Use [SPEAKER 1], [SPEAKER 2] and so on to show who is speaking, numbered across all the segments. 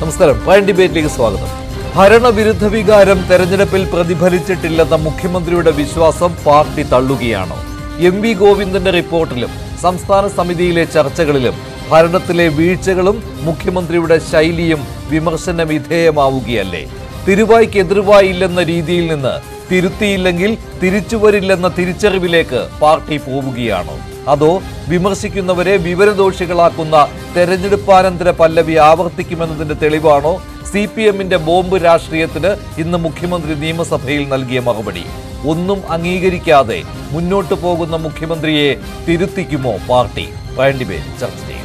[SPEAKER 1] നമസ്കാരം വൈൻ ഡിബേറ്റിലേക്ക് സ്വാഗതം ഭരണവിരുദ്ധ വികാരം തെരഞ്ഞെടുപ്പിൽ പ്രതിഫലിച്ചിട്ടില്ലെന്ന മുഖ്യമന്ത്രിയുടെ വിശ്വാസം പാർട്ടി തള്ളുകയാണോ എം വി ഗോവിന്ദന്റെ റിപ്പോർട്ടിലും സംസ്ഥാന സമിതിയിലെ ചർച്ചകളിലും ഭരണത്തിലെ വീഴ്ചകളും മുഖ്യമന്ത്രിയുടെ ശൈലിയും വിമർശന വിധേയമാവുകയല്ലേ തിരുവായ്ക്ക് എതിർവായില്ലെന്ന രീതിയിൽ നിന്ന് തിരുത്തിയില്ലെങ്കിൽ തിരിച്ചുവരില്ലെന്ന തിരിച്ചറിവിലേക്ക് പാർട്ടി പോവുകയാണോ അതോ വിമർശിക്കുന്നവരെ വിവരദോഷികളാക്കുന്ന തെരഞ്ഞെടുപ്പാനന്തര പല്ലവി ആവർത്തിക്കുമെന്നതിന്റെ തെളിവാണോ സി പി എമ്മിന്റെ ബോംബ് രാഷ്ട്രീയത്തിന് ഇന്ന് മുഖ്യമന്ത്രി നിയമസഭയിൽ നൽകിയ മറുപടി ഒന്നും അംഗീകരിക്കാതെ മുന്നോട്ടു പോകുന്ന മുഖ്യമന്ത്രിയെ തിരുത്തിക്കുമോ പാർട്ടി വേണ്ടിപേ ചർച്ച ചെയ്യും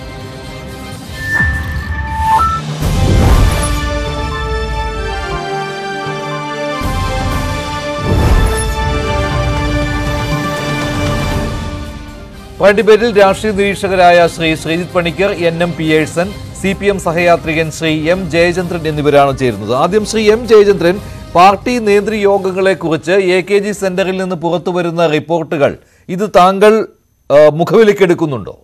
[SPEAKER 1] ഡിബേറ്റിൽ രാഷ്ട്രീയ നിരീക്ഷകരായ Sri Sreejith Panicker N M Pearson C P M സഹയാത്രികൻ ശ്രീ എം ജയചന്ദ്രൻ എന്നിവരാണ് ചേരുന്നത് ആദ്യം ശ്രീ എം ജയചന്ദ്രൻ പാർട്ടി നേതൃയോഗങ്ങളെ കുറിച്ച് എ കെ ജി സെന്ററിൽ നിന്ന് പുറത്തുവരുന്ന റിപ്പോർട്ടുകൾ ഇത് താങ്കൾ ആ, മുഖവിലേക്കെടുക്കുന്നുണ്ടോ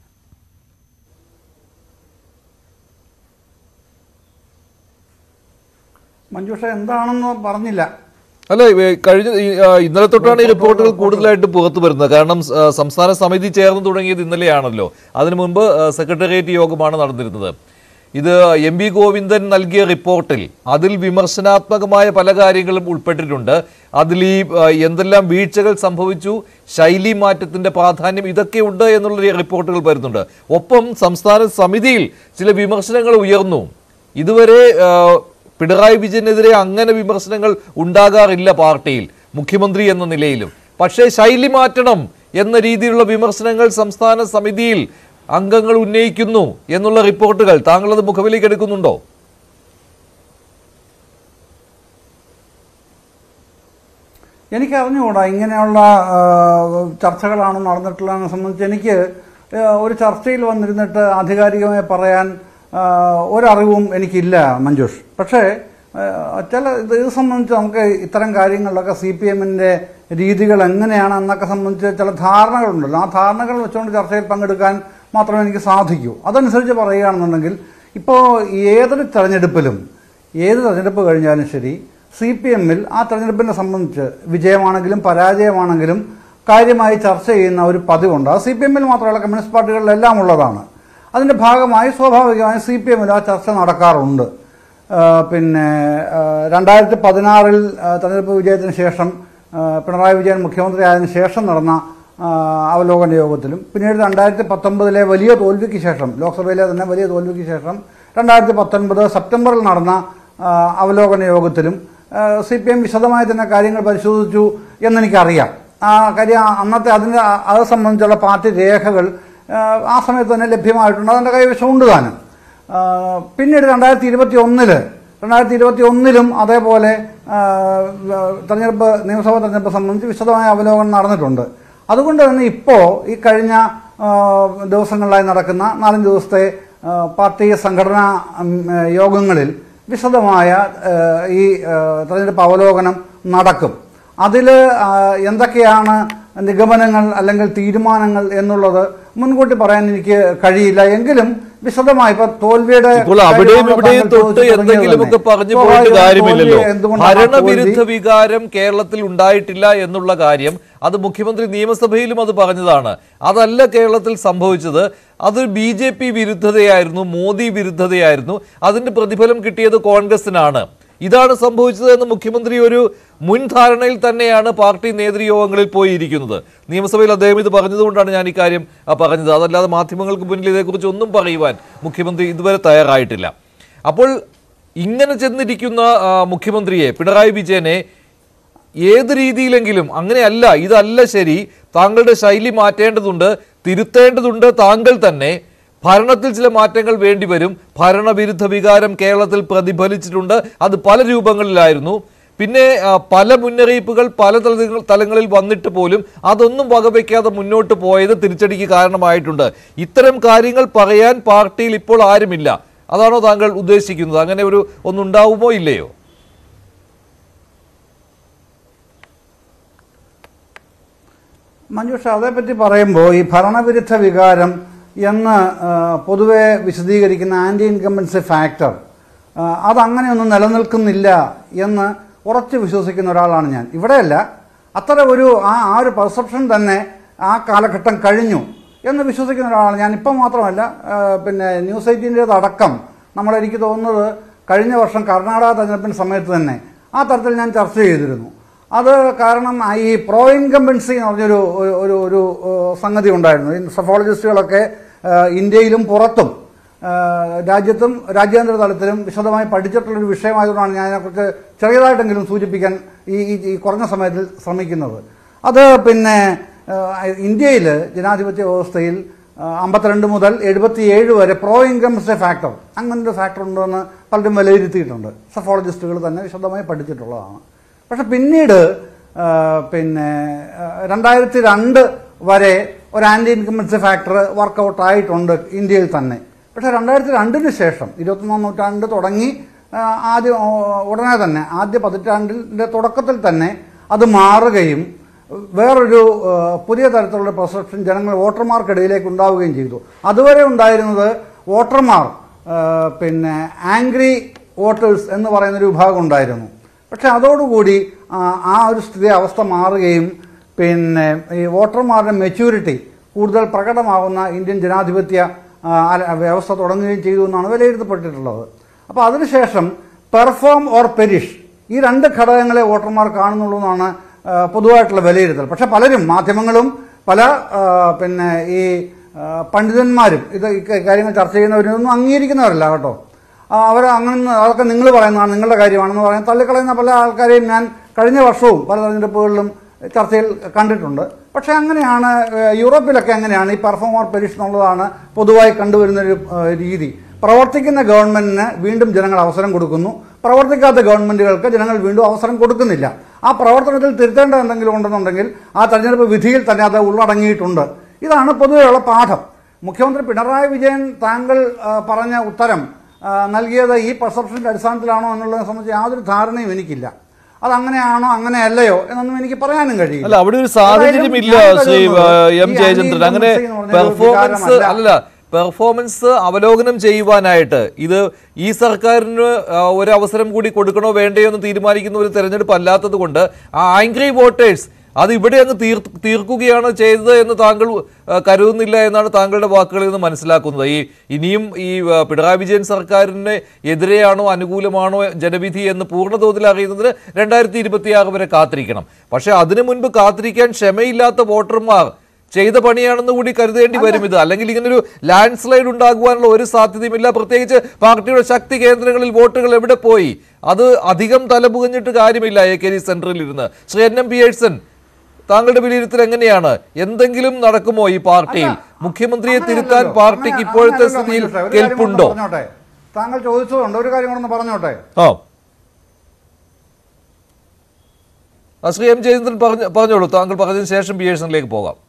[SPEAKER 2] മഞ്ജുഷ എന്താണെന്ന് പറഞ്ഞില്ല
[SPEAKER 1] അല്ല ഇവ- കഴിഞ്ഞ ഈ, ആ, ഇന്നലെ തൊട്ടാണ് ഈ റിപ്പോർട്ടുകൾ കൂടുതലായിട്ട് പുറത്തു വരുന്നത് കാരണം ആ, സംസ്ഥാന സമിതി ചേർന്ന് തുടങ്ങിയത് ഇന്നലെയാണല്ലോ അതിനു മുമ്പ് ആ, സെക്രട്ടേറിയറ്റ് യോഗമാണ് നടന്നിരുന്നത് ഇത് എം വി ഗോവിന്ദൻ നൽകിയ റിപ്പോർട്ടിൽ അതിൽ വിമർശനാത്മകമായ പല കാര്യങ്ങളും ഉൾപ്പെട്ടിട്ടുണ്ട് അതിൽ ഈ ആ, എന്തെല്ലാം വീഴ്ചകൾ സംഭവിച്ചു ശൈലി മാറ്റത്തിന്റെ പ്രാധാന്യം ഇതൊക്കെ ഉണ്ട് എന്നുള്ള റിപ്പോർട്ടുകൾ വരുന്നുണ്ട് ഒപ്പം സംസ്ഥാന സമിതിയിൽ ചില വിമർശനങ്ങൾ ഉയർന്നു ഇതുവരെ ആ, പിണറായി വിജയനെതിരെ അങ്ങനെ വിമർശനങ്ങൾ ഉണ്ടാകാറില്ല പാർട്ടിയിൽ മുഖ്യമന്ത്രി എന്ന നിലയിലും പക്ഷേ ശൈലി മാറ്റണം എന്ന രീതിയിലുള്ള വിമർശനങ്ങൾ സംസ്ഥാന സമിതിയിൽ അംഗങ്ങൾ ഉന്നയിക്കുന്നു എന്നുള്ള റിപ്പോർട്ടുകൾ താങ്കൾ അത് മുഖവിലേക്ക് എടുക്കുന്നുണ്ടോ
[SPEAKER 2] എനിക്ക് അറിഞ്ഞുകൂടാ ഇങ്ങനെയുള്ള ആ, ചർച്ചകളാണ് നടന്നിട്ടുള്ളതെന്ന് സംബന്ധിച്ച് എനിക്ക് ആ, ഒരു ചർച്ചയിൽ വന്നിരുന്നിട്ട് ആധികാരികമായി പറയാൻ ആ, ഒരറിവും എനിക്കില്ല മഞ്ജുഷ് പക്ഷേ ആ, ചില ഇത് ഇത് സംബന്ധിച്ച് നമുക്ക് ഇത്തരം കാര്യങ്ങളിലൊക്കെ സി പി എമ്മിൻ്റെ രീതികൾ എങ്ങനെയാണ് എന്നൊക്കെ സംബന്ധിച്ച് ചില ധാരണകളുണ്ടല്ലോ ആ ധാരണകൾ വെച്ചുകൊണ്ട് ചർച്ചയിൽ പങ്കെടുക്കാൻ മാത്രമേ എനിക്ക് സാധിക്കൂ അതനുസരിച്ച് പറയുകയാണെന്നുണ്ടെങ്കിൽ ഇപ്പോൾ ഏതൊരു തെരഞ്ഞെടുപ്പിലും ഏത് തെരഞ്ഞെടുപ്പ് കഴിഞ്ഞാലും ശരി സി പി എമ്മിൽ ആ തെരഞ്ഞെടുപ്പിനെ സംബന്ധിച്ച് വിജയമാണെങ്കിലും പരാജയമാണെങ്കിലും കാര്യമായി ചർച്ച ചെയ്യുന്ന ഒരു പതിവുണ്ട് അത് സി പി എമ്മിൽ മാത്രമല്ല കമ്മ്യൂണിസ്റ്റ് പാർട്ടികളിലെല്ലാം ഉള്ളതാണ് അതിൻ്റെ ഭാഗമായി സ്വാഭാവികമായും സി പി എമ്മിൽ ആ ചർച്ച നടക്കാറുണ്ട് ആ, പിന്നെ ആ, രണ്ടായിരത്തി പതിനാറിൽ ആ, തെരഞ്ഞെടുപ്പ് വിജയത്തിന് ശേഷം ആ, പിണറായി വിജയൻ മുഖ്യമന്ത്രി ആയതിനു ശേഷം നടന്ന ആ, അവലോകന യോഗത്തിലും പിന്നീട് രണ്ടായിരത്തി പത്തൊമ്പതിലെ വലിയ തോൽവിക്ക് ശേഷം ലോക്സഭയിലെ തന്നെ വലിയ തോൽവിക്ക് ശേഷം രണ്ടായിരത്തി പത്തൊൻപത് സെപ്റ്റംബറിൽ നടന്ന ആ, അവലോകന യോഗത്തിലും സി പി എം വിശദമായി തന്നെ കാര്യങ്ങൾ പരിശോധിച്ചു എന്നെനിക്കറിയാം ആ കാര്യം അന്നത്തെ അതിൻ്റെ അത് സംബന്ധിച്ചുള്ള പാർട്ടി രേഖകൾ ആ, ആ സമയത്ത് തന്നെ ലഭ്യമായിട്ടുണ്ട് അതിൻ്റെ കൈവശമുണ്ട് താനും ആ, പിന്നീട് രണ്ടായിരത്തി ഇരുപത്തി ഒന്നില് രണ്ടായിരത്തി ഇരുപത്തി ഒന്നിലും അതേപോലെ ആ, തെരഞ്ഞെടുപ്പ് നിയമസഭാ തെരഞ്ഞെടുപ്പ് സംബന്ധിച്ച് വിശദമായ അവലോകനം നടന്നിട്ടുണ്ട് അതുകൊണ്ട് തന്നെ ഇപ്പോൾ ഈ കഴിഞ്ഞ ആ, ദിവസങ്ങളിലായി നടക്കുന്ന നാലഞ്ച് ദിവസത്തെ ആ, പാർട്ടി സംഘടനാ ഉം, ഏ, യോഗങ്ങളിൽ വിശദമായ ആ, ഈ ആ, തെരഞ്ഞെടുപ്പ് അവലോകനം നടക്കും അതിൽ എന്തൊക്കെയാണ് നിഗമനങ്ങൾ അല്ലെങ്കിൽ തീരുമാനങ്ങൾ എന്നുള്ളത് മുൻകൂട്ടി പറയാൻ എനിക്ക് കഴിയില്ല എങ്കിലും വിശദമായി ഇപ്പൊ തോൽവിയുടെ
[SPEAKER 1] ഇപ്പോൾ അവിടെയും
[SPEAKER 2] കാര്യമാണ്
[SPEAKER 1] ഇവിടെയും
[SPEAKER 2] താങ്കൾ
[SPEAKER 1] തൊട്ട്
[SPEAKER 2] ചോദിച്ചു
[SPEAKER 1] എന്തെങ്കിലുമൊക്കെ
[SPEAKER 2] തുടങ്ങിയത്
[SPEAKER 1] പറഞ്ഞു
[SPEAKER 2] തന്നെ.
[SPEAKER 1] പോയിട്ട്
[SPEAKER 2] സ്വാഭാവികമായും
[SPEAKER 1] കാര്യമില്ലല്ലോ
[SPEAKER 2] തോൽവി എന്തുകൊണ്ടാണ് ആ
[SPEAKER 1] ഭരണവിരുദ്ധ
[SPEAKER 2] തോൽവി?
[SPEAKER 1] വികാരം കേരളത്തിൽ ഉണ്ടായിട്ടില്ല എന്നുള്ള കാര്യം അത് മുഖ്യമന്ത്രി നിയമസഭയിലും അത് പറഞ്ഞതാണ് അതല്ല കേരളത്തിൽ സംഭവിച്ചത് അത് ബി ജെ പി വിരുദ്ധതയായിരുന്നു മോദി വിരുദ്ധതയായിരുന്നു അതിന്റെ പ്രതിഫലം കിട്ടിയത് കോൺഗ്രസിനാണ് ഇതാണ് സംഭവിച്ചത് എന്ന് മുഖ്യമന്ത്രി ഒരു മുൻ ധാരണയിൽ തന്നെയാണ് പാർട്ടി നേതൃയോഗങ്ങളിൽ പോയിരിക്കുന്നത് നിയമസഭയിൽ അദ്ദേഹം ഇത് പറഞ്ഞതുകൊണ്ടാണ് ഞാൻ ഇക്കാര്യം ആ, പറഞ്ഞത് അതല്ലാതെ മാധ്യമങ്ങൾക്ക് മുന്നിൽ ഇതേക്കുറിച്ച് ഒന്നും പറയുവാൻ മുഖ്യമന്ത്രി ഇതുവരെ തയ്യാറായിട്ടില്ല അപ്പോൾ ഇങ്ങനെ ചെന്നിരിക്കുന്ന ആ, മുഖ്യമന്ത്രിയെ പിണറായി വിജയനെ ഏത് രീതിയിലെങ്കിലും അങ്ങനെയല്ല ഇതല്ല ശരി താങ്കളുടെ ശൈലി മാറ്റേണ്ടതുണ്ട് തിരുത്തേണ്ടതുണ്ട് താങ്കൾ തന്നെ ഭരണത്തിൽ ചില മാറ്റങ്ങൾ വേണ്ടിവരും ഭരണവിരുദ്ധ വികാരം കേരളത്തിൽ പ്രതിഫലിച്ചിട്ടുണ്ട് അത് പല രൂപങ്ങളിലായിരുന്നു പിന്നെ ആ, പല മുന്നറിയിപ്പുകൾ പല തലങ്ങൾ തലങ്ങളിൽ വന്നിട്ട് പോലും അതൊന്നും വകവയ്ക്കാതെ മുന്നോട്ട് പോയത് തിരിച്ചടിക്ക് കാരണമായിട്ടുണ്ട് ഇത്തരം കാര്യങ്ങൾ പറയാൻ പാർട്ടിയിൽ ഇപ്പോൾ ആരുമില്ല അതാണോ താങ്കൾ ഉദ്ദേശിക്കുന്നത് അങ്ങനെ ഒരു ഒന്നുണ്ടാവുമോ ഇല്ലയോ
[SPEAKER 2] മഞ്ജുഷ അതേപ്പറ്റി പറയുമ്പോൾ ഈ ഭരണവിരുദ്ധ വികാരം എന്ന് ആ, പൊതുവെ വിശദീകരിക്കുന്ന ആൻറ്റി ഇൻകമ്പൻസി ഫാക്ടർ ആ, അതങ്ങനെയൊന്നും നിലനിൽക്കുന്നില്ല എന്ന് ഉറച്ചു വിശ്വസിക്കുന്ന ഒരാളാണ് ഞാൻ ഇവിടെയല്ല അത്തരം ഒരു ആ ആ ഒരു പെർസെപ്ഷൻ തന്നെ ആ കാലഘട്ടം കഴിഞ്ഞു എന്ന് വിശ്വസിക്കുന്ന ഒരാളാണ് ഞാൻ ഇപ്പം മാത്രമല്ല ആ, പിന്നെ ന്യൂസ് എയ്റ്റീൻ്റേതടക്കം നമ്മൾ എനിക്ക് തോന്നുന്നത് കഴിഞ്ഞ വർഷം കർണാടക തെരഞ്ഞെടുപ്പിന് സമയത്ത് തന്നെ ആ തരത്തിൽ ഞാൻ ചർച്ച ചെയ്തിരുന്നു അത് കാരണം ആ ഈ പ്രോ ഇൻകംബൻസി എന്ന് പറഞ്ഞൊരു ഒരു ഒരു ഒരു ഏഹ്, സംഗതി ഉണ്ടായിരുന്നു ഈ സഫോളജിസ്റ്റുകളൊക്കെ ഏഹ്, ഇന്ത്യയിലും പുറത്തും ഏഹ്, രാജ്യത്തും രാജ്യാന്തര തലത്തിലും വിശദമായി പഠിച്ചിട്ടുള്ളൊരു വിഷയമായതുകൊണ്ടാണ് ഞാൻ അതിനെക്കുറിച്ച് ചെറിയതായിട്ടെങ്കിലും സൂചിപ്പിക്കാൻ ഈ ഈ- ഈ കുറഞ്ഞ സമയത്തിൽ ശ്രമിക്കുന്നത് അത് പിന്നെ ഇന്ത്യയിൽ ജനാധിപത്യ വ്യവസ്ഥയിൽ അമ്പത്തിരണ്ട് മുതൽ എഴുപത്തിയേഴ് വരെ പ്രോ ഇൻകംസ് ഫാക്ടർ അങ്ങനൊരു ഫാക്ടർ ഉണ്ടെന്ന് പലരും വിലയിരുത്തിയിട്ടുണ്ട് സഫോളജിസ്റ്റുകൾ തന്നെ വിശദമായി പഠിച്ചിട്ടുള്ളതാണ് പക്ഷെ പിന്നീട് ആ, പിന്നെ രണ്ടായിരത്തി രണ്ട് വരെ ഒരു ആൻറ്റി ഇൻകംബൻസി ഫാക്ടർ വർക്കൗട്ട് ആയിട്ടുണ്ട് ഇന്ത്യയിൽ തന്നെ പക്ഷേ രണ്ടായിരത്തി രണ്ടിന് ശേഷം ഇരുപത്തൊന്നാം നൂറ്റാണ്ട് തുടങ്ങി ആ, ആദ്യം ഓ, ഉടനെ തന്നെ ആദ്യ പതിറ്റാണ്ടിൻ്റെ തുടക്കത്തിൽ തന്നെ അത് മാറുകയും വേറൊരു ആ, പുതിയ തരത്തിലുള്ള പെർസെപ്ഷൻ ജനങ്ങൾ വോട്ടർമാർക്കിടയിലേക്ക് ഉണ്ടാവുകയും ചെയ്തു അതുവരെ ഉണ്ടായിരുന്നത് വോട്ടർമാർ ആ, പിന്നെ ആംഗ്രി വോട്ടേഴ്സ് എന്ന് പറയുന്നൊരു വിഭാഗം ഉണ്ടായിരുന്നു പക്ഷെ അതോടുകൂടി ആ, ആ ഒരു സ്ഥിതി അവസ്ഥ മാറുകയും പിന്നെ ഈ വോട്ടർമാരുടെ മെച്യൂരിറ്റി കൂടുതൽ പ്രകടമാകുന്ന ഇന്ത്യൻ ജനാധിപത്യ ആ, അല- വ്യവസ്ഥ തുടങ്ങുകയും ചെയ്തു എന്നാണ് വിലയിരുത്തപ്പെട്ടിട്ടുള്ളത് അപ്പോൾ അതിനുശേഷം പെർഫോം ഓർ പെരിഷ് ഈ രണ്ട് ഘടകങ്ങളെ വോട്ടർമാർ കാണുന്നുള്ളൂ എന്നാണ് ആ, പൊതുവായിട്ടുള്ള വിലയിരുത്തൽ പക്ഷെ പലരും മാധ്യമങ്ങളും പല ആ, പിന്നെ ഈ ആ, പണ്ഡിതന്മാരും ഇത് ഈ കാര്യങ്ങൾ ചർച്ച ചെയ്യുന്നവരൊന്നും അംഗീകരിക്കുന്നവരല്ല കേട്ടോ അവർ അങ്ങനെ അതൊക്കെ നിങ്ങൾ പറയുന്നതാണ് നിങ്ങളുടെ കാര്യമാണെന്ന് പറയാൻ തള്ളിക്കളയുന്ന പല ആൾക്കാരെയും ഞാൻ കഴിഞ്ഞ വർഷവും പല തെരഞ്ഞെടുപ്പുകളിലും ചർച്ചയിൽ കണ്ടിട്ടുണ്ട് പക്ഷേ അങ്ങനെയാണ് ഏഹ്, യൂറോപ്പിലൊക്കെ അങ്ങനെയാണ് ഈ പെർഫോമർ പെരിഷ് എന്നുള്ളതാണ് പൊതുവായി കണ്ടുവരുന്ന ഒരു ഏഹ്, രീതി പ്രവർത്തിക്കുന്ന ഗവൺമെന്റിന് വീണ്ടും ജനങ്ങൾ അവസരം കൊടുക്കുന്നു പ്രവർത്തിക്കാത്ത ഗവൺമെന്റുകൾക്ക് ജനങ്ങൾ വീണ്ടും അവസരം കൊടുക്കുന്നില്ല ആ പ്രവർത്തനത്തിൽ തിരുത്തേണ്ട എന്തെങ്കിലും ഉണ്ടെന്നുണ്ടെങ്കിൽ ആ തെരഞ്ഞെടുപ്പ് വിധിയിൽ തന്നെ അത് ഉള്ളടങ്ങിയിട്ടുണ്ട് ഇതാണ് പൊതുവെയുള്ള പാഠം മുഖ്യമന്ത്രി പിണറായി വിജയൻ താങ്കൾ ആ, പറഞ്ഞ ഉത്തരം ആ, നൽകിയത് ഈ പെർസെപ്ഷൻ്റെ അടിസ്ഥാനത്തിലാണോ എന്നുള്ളതിനെ സംബന്ധിച്ച് യാതൊരു ധാരണയും എനിക്കില്ല അതങ്ങനെയാണോ അങ്ങനെയല്ലയോ എന്നൊന്നും എനിക്ക് പറയാനും കഴിയില്ല
[SPEAKER 1] അല്ല അവിടെ ഒരു സാഹചര്യം ഇല്ല
[SPEAKER 2] ഏതായാലും
[SPEAKER 1] ശ്രീ
[SPEAKER 2] ഞാൻ
[SPEAKER 1] ആ,
[SPEAKER 2] കരുതുന്നത്
[SPEAKER 1] എം
[SPEAKER 2] ഈ
[SPEAKER 1] ജയചന്ദ്രൻ അങ്ങനെ
[SPEAKER 2] anti-incumbency എന്ന് പറഞ്ഞ ഒരു
[SPEAKER 1] പെർഫോമൻസ്
[SPEAKER 2] വികാരമല്ല.
[SPEAKER 1] അല്ല പെർഫോമൻസ് അവലോകനം ചെയ്യുവാനായിട്ട് ഇത് ഈ സർക്കാരിന് ആ, ഒരു അവസരം കൂടി കൊടുക്കണോ വേണ്ടയോ എന്ന് തീരുമാനിക്കുന്ന ഒരു തെരഞ്ഞെടുപ്പ് അല്ലാത്തത് കൊണ്ട് ആ ആംഗ്രി വോട്ടേഴ്സ് അത് ഇവിടെ അങ്ങ് തീർ തീർക്കുകയാണ് ചെയ്തത് എന്ന് താങ്കൾ ആ, കരുതുന്നില്ല എന്നാണ് താങ്കളുടെ വാക്കുകളിൽ നിന്ന് മനസ്സിലാക്കുന്നത് ഈ ഇനിയും ഈ ആ, പിണറായി വിജയൻ സർക്കാരിന് എതിരെയാണോ അനുകൂലമാണോ ജനവിധി എന്ന് പൂർണ്ണതോതിൽ അറിയുന്നതിന് രണ്ടായിരത്തി ഇരുപത്തിയാറ് വരെ കാത്തിരിക്കണം പക്ഷെ അതിനു മുൻപ് കാത്തിരിക്കാൻ ക്ഷമയില്ലാത്ത വോട്ടർമാർ ചെയ്ത പണിയാണെന്ന് കൂടി കരുതേണ്ടി വരും ഇത് അല്ലെങ്കിൽ ഇങ്ങനെ ഒരു ലാൻഡ് സ്ലൈഡ് ഉണ്ടാകുവാനുള്ള ഒരു സാധ്യതയുമില്ല പ്രത്യേകിച്ച് പാർട്ടിയുടെ ശക്തി കേന്ദ്രങ്ങളിൽ വോട്ടുകൾ എവിടെ പോയി അത് അധികം തലപുകഞ്ഞിട്ട് കാര്യമില്ല എ കെ ജി സെന്ററിൽ ഇരുന്ന് ശ്രീ എൻ എം പിയേഴ്സൺ താങ്കളുടെ വിലയിരുത്തൽ എങ്ങനെയാണ് എന്തെങ്കിലും നടക്കുമോ ഈ പാർട്ടിയിൽ മുഖ്യമന്ത്രിയെ തിരുത്താൻ
[SPEAKER 2] അങ്ങനെയല്ലല്ലോ.
[SPEAKER 1] പാർട്ടിക്ക്
[SPEAKER 2] അങ്ങനെ-
[SPEAKER 1] ഇപ്പോഴത്തെ
[SPEAKER 2] അങ്ങനെയല്ലല്ലോ
[SPEAKER 1] സ്ഥിതിയിൽ
[SPEAKER 2] മനുഷ്യ. ഒരു കാര്യം കൂടെ
[SPEAKER 1] കെൽപ്പുണ്ടോ
[SPEAKER 2] പറഞ്ഞോട്ടെ താങ്കൾ ചോദിച്ചതുകൊണ്ട് ഒരു കാര്യം കൂടെ പറഞ്ഞോട്ടെ
[SPEAKER 1] ആ ആ, ശ്രീ എം ജയചന്ദ്രൻ പറഞ്ഞു പറഞ്ഞോളൂ താങ്കൾ പറഞ്ഞതിന് ശേഷം പിയേഴ്സണിലേക്ക് പോകാം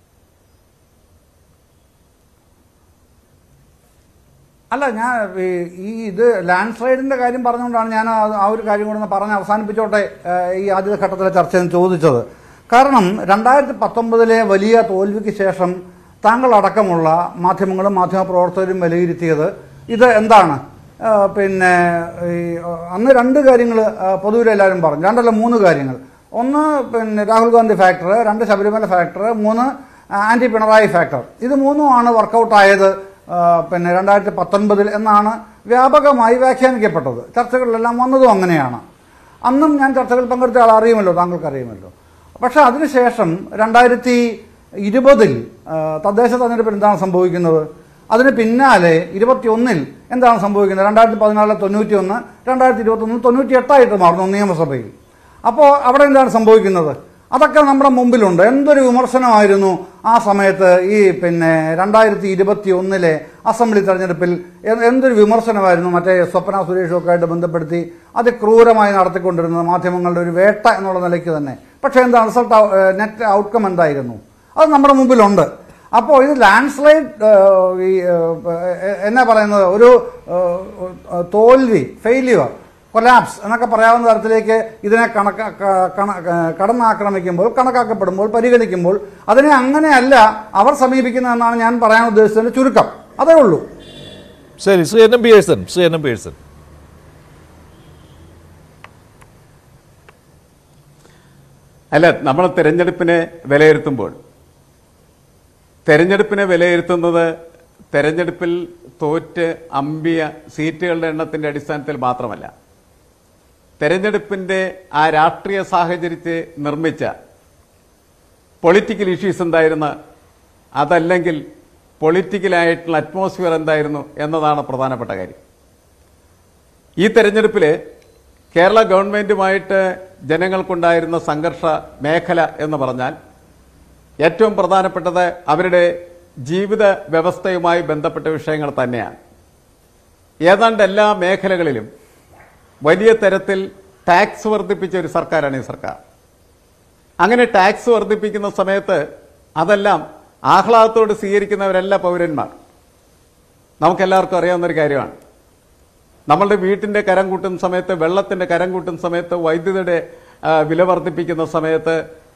[SPEAKER 2] അല്ല ഞാൻ ഈ- ഈ ഇത് ലാൻഡ് സ്ലൈഡിന്റെ കാര്യം പറഞ്ഞുകൊണ്ടാണ് ഞാൻ ആ- ആ ഒരു കാര്യം കൂടെ ഒന്ന് പറഞ്ഞ് അവസാനിപ്പിച്ചോട്ടെ ഏഹ്, ഈ ആദ്യ ഘട്ടത്തിലെ ചർച്ച എന്ന് ചോദിച്ചത് കാരണം രണ്ടായിരത്തി പത്തൊമ്പതിലെ വലിയ തോൽവിക്ക് ശേഷം താങ്കൾ അടക്കമുള്ള മാധ്യമങ്ങളും മാധ്യമപ്രവർത്തകരും വിലയിരുത്തിയത് ഇത് എന്താണ് ഏഹ്, പിന്നെ ഈ ഏഹ്, അന്ന് രണ്ട് കാര്യങ്ങൾ പൊതുവിൽ എല്ലാവരും പറഞ്ഞു രണ്ടല്ല മൂന്ന് കാര്യങ്ങൾ ഒന്ന് പിന്നെ രാഹുൽ ഗാന്ധി ഫാക്ടർ രണ്ട് ശബരിമല ഫാക്ടർ മൂന്ന് ആന്റി പിണറായി ഫാക്ടർ ഇത് മൂന്നുമാണ് വർക്കൗട്ട് ആയത് ആ, പിന്നെ രണ്ടായിരത്തി പത്തൊൻപതിൽ എന്നാണ് വ്യാപകമായി വ്യാഖ്യാനിക്കപ്പെട്ടത് ചർച്ചകളിലെല്ലാം വന്നതും അങ്ങനെയാണ് അന്നും ഞാൻ ചർച്ചകളിൽ പങ്കെടുത്ത ആൾ അറിയുമല്ലോ താങ്കൾക്ക് അറിയുമല്ലോ പക്ഷേ അതിനുശേഷം രണ്ടായിരത്തി ഇരുപതിൽ തദ്ദേശ തെരഞ്ഞെടുപ്പിൽ എന്താണ് സംഭവിക്കുന്നത് അതിന് പിന്നാലെ ഇരുപത്തിയൊന്നിൽ എന്താണ് സംഭവിക്കുന്നത് രണ്ടായിരത്തി പതിനാലിലെ തൊണ്ണൂറ്റി ഒന്ന് രണ്ടായിരത്തി ഇരുപത്തൊന്നിൽ തൊണ്ണൂറ്റി എട്ടായിട്ട് മാറുന്നു നിയമസഭയിൽ അപ്പോൾ അവിടെ എന്താണ് സംഭവിക്കുന്നത് അതൊക്കെ നമ്മുടെ മുമ്പിലുണ്ട് എന്തൊരു വിമർശനമായിരുന്നു ആ സമയത്ത് ഈ പിന്നെ രണ്ടായിരത്തി ഇരുപത്തി ഒന്നിലെ അസംബ്ലി തെരഞ്ഞെടുപ്പിൽ എ- എന്തൊരു വിമർശനമായിരുന്നു മറ്റേ സ്വപ്ന സുരേഷും ഒക്കെ ആയിട്ട് ബന്ധപ്പെടുത്തി അതിക്രൂരമായി നടത്തിക്കൊണ്ടിരുന്നത് മാധ്യമങ്ങളുടെ ഒരു വേട്ട എന്നുള്ള നിലയ്ക്ക് തന്നെ പക്ഷേ എന്താ റിസൾട്ട് നെറ്റ് ഔട്ട്കം എന്തായിരുന്നു അത് നമ്മുടെ മുമ്പിലുണ്ട് അപ്പോൾ ഇത് ലാൻഡ് സ്ലൈഡ് ഈ ഏഹ്, എന്നാ പറയുന്നത് ഒരു ഏഹ്, തോൽവി ഫെയില്യുവർ കൊലാപ്സ് എന്നൊക്കെ പറയാവുന്ന തരത്തിലേക്ക് ഇതിനെ കണക്ക ക- കണ- കടന്നാക്രമിക്കുമ്പോൾ കണക്കാക്കപ്പെടുമ്പോൾ പരിഗണിക്കുമ്പോൾ അതിനെ അങ്ങനെയല്ല അവർ സമീപിക്കുന്നതെന്നാണ് ഞാൻ പറയാൻ ഉദ്ദേശിച്ചതിന്റെ ചുരുക്കം അതേ ഉള്ളൂ
[SPEAKER 1] ശരി Shri N M Pearson Sri N M Pearson
[SPEAKER 3] അല്ല നമ്മൾ തെരഞ്ഞെടുപ്പിനെ വിലയിരുത്തുമ്പോൾ തെരഞ്ഞെടുപ്പിനെ വിലയിരുത്തുന്നത് തെരഞ്ഞെടുപ്പിൽ തോറ്റ് അമ്പിയ സീറ്റുകളുടെ എണ്ണത്തിന്റെ അടിസ്ഥാനത്തിൽ മാത്രമല്ല തെരഞ്ഞെടുപ്പിന്റെ ആ രാഷ്ട്രീയ സാഹചര്യത്തെ നിർമ്മിച്ച പൊളിറ്റിക്കൽ ഇഷ്യൂസ് എന്തായിരുന്നു അതല്ലെങ്കിൽ പൊളിറ്റിക്കലായിട്ടുള്ള അറ്റ്മോസ്ഫിയർ എന്തായിരുന്നു എന്നതാണ് പ്രധാനപ്പെട്ട കാര്യം ഈ തെരഞ്ഞെടുപ്പിൽ കേരള ഗവൺമെന്റുമായിട്ട് ജനങ്ങൾക്കുണ്ടായിരുന്ന സംഘർഷ മേഖല എന്ന് പറഞ്ഞാൽ ഏറ്റവും പ്രധാനപ്പെട്ടത് അവരുടെ ജീവിത വ്യവസ്ഥയുമായി ബന്ധപ്പെട്ട വിഷയങ്ങൾ തന്നെയാണ് ഏതാണ്ട് എല്ലാ മേഖലകളിലും വലിയ തരത്തിൽ ടാക്സ് വർദ്ധിപ്പിച്ച ഒരു സർക്കാരാണ് ഈ സർക്കാർ അങ്ങനെ ടാക്സ് വർദ്ധിപ്പിക്കുന്ന സമയത്ത് അതെല്ലാം ആഹ്ലാദത്തോട് സ്വീകരിക്കുന്നവരല്ല പൗരന്മാർ നമുക്കെല്ലാവർക്കും അറിയാവുന്ന ഒരു കാര്യമാണ് നമ്മളുടെ വീട്ടിന്റെ കരം കൂട്ടുന്ന സമയത്ത് വെള്ളത്തിന്റെ കരം കൂട്ടുന്ന സമയത്ത് വൈദ്യുതിയുടെ ആ, വില വർദ്ധിപ്പിക്കുന്ന സമയത്ത്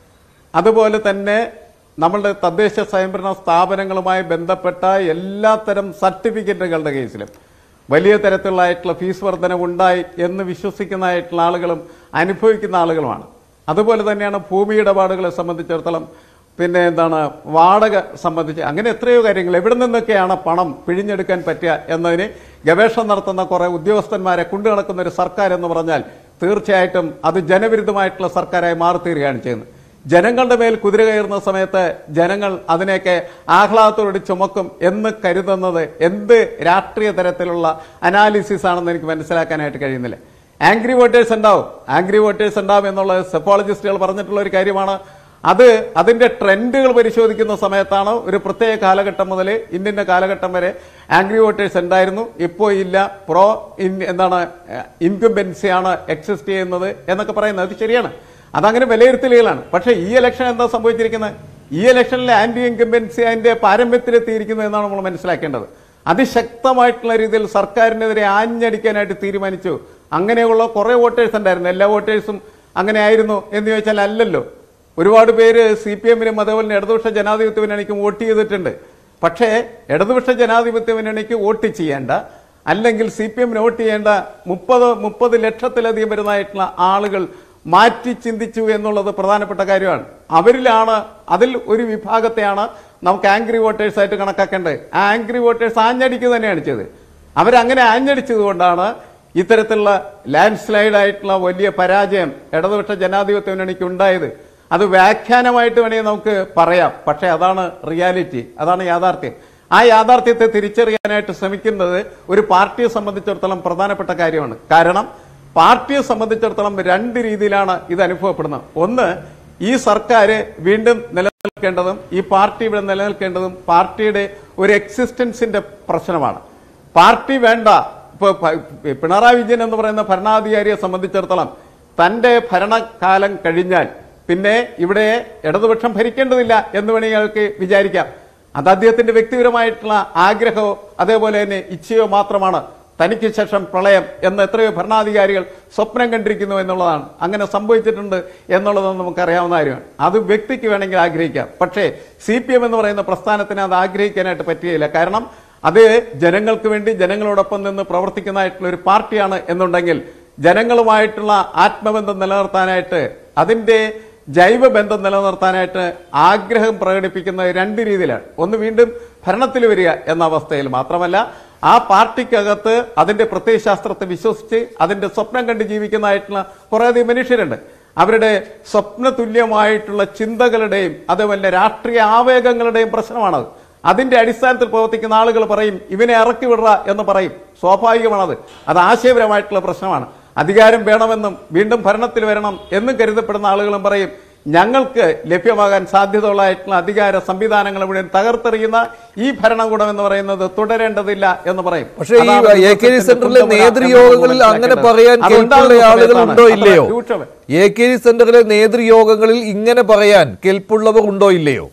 [SPEAKER 3] അതുപോലെ തന്നെ നമ്മളുടെ തദ്ദേശ സ്വയംഭരണ സ്ഥാപനങ്ങളുമായി ബന്ധപ്പെട്ട എല്ലാത്തരം സർട്ടിഫിക്കറ്റുകളുടെ കേസിലും വലിയ തരത്തിലുള്ളതായിട്ടുള്ള ഫീസ് വർധനവ് ഉണ്ടായി എന്ന് വിശ്വസിക്കുന്നതായിട്ടുള്ള ആളുകളും അനുഭവിക്കുന്ന ആളുകളുമാണ് അതുപോലെ തന്നെയാണ് ഭൂമി ഇടപാടുകളെ സംബന്ധിച്ചിടത്തോളം പിന്നെ എന്താണ് വാടക സംബന്ധിച്ച് അങ്ങനെ എത്രയോ കാര്യങ്ങൾ എവിടെ നിന്നൊക്കെയാണ് പണം പിഴിഞ്ഞെടുക്കാൻ പറ്റുക എന്നതിന് ഗവേഷണം നടത്തുന്ന കുറെ ഉദ്യോഗസ്ഥന്മാരെ കൊണ്ടു നടക്കുന്ന ഒരു സർക്കാർ എന്ന് പറഞ്ഞാൽ തീർച്ചയായിട്ടും അത് ജനവിരുദ്ധമായിട്ടുള്ള സർക്കാരായി മാറിത്തീരുകയാണ് ചെയ്യുന്നത് ജനങ്ങളുടെ മേൽ കുതിര കയറുന്ന സമയത്ത് ജനങ്ങൾ അതിനെയൊക്കെ ആഹ്ലാദത്തോടെ ചുമക്കും എന്ന് കരുതുന്നത് എന്ത് രാഷ്ട്രീയ തരത്തിലുള്ള അനാലിസിസ് ആണെന്ന് എനിക്ക് മനസ്സിലാക്കാനായിട്ട് കഴിയുന്നില്ല ആംഗ്രി വോട്ടേഴ്സ് ഉണ്ടാവും ആംഗ്രി വോട്ടേഴ്സ് ഉണ്ടാവും എന്നുള്ളത് സെഫോളജിസ്റ്റുകൾ പറഞ്ഞിട്ടുള്ള ഒരു കാര്യമാണ് അത് അതിന്റെ ട്രെൻഡുകൾ പരിശോധിക്കുന്ന സമയത്താണ് ഒരു പ്രത്യേക കാലഘട്ടം മുതൽ ഇന്നിന്റെ കാലഘട്ടം വരെ ആംഗ്രി വോട്ടേഴ്സ് ഉണ്ടായിരുന്നു ഇപ്പോൾ ഇല്ല പ്രോ ഇൻ എന്താണ് ഇൻകംബൻസി ആണ് എക്സിസ്റ്റ് ചെയ്യുന്നത് എന്നൊക്കെ പറയുന്നത് അത് ശരിയാണ് അതങ്ങനെ വിലയിരുത്തലുകളാണ് പക്ഷേ ഈ ഇലക്ഷൻ എന്താ സംഭവിച്ചിരിക്കുന്നത് ഈ ഇലക്ഷനിൽ ആന്റി ഇൻകംബൻസി അതിന്റെ പാരമ്പര്യത്തിലെത്തിയിരിക്കുന്നു എന്നാണ് നമ്മൾ മനസ്സിലാക്കേണ്ടത് അതിശക്തമായിട്ടുള്ള രീതിയിൽ സർക്കാരിനെതിരെ ആഞ്ഞടിക്കാനായിട്ട് തീരുമാനിച്ചു അങ്ങനെയുള്ള കുറെ വോട്ടേഴ്സ് ഉണ്ടായിരുന്നു എല്ലാ വോട്ടേഴ്സും അങ്ങനെ ആയിരുന്നു എന്ന് ചോദിച്ചാൽ അല്ലല്ലോ ഒരുപാട് പേര് സി പി എമ്മിനും അതുപോലെ തന്നെ ഇടതുപക്ഷ ജനാധിപത്യ മുന്നണിക്കും വോട്ട് ചെയ്തിട്ടുണ്ട് പക്ഷേ ഇടതുപക്ഷ ജനാധിപത്യ മുന്നണിക്ക് വോട്ട് ചെയ്യേണ്ട അല്ലെങ്കിൽ സി പി എമ്മിന് വോട്ട് ചെയ്യേണ്ട മുപ്പത് മുപ്പത് ലക്ഷത്തിലധികം വരുന്നതായിട്ടുള്ള ആളുകൾ മാറ്റി ചിന്തിച്ചു എന്നുള്ളത് പ്രധാനപ്പെട്ട കാര്യമാണ് അവരിലാണ് അതിൽ ഒരു വിഭാഗത്തെയാണ് നമുക്ക് ആംഗ്രി വോട്ടേഴ്സ് ആയിട്ട് കണക്കാക്കേണ്ടത് ആ ആംഗ്രി വോട്ടേഴ്സ് ആഞ്ഞടിക്കുക തന്നെയാണ് ചെയ്തത് അവരങ്ങനെ ആഞ്ഞടിച്ചത് കൊണ്ടാണ് ഇത്തരത്തിലുള്ള ലാൻഡ് സ്ലൈഡ് ആയിട്ടുള്ള വലിയ പരാജയം ഇടതുപക്ഷ ജനാധിപത്യ മുന്നണിക്ക് ഉണ്ടായത് അത് വ്യാഖ്യാനമായിട്ട് വേണമെങ്കിൽ നമുക്ക് പറയാം പക്ഷേ അതാണ് റിയാലിറ്റി അതാണ് യാഥാർത്ഥ്യം ആ യാഥാർത്ഥ്യത്തെ തിരിച്ചറിയാനായിട്ട് ശ്രമിക്കുന്നത് ഒരു പാർട്ടിയെ സംബന്ധിച്ചിടത്തോളം പ്രധാനപ്പെട്ട കാര്യമാണ് കാരണം പാർട്ടിയെ സംബന്ധിച്ചിടത്തോളം രണ്ട് രീതിയിലാണ് ഇത് അനുഭവപ്പെടുന്നത് ഒന്ന് ഈ സർക്കാർ വീണ്ടും നിലനിൽക്കേണ്ടതും ഈ പാർട്ടി ഇവിടെ നിലനിൽക്കേണ്ടതും പാർട്ടിയുടെ ഒരു എക്സിസ്റ്റൻസിന്റെ പ്രശ്നമാണ് പാർട്ടി വേണ്ട ഇപ്പൊ പ- പിണറായി വിജയൻ എന്ന് പറയുന്ന ഭരണാധികാരിയെ സംബന്ധിച്ചിടത്തോളം തന്റെ ഭരണകാലം കഴിഞ്ഞാൽ പിന്നെ ഇവിടെ ഇടതുപക്ഷം ഭരിക്കേണ്ടതില്ല എന്ന് വേണമെങ്കിൽ അയാൾക്ക് വിചാരിക്കാം അത് അദ്ദേഹത്തിന്റെ വ്യക്തിപരമായിട്ടുള്ള ആഗ്രഹമോ അതേപോലെ തന്നെ ഇച്ഛയോ മാത്രമാണ് തനിക്ക് ശേഷം പ്രളയം എന്ന് എത്രയോ ഭരണാധികാരികൾ സ്വപ്നം കണ്ടിരിക്കുന്നു എന്നുള്ളതാണ് അങ്ങനെ സംഭവിച്ചിട്ടുണ്ട് എന്നുള്ളത് നമുക്കറിയാവുന്ന കാര്യമാണ് അത് വ്യക്തിക്ക് വേണമെങ്കിൽ ആഗ്രഹിക്കാം പക്ഷേ സി പി എം എന്ന് പറയുന്ന പ്രസ്ഥാനത്തിന് അത് ആഗ്രഹിക്കാനായിട്ട് പറ്റുകയില്ല കാരണം അത് ജനങ്ങൾക്ക് വേണ്ടി ജനങ്ങളോടൊപ്പം നിന്ന് പ്രവർത്തിക്കുന്നതായിട്ടുള്ള ഒരു പാർട്ടിയാണ് എന്നുണ്ടെങ്കിൽ ജനങ്ങളുമായിട്ടുള്ള ആത്മബന്ധം നിലനിർത്താനായിട്ട് അതിന്റെ ജൈവ ബന്ധം നിലനിർത്താനായിട്ട് ആഗ്രഹം പ്രകടിപ്പിക്കുന്ന രണ്ട് രീതിയിലാണ് ഒന്ന് വീണ്ടും ഭരണത്തിൽ വരിക എന്ന അവസ്ഥയിൽ മാത്രമല്ല ആ പാർട്ടിക്കകത്ത് അതിന്റെ പ്രത്യയശാസ്ത്രത്തെ വിശ്വസിച്ച് അതിന്റെ സ്വപ്നം കണ്ട് ജീവിക്കുന്നതായിട്ടുള്ള കുറേയധികം മനുഷ്യരുണ്ട് അവരുടെ സ്വപ്ന തുല്യമായിട്ടുള്ള ചിന്തകളുടെയും അതുപോലെ രാഷ്ട്രീയ ആവേഗങ്ങളുടെയും പ്രശ്നമാണത് അതിന്റെ അടിസ്ഥാനത്തിൽ പ്രവർത്തിക്കുന്ന ആളുകൾ പറയും ഇവനെ ഇറക്കി വിടുക എന്ന് പറയും സ്വാഭാവികമാണത് അത് ആശയപരമായിട്ടുള്ള പ്രശ്നമാണ് അധികാരം വേണമെന്നും വീണ്ടും ഭരണത്തിൽ വരണം എന്നും കരുതപ്പെടുന്ന ആളുകളും പറയും ഞങ്ങൾക്ക് ലഭ്യമാകാൻ സാധ്യതയുള്ളതായിട്ടുള്ള അധികാര സംവിധാനങ്ങൾ മുഴുവൻ തകർത്തെറിയുന്ന ഈ ഭരണകൂടം എന്ന് പറയുന്നത് തുടരേണ്ടതില്ല എന്ന് പറയും
[SPEAKER 1] പക്ഷേ ഈ
[SPEAKER 3] അതാണ്
[SPEAKER 1] എ കെ ജി
[SPEAKER 3] വിമർശനത്തിന്റെ
[SPEAKER 1] സെന്ററിലെ
[SPEAKER 3] കുന്തമുന
[SPEAKER 1] നേതൃയോഗങ്ങളിൽ
[SPEAKER 3] എന്ന്
[SPEAKER 1] അങ്ങനെ
[SPEAKER 3] മനസ്സിലാക്കേണ്ടത്.
[SPEAKER 1] പറയാൻ
[SPEAKER 3] അതുണ്ടാകുന്ന
[SPEAKER 1] കെൽപ്പുള്ള ആളുകൾ
[SPEAKER 3] സമയത്താണ്
[SPEAKER 1] ഉണ്ടോ ഇല്ലയോ
[SPEAKER 3] അത്ര രൂക്ഷമ-
[SPEAKER 1] എ കെ ജി സെന്ററിലെ നേതൃയോഗങ്ങളിൽ ഇങ്ങനെ പറയാൻ കെൽപ്പുള്ളവർ ഉണ്ടോ ഇല്ലയോ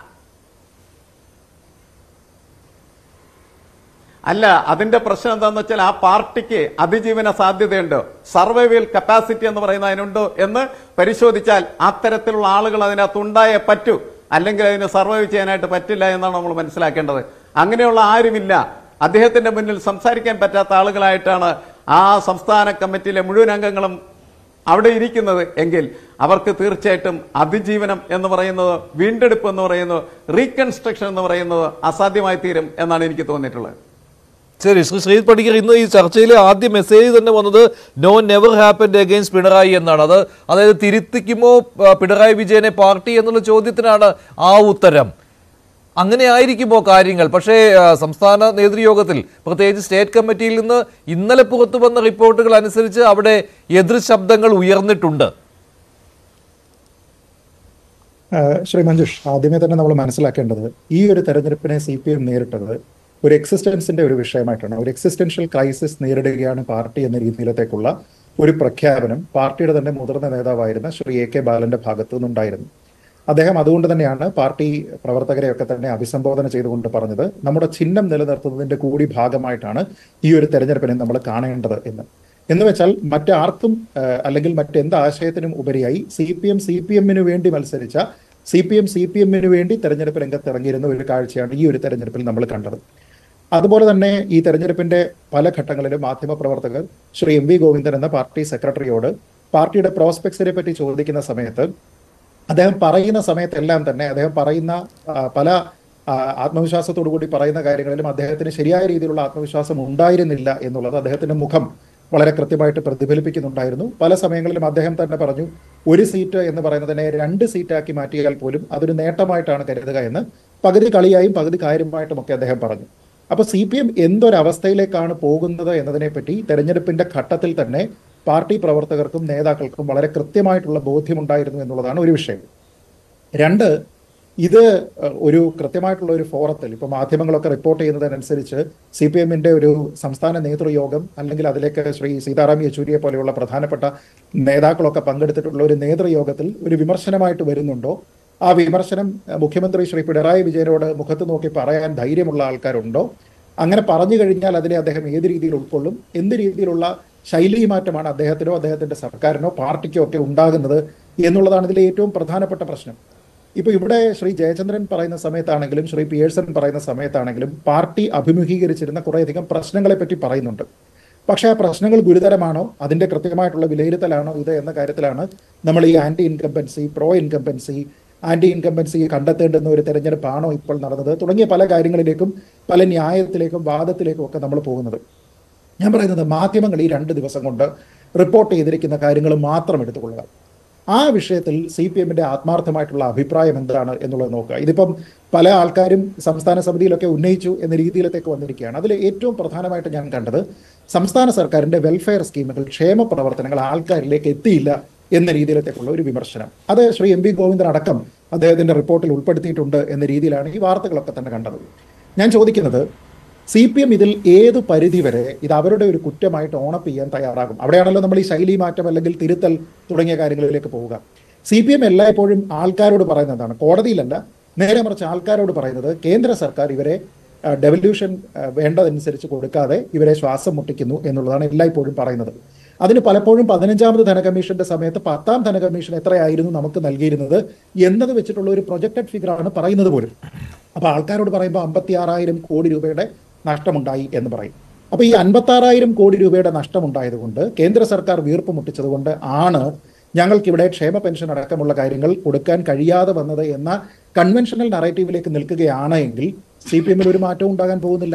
[SPEAKER 3] അല്ല അതിന്റെ പ്രശ്നം എന്താന്ന് വെച്ചാൽ ആ പാർട്ടിക്ക് അതിജീവന സാധ്യതയുണ്ടോ സർവൈവൽ കപ്പാസിറ്റി എന്ന് പറയുന്ന അതിനുണ്ടോ എന്ന് പരിശോധിച്ചാൽ അത്തരത്തിലുള്ള ആളുകൾ അതിനകത്ത് ഉണ്ടായേ പറ്റൂ അല്ലെങ്കിൽ അതിന് സർവൈവ് ചെയ്യാനായിട്ട് പറ്റില്ല എന്നാണ് നമ്മൾ മനസ്സിലാക്കേണ്ടത് അങ്ങനെയുള്ള ആരുമില്ല അദ്ദേഹത്തിന്റെ മുന്നിൽ സംസാരിക്കാൻ പറ്റാത്ത ആളുകളായിട്ടാണ് ആ സംസ്ഥാന കമ്മിറ്റിയിലെ മുഴുവൻ അംഗങ്ങളും അവിടെ ഇരിക്കുന്നത് എങ്കിൽ അവർക്ക് തീർച്ചയായിട്ടും അതിജീവനം എന്ന് പറയുന്നത് വീണ്ടെടുപ്പ് എന്ന് പറയുന്നത് റീകൺസ്ട്രക്ഷൻ എന്ന് പറയുന്നത് അസാധ്യമായി തീരും എന്നാണ് എനിക്ക് തോന്നിയിട്ടുള്ളത്
[SPEAKER 1] ശരി ശ്രീ ശ്രീ പണിക്കർ ഇന്ന് ഈ ചർച്ചയിലെ ആദ്യ മെസ്സേജ് തന്നെ വന്നത് no never happened against Pinarayi എന്നാണ് അത് അതായത് തിരുത്തിക്കുമോ ആ, പിണറായി വിജയനെ പാർട്ടി എന്നുള്ള ചോദ്യത്തിനാണ് ആ ഉത്തരം അങ്ങനെ ആയിരിക്കുമോ കാര്യങ്ങൾ പക്ഷേ ആ, സംസ്ഥാന നേതൃയോഗത്തിൽ പ്രത്യേകിച്ച് സ്റ്റേറ്റ് കമ്മിറ്റിയിൽ നിന്ന് ഇന്നലെ പുറത്തു വന്ന റിപ്പോർട്ടുകൾ അനുസരിച്ച് അവിടെ എതിർ ശബ്ദങ്ങൾ ഉയർന്നിട്ടുണ്ട്
[SPEAKER 4] ആഹ് ശ്രീ മഞ്ജുഷ് ആദ്യമേ തന്നെ നമ്മൾ മനസ്സിലാക്കേണ്ടത് ഈ ഒരു തെരഞ്ഞെടുപ്പിനെ സി പി എം നേരിട്ടത് ഒരു എക്സിസ്റ്റൻസിന്റെ ഒരു വിഷയമായിട്ടാണ് ഒരു എക്സിസ്റ്റൻഷ്യൽ ക്രൈസിസ് നേരിടുകയാണ് പാർട്ടി എന്ന രീതിയിലത്തേക്കുള്ള ഒരു പ്രഖ്യാപനം പാർട്ടിയുടെ തന്നെ മുതിർന്ന നേതാവായിരുന്ന ശ്രീ എ കെ ബാലന്റെ ഭാഗത്തു നിന്നുണ്ടായിരുന്നു അദ്ദേഹം അതുകൊണ്ട് തന്നെയാണ് പാർട്ടി പ്രവർത്തകരെയൊക്കെ തന്നെ അഭിസംബോധന ചെയ്തുകൊണ്ട് പറഞ്ഞത് നമ്മുടെ ചിഹ്നം നിലനിർത്തുന്നതിന്റെ കൂടി ഭാഗമായിട്ടാണ് ഈ ഒരു തെരഞ്ഞെടുപ്പിനെ നമ്മൾ കാണേണ്ടത് എന്ന് എന്ന് വെച്ചാൽ മറ്റാർക്കും ആഹ്, അല്ലെങ്കിൽ മറ്റെന്ത് ആശയത്തിനും ഉപരിയായി C P M C P എമ്മിന് വേണ്ടി മത്സരിച്ച C P M C P എമ്മിന് വേണ്ടി തെരഞ്ഞെടുപ്പ് രംഗത്ത് ഇറങ്ങിയിരുന്ന ഒരു കാഴ്ചയാണ് ഈ ഒരു തെരഞ്ഞെടുപ്പിൽ നമ്മൾ കണ്ടത് അതുപോലെ തന്നെ ഈ തെരഞ്ഞെടുപ്പിന്റെ പല ഘട്ടങ്ങളിലും മാധ്യമപ്രവർത്തകർ ശ്രീ എം വി ഗോവിന്ദൻ എന്ന പാർട്ടി സെക്രട്ടറിയോട് പാർട്ടിയുടെ പ്രോസ്പെക്ട്സിനെ പറ്റി ചോദിക്കുന്ന സമയത്ത് അദ്ദേഹം പറയുന്ന സമയത്തെല്ലാം തന്നെ അദ്ദേഹം പറയുന്ന ആ, പല ആ, ആത്മവിശ്വാസത്തോടു കൂടി പറയുന്ന കാര്യങ്ങളിലും അദ്ദേഹത്തിന് ശരിയായ രീതിയിലുള്ള ആത്മവിശ്വാസം ഉണ്ടായിരുന്നില്ല എന്നുള്ളത് അദ്ദേഹത്തിന്റെ മുഖം വളരെ കൃത്യമായിട്ട് പ്രതിഫലിപ്പിക്കുന്നുണ്ടായിരുന്നു പല സമയങ്ങളിലും അദ്ദേഹം തന്നെ പറഞ്ഞു ഒരു സീറ്റ് എന്ന് പറയുന്നതിനെ രണ്ട് സീറ്റാക്കി മാറ്റിയാൽ പോലും അതൊരു നേട്ടമായിട്ടാണ് കരുതുക എന്ന് പകുതി കളിയായും പകുതി കാര്യമായിട്ടും ഒക്കെ അദ്ദേഹം പറഞ്ഞു അപ്പൊ സി പി എം എന്തൊരവസ്ഥയിലേക്കാണ് പോകുന്നത് എന്നതിനെപ്പറ്റി തെരഞ്ഞെടുപ്പിന്റെ ഘട്ടത്തിൽ തന്നെ പാർട്ടി പ്രവർത്തകർക്കും നേതാക്കൾക്കും വളരെ കൃത്യമായിട്ടുള്ള ബോധ്യമുണ്ടായിരുന്നു എന്നുള്ളതാണ് ഒരു വിഷയം രണ്ട് ഇത് അഹ്, ഒരു കൃത്യമായിട്ടുള്ള ഒരു ഫോറത്തിൽ ഇപ്പൊ മാധ്യമങ്ങളൊക്കെ റിപ്പോർട്ട് ചെയ്യുന്നതിനനുസരിച്ച് സി പി എമ്മിന്റെ ഒരു സംസ്ഥാന നേതൃയോഗം അല്ലെങ്കിൽ അതിലേക്ക് ശ്രീ സീതാറാം യെച്ചൂരിയെ പോലെയുള്ള പ്രധാനപ്പെട്ട നേതാക്കളൊക്കെ പങ്കെടുത്തിട്ടുള്ള ഒരു നേതൃയോഗത്തിൽ ഒരു വിമർശനമായിട്ട് വരുന്നുണ്ടോ ആ വിമർശനം അഹ്, മുഖ്യമന്ത്രി ശ്രീ പിണറായി വിജയനോട് മുഖത്ത് നോക്കി പറയാൻ ധൈര്യമുള്ള ആൾക്കാരുണ്ടോ അങ്ങനെ പറഞ്ഞു കഴിഞ്ഞാൽ അതിനെ അദ്ദേഹം ഏത് രീതിയിൽ ഉൾക്കൊള്ളും എന്ത് രീതിയിലുള്ള ശൈലി മാറ്റമാണ് അദ്ദേഹത്തിനോ അദ്ദേഹത്തിന്റെ സർക്കാരിനോ പാർട്ടിക്കോ ഒക്കെ ഉണ്ടാകുന്നത് എന്നുള്ളതാണ് ഇതിലെ ഏറ്റവും പ്രധാനപ്പെട്ട പ്രശ്നം ഇപ്പൊ ഇവിടെ ശ്രീ ജയചന്ദ്രൻ പറയുന്ന സമയത്താണെങ്കിലും ശ്രീ പിയേഴ്സൺ പറയുന്ന സമയത്താണെങ്കിലും പാർട്ടി അഭിമുഖീകരിച്ചിരുന്ന കുറേയധികം പ്രശ്നങ്ങളെ പറ്റി പറയുന്നുണ്ട് പക്ഷേ ആ പ്രശ്നങ്ങൾ ഗുരുതരമാണോ അതിന്റെ കൃത്യമായിട്ടുള്ള വിലയിരുത്തലാണോ ഇത് എന്ന കാര്യത്തിലാണ് നമ്മൾ ഈ anti incumbency pro incumbency anti incumbency കണ്ടെത്തേണ്ടുന്ന ഒരു തെരഞ്ഞെടുപ്പാണോ ഇപ്പോൾ നടന്നത് തുടങ്ങിയ പല കാര്യങ്ങളിലേക്കും പല ന്യായത്തിലേക്കും വാദത്തിലേക്കും ഒക്കെ നമ്മൾ പോകുന്നത് ഞാൻ പറയുന്നത് മാധ്യമങ്ങൾ ഈ രണ്ട് ദിവസം കൊണ്ട് റിപ്പോർട്ട് ചെയ്തിരിക്കുന്ന കാര്യങ്ങൾ മാത്രം എടുത്തുകൊള്ളുക ആ വിഷയത്തിൽ സി പി എമ്മിന്റെ ആത്മാർത്ഥമായിട്ടുള്ള അഭിപ്രായം എന്താണ് എന്നുള്ളത് നോക്കുക ഇതിപ്പം പല ആൾക്കാരും സംസ്ഥാന സമിതിയിലൊക്കെ ഉന്നയിച്ചു എന്ന രീതിയിലത്തേക്ക് വന്നിരിക്കുകയാണ് അതിൽ ഏറ്റവും പ്രധാനമായിട്ട് ഞാൻ കണ്ടത് സംസ്ഥാന സർക്കാരിന്റെ വെൽഫെയർ സ്കീമുകൾ ക്ഷേമ പ്രവർത്തനങ്ങൾ ആൾക്കാരിലേക്ക് എത്തിയില്ല എന്ന രീതിയിലത്തേക്കുള്ള ഒരു വിമർശനം അത് ശ്രീ എം വി ഗോവിന്ദൻ അടക്കം അദ്ദേഹത്തിന്റെ റിപ്പോർട്ടിൽ ഉൾപ്പെടുത്തിയിട്ടുണ്ട് എന്ന രീതിയിലാണ് ഈ വാർത്തകളൊക്കെ തന്നെ കണ്ടത് ഞാൻ ചോദിക്കുന്നത് സി പി എം ഇതിൽ ഏത് പരിധി വരെ ഇത് അവരുടെ ഒരു കുറ്റമായിട്ട് ഓണപ്പ് ചെയ്യാൻ തയ്യാറാകും അവിടെയാണല്ലോ നമ്മൾ ഈ ശൈലി മാറ്റം അല്ലെങ്കിൽ തിരുത്തൽ തുടങ്ങിയ കാര്യങ്ങളിലേക്ക് പോവുക സി പി എം എല്ലായ്പ്പോഴും ആൾക്കാരോട് പറയുന്നതാണ് കോടതിയിലല്ല നേരെ മറിച്ച് ആൾക്കാരോട് പറയുന്നത് കേന്ദ്ര സർക്കാർ ഇവരെ ഡെവല്യൂഷൻ വേണ്ടതനുസരിച്ച് കൊടുക്കാതെ ഇവരെ ശ്വാസം മുട്ടിക്കുന്നു എന്നുള്ളതാണ് എല്ലായ്പ്പോഴും പറയുന്നത് അതിന് പലപ്പോഴും പതിനഞ്ചാമത് ധനകമ്മീഷന്റെ സമയത്ത് പത്താം ധനകമ്മീഷൻ എത്രയായിരുന്നു നമുക്ക് നൽകിയിരുന്നത് എന്നത് വെച്ചിട്ടുള്ള ഒരു പ്രൊജക്റ്റഡ് ഫിഗറാണ് പറയുന്നത് പോലും അപ്പൊ ആൾക്കാരോട് പറയുമ്പോൾ അമ്പത്തി ആറായിരം കോടി രൂപയുടെ നഷ്ടമുണ്ടായി എന്ന് പറയും അപ്പൊ ഈ അൻപത്തി ആറായിരം കോടി രൂപയുടെ നഷ്ടമുണ്ടായതുകൊണ്ട് കേന്ദ്ര സർക്കാർ വീർപ്പ് മുട്ടിച്ചതുകൊണ്ട് ആണ് ഞങ്ങൾക്കിവിടെ ക്ഷേമ പെൻഷൻ അടക്കമുള്ള കാര്യങ്ങൾ കൊടുക്കാൻ കഴിയാതെ വന്നത് എന്ന കൺവെൻഷണൽ നറേറ്റീവിലേക്ക് നിൽക്കുകയാണ് എങ്കിൽ സി പി എമ്മിൽ ഒരു മാറ്റവും ഉണ്ടാകാൻ പോകുന്നില്ല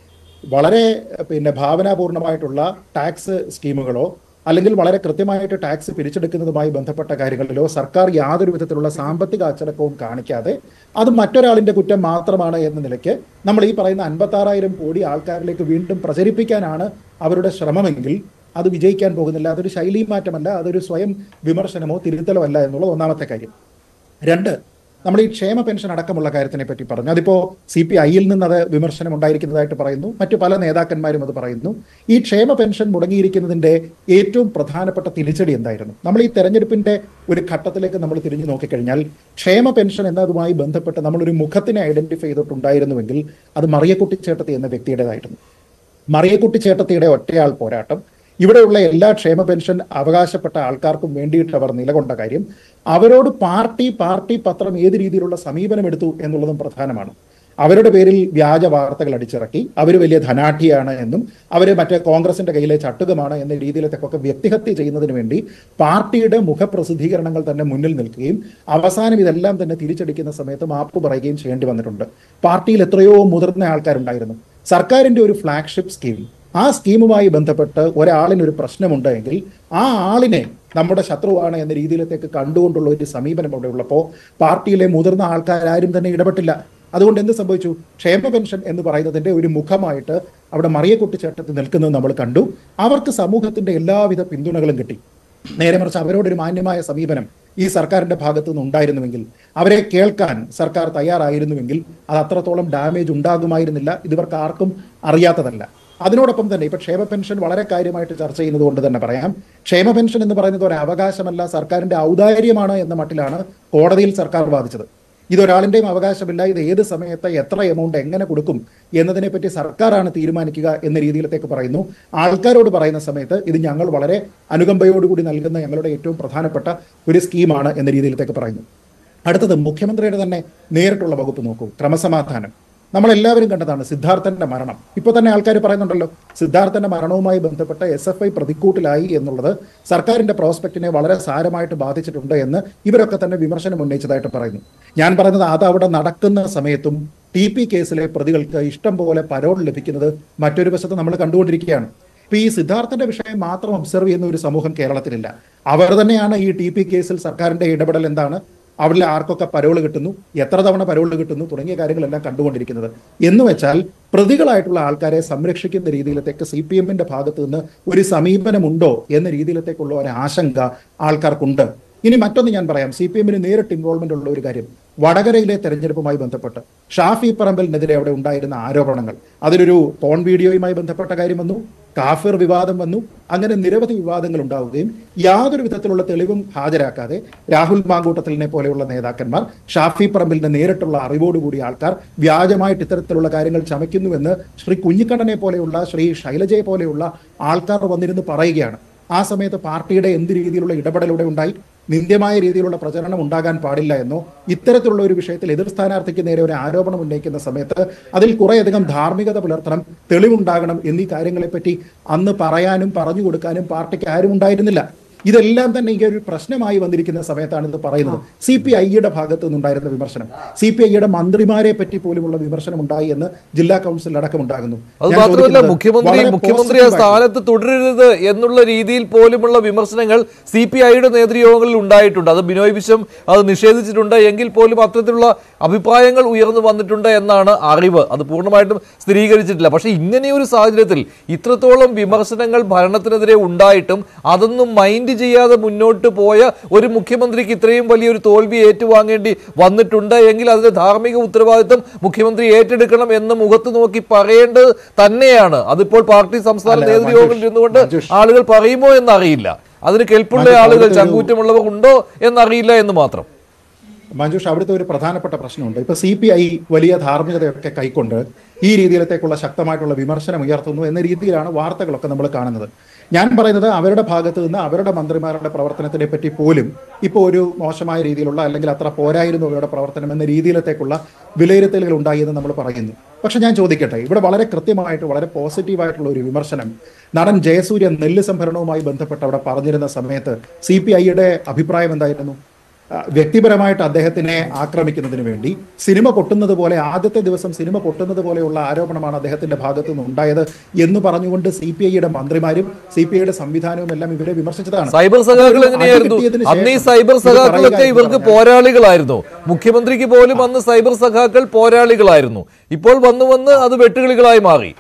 [SPEAKER 4] വളരെ പിന്നെ ഭാവനാപൂർണമായിട്ടുള്ള ടാക്സ് സ്കീമുകളോ അല്ലെങ്കിൽ വളരെ കൃത്യമായിട്ട് ടാക്സ് പിരിച്ചെടുക്കുന്നതുമായി ബന്ധപ്പെട്ട കാര്യങ്ങളിലോ സർക്കാർ യാതൊരു വിധത്തിലുള്ള സാമ്പത്തിക അച്ചടക്കവും കാണിക്കാതെ അത് മറ്റൊരാളിന്റെ കുറ്റം മാത്രമാണ് എന്ന നിലയ്ക്ക് നമ്മൾ ഈ പറയുന്ന അൻപത്താറായിരം കോടി ആൾക്കാരിലേക്ക് വീണ്ടും പ്രചരിപ്പിക്കാനാണ് അവരുടെ ശ്രമമെങ്കിൽ അത് വിജയിക്കാൻ പോകുന്നില്ല അതൊരു ശൈലി മാറ്റമല്ല അതൊരു സ്വയം വിമർശനമോ തിരുത്തലോ അല്ല എന്നുള്ളത് ഒന്നാമത്തെ കാര്യം രണ്ട് നമ്മൾ ഈ ക്ഷേമ പെൻഷൻ അടക്കമുള്ള കാര്യത്തിനെ പറ്റി പറഞ്ഞു അതിപ്പോ സി പി ഐയിൽ നിന്ന് അത് വിമർശനം ഉണ്ടായിരിക്കുന്നതായിട്ട് പറയുന്നു മറ്റു പല നേതാക്കന്മാരും അത് പറയുന്നു ഈ ക്ഷേമ പെൻഷൻ മുടങ്ങിയിരിക്കുന്നതിന്റെ ഏറ്റവും പ്രധാനപ്പെട്ട തിരിച്ചടി എന്തായിരുന്നു നമ്മൾ ഈ തെരഞ്ഞെടുപ്പിന്റെ ഒരു ഘട്ടത്തിലേക്ക് നമ്മൾ തിരിഞ്ഞു നോക്കിക്കഴിഞ്ഞാൽ ക്ഷേമ പെൻഷൻ എന്നതുമായി ബന്ധപ്പെട്ട് നമ്മളൊരു മുഖത്തിനെ ഐഡന്റിഫൈ ചെയ്തിട്ടുണ്ടായിരുന്നുവെങ്കിൽ അത് മറിയക്കുട്ടി ചേട്ടത്തി എന്ന വ്യക്തിയുടേതായിരുന്നു മറിയക്കുട്ടി ചേട്ടത്തിയുടെ ഒറ്റയാൾ പോരാട്ടം ഇവിടെയുള്ള എല്ലാ ക്ഷേമ പെൻഷൻ അവകാശപ്പെട്ട ആൾക്കാർക്കും വേണ്ടിയിട്ട് അവർ നിലകൊണ്ട കാര്യം അവരോട് പാർട്ടി പാർട്ടി പത്രം ഏത് രീതിയിലുള്ള സമീപനം എടുത്തു എന്നുള്ളതും പ്രധാനമാണ് അവരുടെ പേരിൽ വ്യാജ വാർത്തകൾ അടിച്ചിറക്കി അവർ വലിയ ധനാഠ്യയാണ് എന്നും അവർ മറ്റേ കോൺഗ്രസിന്റെ കയ്യിലെ ചട്ടുകമാണ് എന്ന രീതിയിലത്തേക്കൊക്കെ വ്യക്തിഹത്യ ചെയ്യുന്നതിന് വേണ്ടി പാർട്ടിയുടെ മുഖപ്രസിദ്ധീകരണങ്ങൾ തന്നെ മുന്നിൽ നിൽക്കുകയും അവസാനം ഇതെല്ലാം തന്നെ തിരിച്ചടിക്കുന്ന സമയത്ത് മാപ്പ് പറയുകയും ചെയ്യേണ്ടി വന്നിട്ടുണ്ട് പാർട്ടിയിൽ എത്രയോ മുതിർന്ന ആൾക്കാരുണ്ടായിരുന്നു സർക്കാരിന്റെ ഒരു ഫ്ലാഗ്ഷിപ്പ് സ്കീം ആ സ്കീമുമായി ബന്ധപ്പെട്ട് ഒരാളിന് ഒരു പ്രശ്നമുണ്ട് എങ്കിൽ ആ ആളിനെ നമ്മുടെ ശത്രുവാണ് എന്ന രീതിയിലത്തേക്ക് കണ്ടുകൊണ്ടുള്ള ഒരു സമീപനം അവിടെ ഉള്ളപ്പോൾ പാർട്ടിയിലെ മുതിർന്ന ആൾക്കാരും തന്നെ ഇടപെട്ടില്ല അതുകൊണ്ട് എന്ത് സംഭവിച്ചു ക്ഷേമ പെൻഷൻ എന്ന് പറയുന്നതിന്റെ ഒരു മുഖമായിട്ട് അവിടെ മറിയക്കുട്ടിച്ചേട്ടത്തിൽ നിൽക്കുന്നത് നമ്മൾ കണ്ടു അവർക്ക് സമൂഹത്തിന്റെ എല്ലാവിധ പിന്തുണകളും കിട്ടി നേരെ മറിച്ച് അവരോടൊരു മാന്യമായ സമീപനം ഈ സർക്കാരിന്റെ ഭാഗത്തു നിന്ന് ഉണ്ടായിരുന്നുവെങ്കിൽ അവരെ കേൾക്കാൻ സർക്കാർ തയ്യാറായിരുന്നുവെങ്കിൽ അത് അത്രത്തോളം ഡാമേജ് ഉണ്ടാകുമായിരുന്നില്ല ഇതിവർക്ക് ആർക്കും അറിയാത്തതല്ല അതിനോടൊപ്പം തന്നെ ഇപ്പൊ ക്ഷേമ പെൻഷൻ വളരെ കാര്യമായിട്ട് ചർച്ച ചെയ്യുന്നത് കൊണ്ട് തന്നെ പറയാം ക്ഷേമ പെൻഷൻ എന്ന് പറയുന്നത് ഒരു അവകാശമല്ല സർക്കാരിന്റെ ഔദാര്യമാണ് എന്ന മട്ടിലാണ് കോടതിയിൽ സർക്കാർ വാദിച്ചത് ഇതൊരാളിന്റെയും അവകാശമില്ല ഇത് ഏത് സമയത്ത് എത്ര എമൗണ്ട് എങ്ങനെ കൊടുക്കും എന്നതിനെപ്പറ്റി സർക്കാരാണ് തീരുമാനിക്കുക എന്ന രീതിയിലത്തേക്ക് പറയുന്നു ആൾക്കാരോട് പറയുന്ന സമയത്ത് ഇത് ഞങ്ങൾ വളരെ അനുകമ്പയോടുകൂടി നൽകുന്ന ഞങ്ങളുടെ ഏറ്റവും പ്രധാനപ്പെട്ട ഒരു സ്കീമാണ് എന്ന രീതിയിലത്തേക്ക് പറയുന്നു അടുത്തത് മുഖ്യമന്ത്രിയുടെ തന്നെ നേരിട്ടുള്ള വകുപ്പ് നോക്കൂ ക്രമസമാധാനം നമ്മളെല്ലാവരും കണ്ടതാണ് സിദ്ധാർത്ഥന്റെ മരണം ഇപ്പൊ തന്നെ ആൾക്കാർ പറയുന്നുണ്ടല്ലോ സിദ്ധാർത്ഥന്റെ മരണവുമായി ബന്ധപ്പെട്ട എസ് എഫ് ഐ പ്രതിക്കൂട്ടിലായി എന്നുള്ളത് സർക്കാരിന്റെ പ്രോസ്പെക്റ്റിനെ വളരെ സാരമായിട്ട് ബാധിച്ചിട്ടുണ്ട് എന്ന് ഇവരൊക്കെ തന്നെ വിമർശനം ഉന്നയിച്ചതായിട്ട് പറയുന്നു ഞാൻ പറയുന്നത് അത് അവിടെ നടക്കുന്ന സമയത്തും ടി പി കേസിലെ പ്രതികൾക്ക് ഇഷ്ടം പോലെ പരോൾ ലഭിക്കുന്നത് മറ്റൊരു വശത്ത് നമ്മൾ കണ്ടുകൊണ്ടിരിക്കുകയാണ് ഇപ്പൊ ഈ സിദ്ധാർത്ഥന്റെ വിഷയം മാത്രം ഒബ്സർവ് ചെയ്യുന്ന ഒരു സമൂഹം കേരളത്തിലില്ല അവർ തന്നെയാണ് ഈ ടി പി കേസിൽ സർക്കാരിന്റെ ഇടപെടൽ എന്താണ് അവിടെ ആർക്കൊക്കെ പരോള് കിട്ടുന്നു എത്ര തവണ പരോള് കിട്ടുന്നു തുടങ്ങിയ കാര്യങ്ങളെല്ലാം കണ്ടുകൊണ്ടിരിക്കുന്നത് എന്ന് വെച്ചാൽ പ്രതികളായിട്ടുള്ള ആൾക്കാരെ സംരക്ഷിക്കുന്ന രീതിയിലത്തേക്ക് സി പി എമ്മിന്റെ ഭാഗത്ത് നിന്ന് ഒരു സമീപനമുണ്ടോ എന്ന രീതിയിലത്തേക്കുള്ള ഒരു ആശങ്ക ആൾക്കാർക്കുണ്ട് ഇനി മറ്റൊന്ന് ഞാൻ പറയാം സി പി എമ്മിന് നേരിട്ട് ഇൻവോൾവ്മെന്റ് ഉള്ള ഒരു കാര്യം വടകരയിലെ തെരഞ്ഞെടുപ്പുമായി ബന്ധപ്പെട്ട് ഷാഫി പറമ്പലിനെതിരെ അവിടെ ഉണ്ടായിരുന്ന ആരോപണങ്ങൾ അതിലൊരു പോൺ വീഡിയോയുമായി ബന്ധപ്പെട്ട കാര്യം വന്നു കാഫിർ വിവാദം വന്നു അങ്ങനെ നിരവധി വിവാദങ്ങൾ ഉണ്ടാവുകയും യാതൊരു വിധത്തിലുള്ള തെളിവും ഹാജരാക്കാതെ രാഹുൽ മാങ്കൂട്ടത്തിലിനെ പോലെയുള്ള നേതാക്കന്മാർ ഷാഫി പറമ്പിലിന്റെ നേരിട്ടുള്ള അറിവോടുകൂടി ആൾക്കാർ വ്യാജമായിട്ട് ഇത്തരത്തിലുള്ള കാര്യങ്ങൾ ചമയ്ക്കുന്നുവെന്ന് ശ്രീ കുഞ്ഞിക്കണ്ണനെ പോലെയുള്ള ശ്രീ ശൈലജയെ പോലെയുള്ള ആൾക്കാർ വന്നിരുന്ന് പറയുകയാണ് ആ സമയത്ത് പാർട്ടിയുടെ എന്ത് രീതിയിലുള്ള ഇടപെടലൂടെ ഉണ്ടായി നിന്ദ്യമായ രീതിയിലുള്ള പ്രചരണം ഉണ്ടാകാൻ പാടില്ല എന്നോ ഇത്തരത്തിലുള്ള ഒരു വിഷയത്തിൽ എതിർ സ്ഥാനാർത്ഥിക്ക് നേരെ ഒരു ആരോപണം ഉന്നയിക്കുന്ന സമയത്ത് അതിൽ കുറേയധികം ധാർമ്മികത പുലർത്തണം തെളിവുണ്ടാകണം എന്നീ കാര്യങ്ങളെപ്പറ്റി അന്ന് പറയാനും പറഞ്ഞു കൊടുക്കാനും പാർട്ടിക്ക് ആരും ഉണ്ടായിരുന്നില്ല ഇതെല്ലാം തന്നെ ഈ ഒരു പ്രശ്നമായി വന്നിരിക്കുന്ന സമയത്താണ് ഇത് പറയുന്നത് സി പി ഐയുടെ ഭാഗത്തു നിന്നുണ്ടായിരുന്ന വിമർശനം സി പി ഐയുടെ മന്ത്രിമാരെ പറ്റി പോലുമുള്ള വിമർശനം ഉണ്ടായി എന്ന് ജില്ലാ കൗൺസിൽ അടക്കം ഉണ്ടാകുന്നു
[SPEAKER 1] അത്
[SPEAKER 4] ഞാൻ
[SPEAKER 1] മാത്രമല്ല
[SPEAKER 4] ചോദിക്കുന്നത്
[SPEAKER 1] മുഖ്യമന്ത്രി
[SPEAKER 4] വളരെ
[SPEAKER 1] മുഖ്യമന്ത്രി ആ
[SPEAKER 4] positive ആയിട്ടുള്ള-
[SPEAKER 1] സ്ഥാനത്ത് തുടരരുത് എന്നുള്ള രീതിയിൽ പോലുമുള്ള വിമർശനങ്ങൾ സി പി ഐയുടെ നേതൃയോഗങ്ങളിൽ ഉണ്ടായിട്ടുണ്ട് അത് ബിനോയ് വിശ്വം അത് നിഷേധിച്ചിട്ടുണ്ട് എങ്കിൽ പോലും അത്തരത്തിലുള്ള അഭിപ്രായങ്ങൾ ഉയർന്നു വന്നിട്ടുണ്ട് എന്നാണ് അറിവ് അത് പൂർണ്ണമായിട്ടും സ്ഥിരീകരിച്ചിട്ടില്ല പക്ഷേ ഇങ്ങനെയൊരു സാഹചര്യത്തിൽ ഇത്രത്തോളം വിമർശനങ്ങൾ ഭരണത്തിനെതിരെ ഉണ്ടായിട്ടും അതൊന്നും മൈൻഡ് ചെയ്യാതെ മുന്നോട്ട് പോയ ഒരു മുഖ്യമന്ത്രിക്ക് ഇത്രയും വലിയൊരു തോൽവി ഏറ്റുവാങ്ങേണ്ടി വന്നിട്ടുണ്ട് എങ്കിൽ അതിന്റെ ധാർമ്മിക ഉത്തരവാദിത്വം മുഖ്യമന്ത്രി ഏറ്റെടുക്കണം എന്ന് മുഖത്ത് നോക്കി പറയേണ്ടത് തന്നെയാണ് അതിപ്പോൾ പാർട്ടി സംസ്ഥാന
[SPEAKER 4] അല്ല,
[SPEAKER 1] നേതൃയോഗത്തിൽ
[SPEAKER 4] മഞ്ജുഷ്,
[SPEAKER 1] ഇരുന്നുകൊണ്ട്
[SPEAKER 4] മഞ്ജുഷ്.
[SPEAKER 1] ആളുകൾ പറയുമോ എന്നറിയില്ല അതിന് കെൽപ്പുള്ള
[SPEAKER 4] മഞ്ജുഷ്,
[SPEAKER 1] ആളുകൾ
[SPEAKER 4] അവിടുത്തെ ഒരു-
[SPEAKER 1] ചങ്കൂറ്റമുള്ളവർ ഉണ്ടോ എന്നറിയില്ല എന്ന് മാത്രം
[SPEAKER 4] മഞ്ജുഷ് അവിടുത്തെ ഒരു പ്രധാനപ്പെട്ട പ്രശ്നമുണ്ട് ഇപ്പൊ സി പി ഐ വലിയ ധാർമ്മികതയൊക്കെ കൈക്കൊണ്ട് ഈ രീതിയിലത്തേക്കുള്ള ശക്തമായിട്ടുള്ള വിമർശനം ഉയർത്തുന്നു എന്ന രീതിയിലാണ് വാർത്തകളൊക്കെ നമ്മൾ കാണുന്നത് ഞാൻ പറയുന്നത് അവരുടെ ഭാഗത്ത് നിന്ന് അവരുടെ മന്ത്രിമാരുടെ പ്രവർത്തനത്തിനെ പറ്റി പോലും ഇപ്പോൾ ഒരു മോശമായ രീതിയിലുള്ള അല്ലെങ്കിൽ അത്ര പോരായിരുന്നു അവരുടെ പ്രവർത്തനം എന്ന രീതിയിലത്തേക്കുള്ള വിലയിരുത്തലുകൾ ഉണ്ടായി എന്ന് നമ്മൾ പറയുന്നു പക്ഷെ ഞാൻ ചോദിക്കട്ടെ ഇവിടെ വളരെ കൃത്യമായിട്ട് വളരെ പോസിറ്റീവായിട്ടുള്ള ഒരു വിമർശനം നടൻ ജയസൂര്യ നെല്ല് സംഭരണവുമായി ബന്ധപ്പെട്ട് അവിടെ പറഞ്ഞിരുന്ന സമയത്ത് സി പി ഐയുടെ അഭിപ്രായം എന്തായിരുന്നു ആ, വ്യക്തിപരമായിട്ട് അദ്ദേഹത്തിനെ ആക്രമിക്കുന്നതിന് വേണ്ടി സിനിമ പൊട്ടുന്നത് പോലെ ആദ്യത്തെ ദിവസം സിനിമ പൊട്ടുന്നത് പോലെയുള്ള ആരോപണമാണ് അദ്ദേഹത്തിന്റെ ഭാഗത്തു നിന്ന് ഉണ്ടായത് എന്ന് പറഞ്ഞുകൊണ്ട് സി പി ഐയുടെ മന്ത്രിമാരും സി പി ഐയുടെ സംവിധാനവും എല്ലാം ഇവരെ വിമർശിച്ചതാണ്
[SPEAKER 1] സൈബർ സഖാക്കൾ
[SPEAKER 4] അതൊരു
[SPEAKER 1] എങ്ങനെയായിരുന്നു
[SPEAKER 4] അടി കിട്ടിയതിന്
[SPEAKER 1] അന്ന് ഈ
[SPEAKER 4] ശേഷം
[SPEAKER 1] സൈബർ
[SPEAKER 4] ഇത്
[SPEAKER 1] സഖാക്കളൊക്കെ
[SPEAKER 4] പറയുക എന്ന്
[SPEAKER 1] ഇവർക്ക്
[SPEAKER 4] പറഞ്ഞാൽ
[SPEAKER 1] പോരാളികളായിരുന്നു മുഖ്യമന്ത്രിക്ക് പോലും അന്ന് സൈബർ സഖാക്കൾ പോരാളികളായിരുന്നു ഇപ്പോൾ വന്നു വന്ന് അത് വെട്ടുകിളികളായി മാറി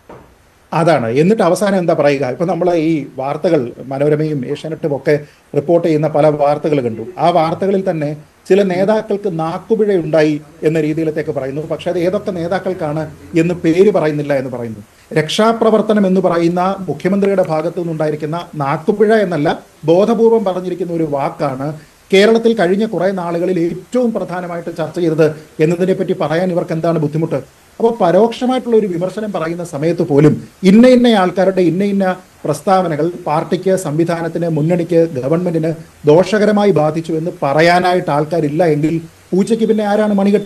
[SPEAKER 4] അതാണ് എന്നിട്ട് അവസാനം എന്താ പറയുക ഇപ്പൊ നമ്മൾ ഈ വാർത്തകൾ മനോരമയും ഏഷ്യാനെറ്റും ഒക്കെ റിപ്പോർട്ട് ചെയ്യുന്ന പല വാർത്തകൾ കണ്ടു ആ വാർത്തകളിൽ തന്നെ ചില നേതാക്കൾക്ക് നാക്കുപിഴ ഉണ്ടായി എന്ന രീതിയിലത്തേക്ക് പറയുന്നു പക്ഷെ അത് ഏതൊക്കെ നേതാക്കൾക്കാണ് എന്ന് പേര് പറയുന്നില്ല എന്ന് പറയുന്നു രക്ഷാപ്രവർത്തനം എന്ന് പറയുന്ന മുഖ്യമന്ത്രിയുടെ ഭാഗത്തു നിന്നുണ്ടായിരിക്കുന്ന നാക്കുപിഴ എന്നല്ല ബോധപൂർവം പറഞ്ഞിരിക്കുന്ന ഒരു വാക്കാണ് കേരളത്തിൽ കഴിഞ്ഞ കുറെ നാളുകളിൽ ഏറ്റവും പ്രധാനമായിട്ട് ചർച്ച ചെയ്തത് എന്നതിനെ പറ്റി പറയാൻ ഇവർക്ക് എന്താണ് ബുദ്ധിമുട്ട് അപ്പോൾ പരോക്ഷമായിട്ടുള്ള ഒരു വിമർശനം പറയുന്ന സമയത്ത് പോലും ഇന്ന ഇന്ന ആൾക്കാരുടെ ഇന്ന ഇന്ന പ്രസ്താവനകൾ പാർട്ടിക്ക് സംവിധാനത്തിന് മുന്നണിക്ക് ഗവൺമെന്റിന് ദോഷകരമായി ബാധിച്ചു എന്ന് പറയാനായിട്ട് ആൾക്കാരില്ല എങ്കിൽ പൂച്ചയ്ക്ക് പിന്നെ ആരാണ് മണികെട്ടുക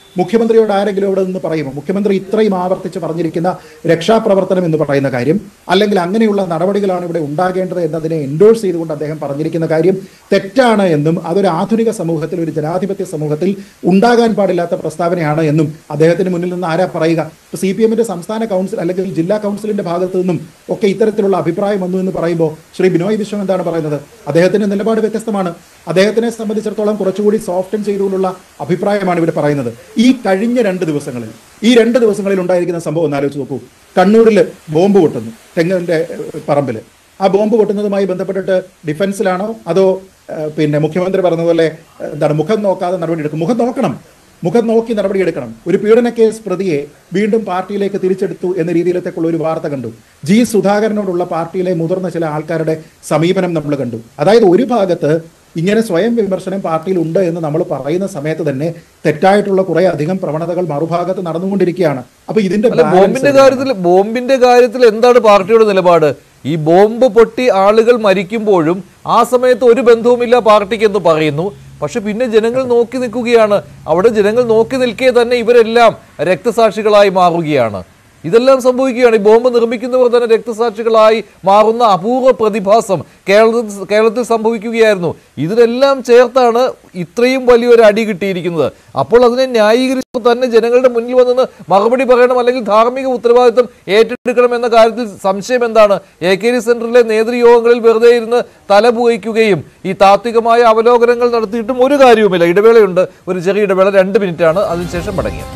[SPEAKER 4] മുഖ്യമന്ത്രിയോട് ആരെങ്കിലും അവിടെ നിന്ന് പറയുമോ മുഖ്യമന്ത്രി ഇത്രയും ആവർത്തിച്ച് പറഞ്ഞിരിക്കുന്ന രക്ഷാപ്രവർത്തനം എന്ന് പറയുന്ന കാര്യം അല്ലെങ്കിൽ അങ്ങനെയുള്ള നടപടികളാണ് ഇവിടെ ഉണ്ടാകേണ്ടത് എന്നതിനെ എൻഡോഴ്സ് ചെയ്തുകൊണ്ട് അദ്ദേഹം പറഞ്ഞിരിക്കുന്ന കാര്യം തെറ്റാണ് എന്നും അതൊരു ആധുനിക സമൂഹത്തിൽ ഒരു ജനാധിപത്യ സമൂഹത്തിൽ ഉണ്ടാകാൻ പാടില്ലാത്ത പ്രസ്താവനയാണ് എന്നും അദ്ദേഹത്തിന് മുന്നിൽ നിന്ന് ആരാ പറയുക സി പി എമ്മിന്റെ സംസ്ഥാന കൗൺസിൽ അല്ലെങ്കിൽ ജില്ലാ കൗൺസിലിന്റെ ഭാഗത്തു നിന്നും ഒക്കെ ഇത്തരത്തിലുള്ള അഭിപ്രായം വന്നു എന്ന് പറയുമ്പോൾ ശ്രീ ബിനോയ് വിശ്വം എന്താണ് പറയുന്നത് അദ്ദേഹത്തിന്റെ നിലപാട് വ്യത്യസ്തമാണ് അദ്ദേഹത്തിനെ സംബന്ധിച്ചിടത്തോളം കുറച്ചുകൂടി സോഫ്റ്റൻ ചെയ്തുകൊണ്ടുള്ള അഭിപ്രായമാണ് ഇവർ പറയുന്നത് ഈ കഴിഞ്ഞ രണ്ട് ദിവസങ്ങളിൽ ഈ രണ്ട് ദിവസങ്ങളിൽ ഉണ്ടായിരിക്കുന്ന സംഭവം ഒന്ന് ആലോചിച്ച് നോക്കൂ കണ്ണൂരിൽ ബോംബ് പൊട്ടുന്നു തെങ്ങിന്റെ ഏഹ്, പറമ്പില് ആ ബോംബ് പൊട്ടുന്നതുമായി ബന്ധപ്പെട്ടിട്ട് ഡിഫൻസിലാണോ അതോ ഏഹ്, പിന്നെ മുഖ്യമന്ത്രി പറഞ്ഞതുപോലെ ഏഹ്, എന്താണ് മുഖം നോക്കാതെ നടപടി എടുക്കും മുഖം നോക്കണം മുഖം നോക്കി നടപടിയെടുക്കണം ഒരു പീഡന കേസ് പ്രതിയെ വീണ്ടും പാർട്ടിയിലേക്ക് തിരിച്ചെടുത്തു എന്ന രീതിയിലത്തേക്കുള്ള ഒരു വാർത്ത കണ്ടു ജി സുധാകരനോടുള്ള പാർട്ടിയിലെ മുതിർന്ന ചില ആൾക്കാരുടെ സമീപനം നമ്മൾ കണ്ടു അതായത് ഒരു ഭാഗത്ത് ഇങ്ങനെ സ്വയം വിമർശനം പാർട്ടിയിൽ ഉണ്ട് എന്ന് നമ്മൾ പറയുന്ന സമയത്ത് തന്നെ തെറ്റായിട്ടുള്ള കുറെ അധികം പ്രവണതകൾ മറുഭാഗത്ത് നടന്നുകൊണ്ടിരിക്കുകയാണ് അപ്പൊ ഇതിന്റെ
[SPEAKER 1] അല്ല
[SPEAKER 4] balance
[SPEAKER 1] ബോംബിന്റെ കാര്യത്തിൽ ബോംബിന്റെ കാര്യത്തിൽ എന്താണ് പാർട്ടിയുടെ നിലപാട് ഈ ബോംബ് പൊട്ടി ആളുകൾ മരിക്കുമ്പോഴും ആ സമയത്ത് ഒരു ബന്ധവുമില്ല പാർട്ടിക്ക് എന്ന് പറയുന്നു പക്ഷെ പിന്നെ ജനങ്ങൾ നോക്കി നിൽക്കുകയാണ് അവിടെ ജനങ്ങൾ നോക്കി നിൽക്കെ തന്നെ ഇവരെല്ലാം രക്തസാക്ഷികളായി മാറുകയാണ് ഇതെല്ലാം സംഭവിക്കുകയാണ് ഈ ബോംബ് നിർമ്മിക്കുന്നവർ തന്നെ രക്തസാക്ഷികളായി മാറുന്ന അപൂർവ പ്രതിഭാസം കേരളത്തിൽ കേരളത്തിൽ സംഭവിക്കുകയായിരുന്നു ഇതിനെല്ലാം ചേർത്താണ് ഇത്രയും വലിയൊരു അടി കിട്ടിയിരിക്കുന്നത് അപ്പോൾ അതിനെ ന്യായീകരിച്ച് തന്നെ ജനങ്ങളുടെ മുന്നിൽ വന്ന് മറുപടി പറയണം അല്ലെങ്കിൽ ധാർമ്മിക ഉത്തരവാദിത്വം ഏറ്റെടുക്കണം എന്ന കാര്യത്തിൽ സംശയം എന്താണ് എ കെ ഡി സെന്ററിലെ നേതൃയോഗങ്ങളിൽ വെറുതെ ഇരുന്ന് തല പുകയ്ക്കുകയും ഈ താത്വികമായ അവലോകനങ്ങൾ നടത്തിയിട്ടും ഒരു കാര്യവുമില്ല ഇടവേളയുണ്ട് ഒരു ചെറിയ ഇടവേള രണ്ട് മിനിറ്റാണ് അതിനുശേഷം മടങ്ങിയത്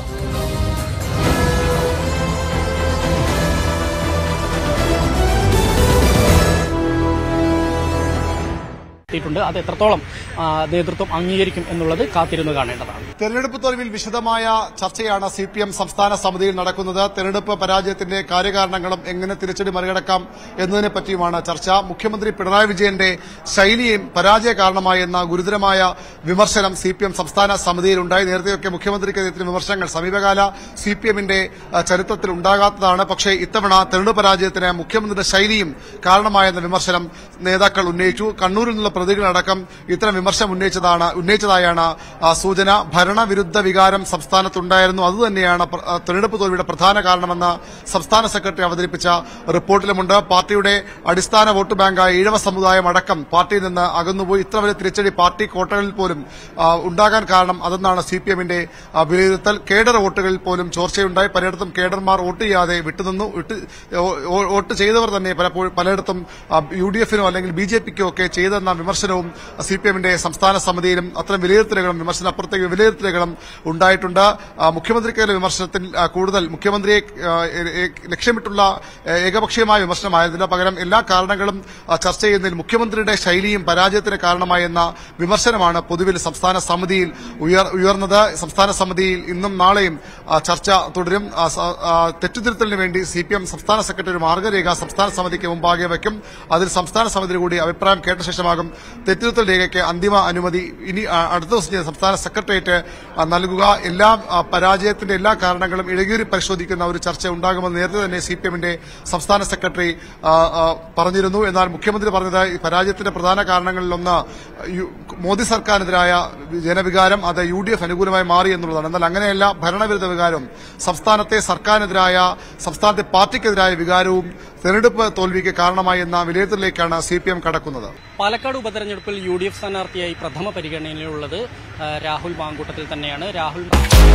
[SPEAKER 5] എത്തിയിട്ടുണ്ട് അത് എത്രത്തോളം ആ, നേതൃത്വം അംഗീകരിക്കും എന്നുള്ളത് കാത്തിരുന്ന് കാണേണ്ടതാണ്
[SPEAKER 6] തെരഞ്ഞെടുപ്പ് തോൽവിൽ വിശദമായ ചർച്ചയാണ് സി പി എം സംസ്ഥാന സമിതിയിൽ നടക്കുന്നത് തെരഞ്ഞെടുപ്പ് പരാജയത്തിന്റെ കാര്യകാരണങ്ങളും എങ്ങനെ തിരിച്ചടി മറികടക്കാം എന്നതിനെ പറ്റിയുമാണ് ചർച്ച മുഖ്യമന്ത്രി പിണറായി വിജയന്റെ ശൈലിയും പരാജയ കാരണമായെന്ന ഗുരുതരമായ വിമർശനം സി പി എം സംസ്ഥാന സമിതിയിലുണ്ടായി നേരത്തെയൊക്കെ മുഖ്യമന്ത്രിക്കെതിരെ വിമർശനങ്ങൾ സമീപകാല സി പി എമ്മിന്റെ ചരിത്രത്തിൽ ഉണ്ടാകാത്തതാണ് പക്ഷേ ഇത്തവണ തെരഞ്ഞെടുപ്പ് പരാജയത്തിന് മുഖ്യമന്ത്രിയുടെ ശൈലിയും കാരണമായെന്ന വിമർശനം നേതാക്കൾ ഉന്നയിച്ചു കണ്ണൂരിൽ നിന്നുള്ള പ്രതികളടക്കം ഇത്തരം വിമർശനം ഉന്നയിച്ചതാണ് ഉന്നയിച്ചതായാണ് ആ, സൂചന ഭരണവിരുദ്ധ വികാരം സംസ്ഥാനത്തുണ്ടായിരുന്നു അതുതന്നെയാണ് പ്ര- ആ, തെരഞ്ഞെടുപ്പ് തോൽവിയുടെ പ്രധാന കാരണമെന്ന് സംസ്ഥാന സെക്രട്ടറി അവതരിപ്പിച്ച റിപ്പോർട്ടിലുമുണ്ട് പാർട്ടിയുടെ അടിസ്ഥാന വോട്ട് ബാങ്കായ ഈഴവ സമുദായം അടക്കം പാർട്ടിയിൽ നിന്ന് അകന്നുപോയി ഇത്ര വലിയ തിരിച്ചടി പാർട്ടി കോട്ടകളിൽ പോലും ആ, ഉണ്ടാകാൻ കാരണം അതെന്നാണ് സി പി എമ്മിന്റെ വിലയിരുത്തൽ കേഡർ വോട്ടുകളിൽ പോലും ചോർച്ചയുണ്ടായി പലയിടത്തും കേഡർമാർ വോട്ട് ചെയ്യാതെ വിട്ടുനിന്നു വിട്ട് വോ- വോ- വോട്ട് ചെയ്തവർ തന്നെ പലപ്പോഴും പലയിടത്തും യു ഡി എഫിനോ അല്ലെങ്കിൽ ബി ജെ പിക്കോ ഒക്കെ ചെയ്തെന്ന വിമർശനവും സി പി എമ്മിന്റെ സംസ്ഥാന സമിതിയിലും അത്തരം വിലയിരുത്തലുകളും വിമർശന അപ്പുറത്തേക്ക് വിലയിരുത്തലുകളും ഉണ്ടായിട്ടുണ്ട് ആ, മുഖ്യമന്ത്രിക്കെതിരെ വിമർശനത്തിൽ ആ, കൂടുതൽ മുഖ്യമന്ത്രിയെ ആ, എ- എ- ലക്ഷ്യമിട്ടുള്ള ഏ, ഏകപക്ഷീയമായ വിമർശനമായതിന് പകരം എല്ലാ കാരണങ്ങളും ആ, ചർച്ച ചെയ്യുന്നതിൽ മുഖ്യമന്ത്രിയുടെ ശൈലിയും പരാജയത്തിന് കാരണമായെന്ന വിമർശനമാണ് പൊതുവിൽ സംസ്ഥാന സമിതിയിൽ ഉയർ- ഉയർന്നത് സംസ്ഥാന സമിതിയിൽ ഇന്നും നാളെയും ആ, ചർച്ച തുടരും ആ, സ- ആ, തെറ്റുതിരുത്തലിന് വേണ്ടി സി പി എം സംസ്ഥാന സെക്രട്ടറി മാർഗരേഖ സംസ്ഥാന സമിതിക്ക് മുമ്പാകെ വയ്ക്കും അതിൽ സംസ്ഥാന സമിതി കൂടി അഭിപ്രായം കേട്ട ശേഷമാകും തെറ്റുതിരുത്തൽ രേഖയ്ക്ക് അന്തിമ അനുമതി ഇനി ആ, അടുത്ത ദിവസം ചെയ്ത് സംസ്ഥാന സെക്രട്ടേറിയറ്റ് ആ, നൽകുക എല്ലാ ആ, പരാജയത്തിന്റെ എല്ലാ കാരണങ്ങളും ഇഴകീറി പരിശോധിക്കുന്ന ഒരു ചർച്ച ഉണ്ടാകുമെന്ന് നേരത്തെ തന്നെ സി പി എമ്മിന്റെ സംസ്ഥാന സെക്രട്ടറി ആ, ആ, പറഞ്ഞിരുന്നു എന്നാൽ മുഖ്യമന്ത്രി പറഞ്ഞത് ഈ പരാജയത്തിന്റെ പ്രധാന കാരണങ്ങളിലൊന്ന് യു- മോദി സർക്കാരിനെതിരായ ജനവികാരം അത് യു ഡി എഫ് അനുകൂലമായി മാറി എന്നുള്ളതാണ് എന്നാൽ അങ്ങനെയല്ല ഭരണവിരുദ്ധ വികാരം സംസ്ഥാനത്തെ സർക്കാരിനെതിരായ സംസ്ഥാനത്തെ പാർട്ടിക്കെതിരായ വികാരവും തെരഞ്ഞെടുപ്പ് തോൽവിക്ക് കാരണമായി എന്ന വിലയിരുത്തലിലേക്കാണ് സി പി എം കടക്കുന്നത്
[SPEAKER 5] പാലക്കാട് ഉപതെരഞ്ഞെടുപ്പിൽ യു ഡി എഫ് സ്ഥാനാർത്ഥിയായി പ്രഥമ പരിഗണനയിലുള്ളത് ആ, രാഹുൽ മാങ്കൂട്ടത്തിൽ തന്നെയാണ് രാഹുൽ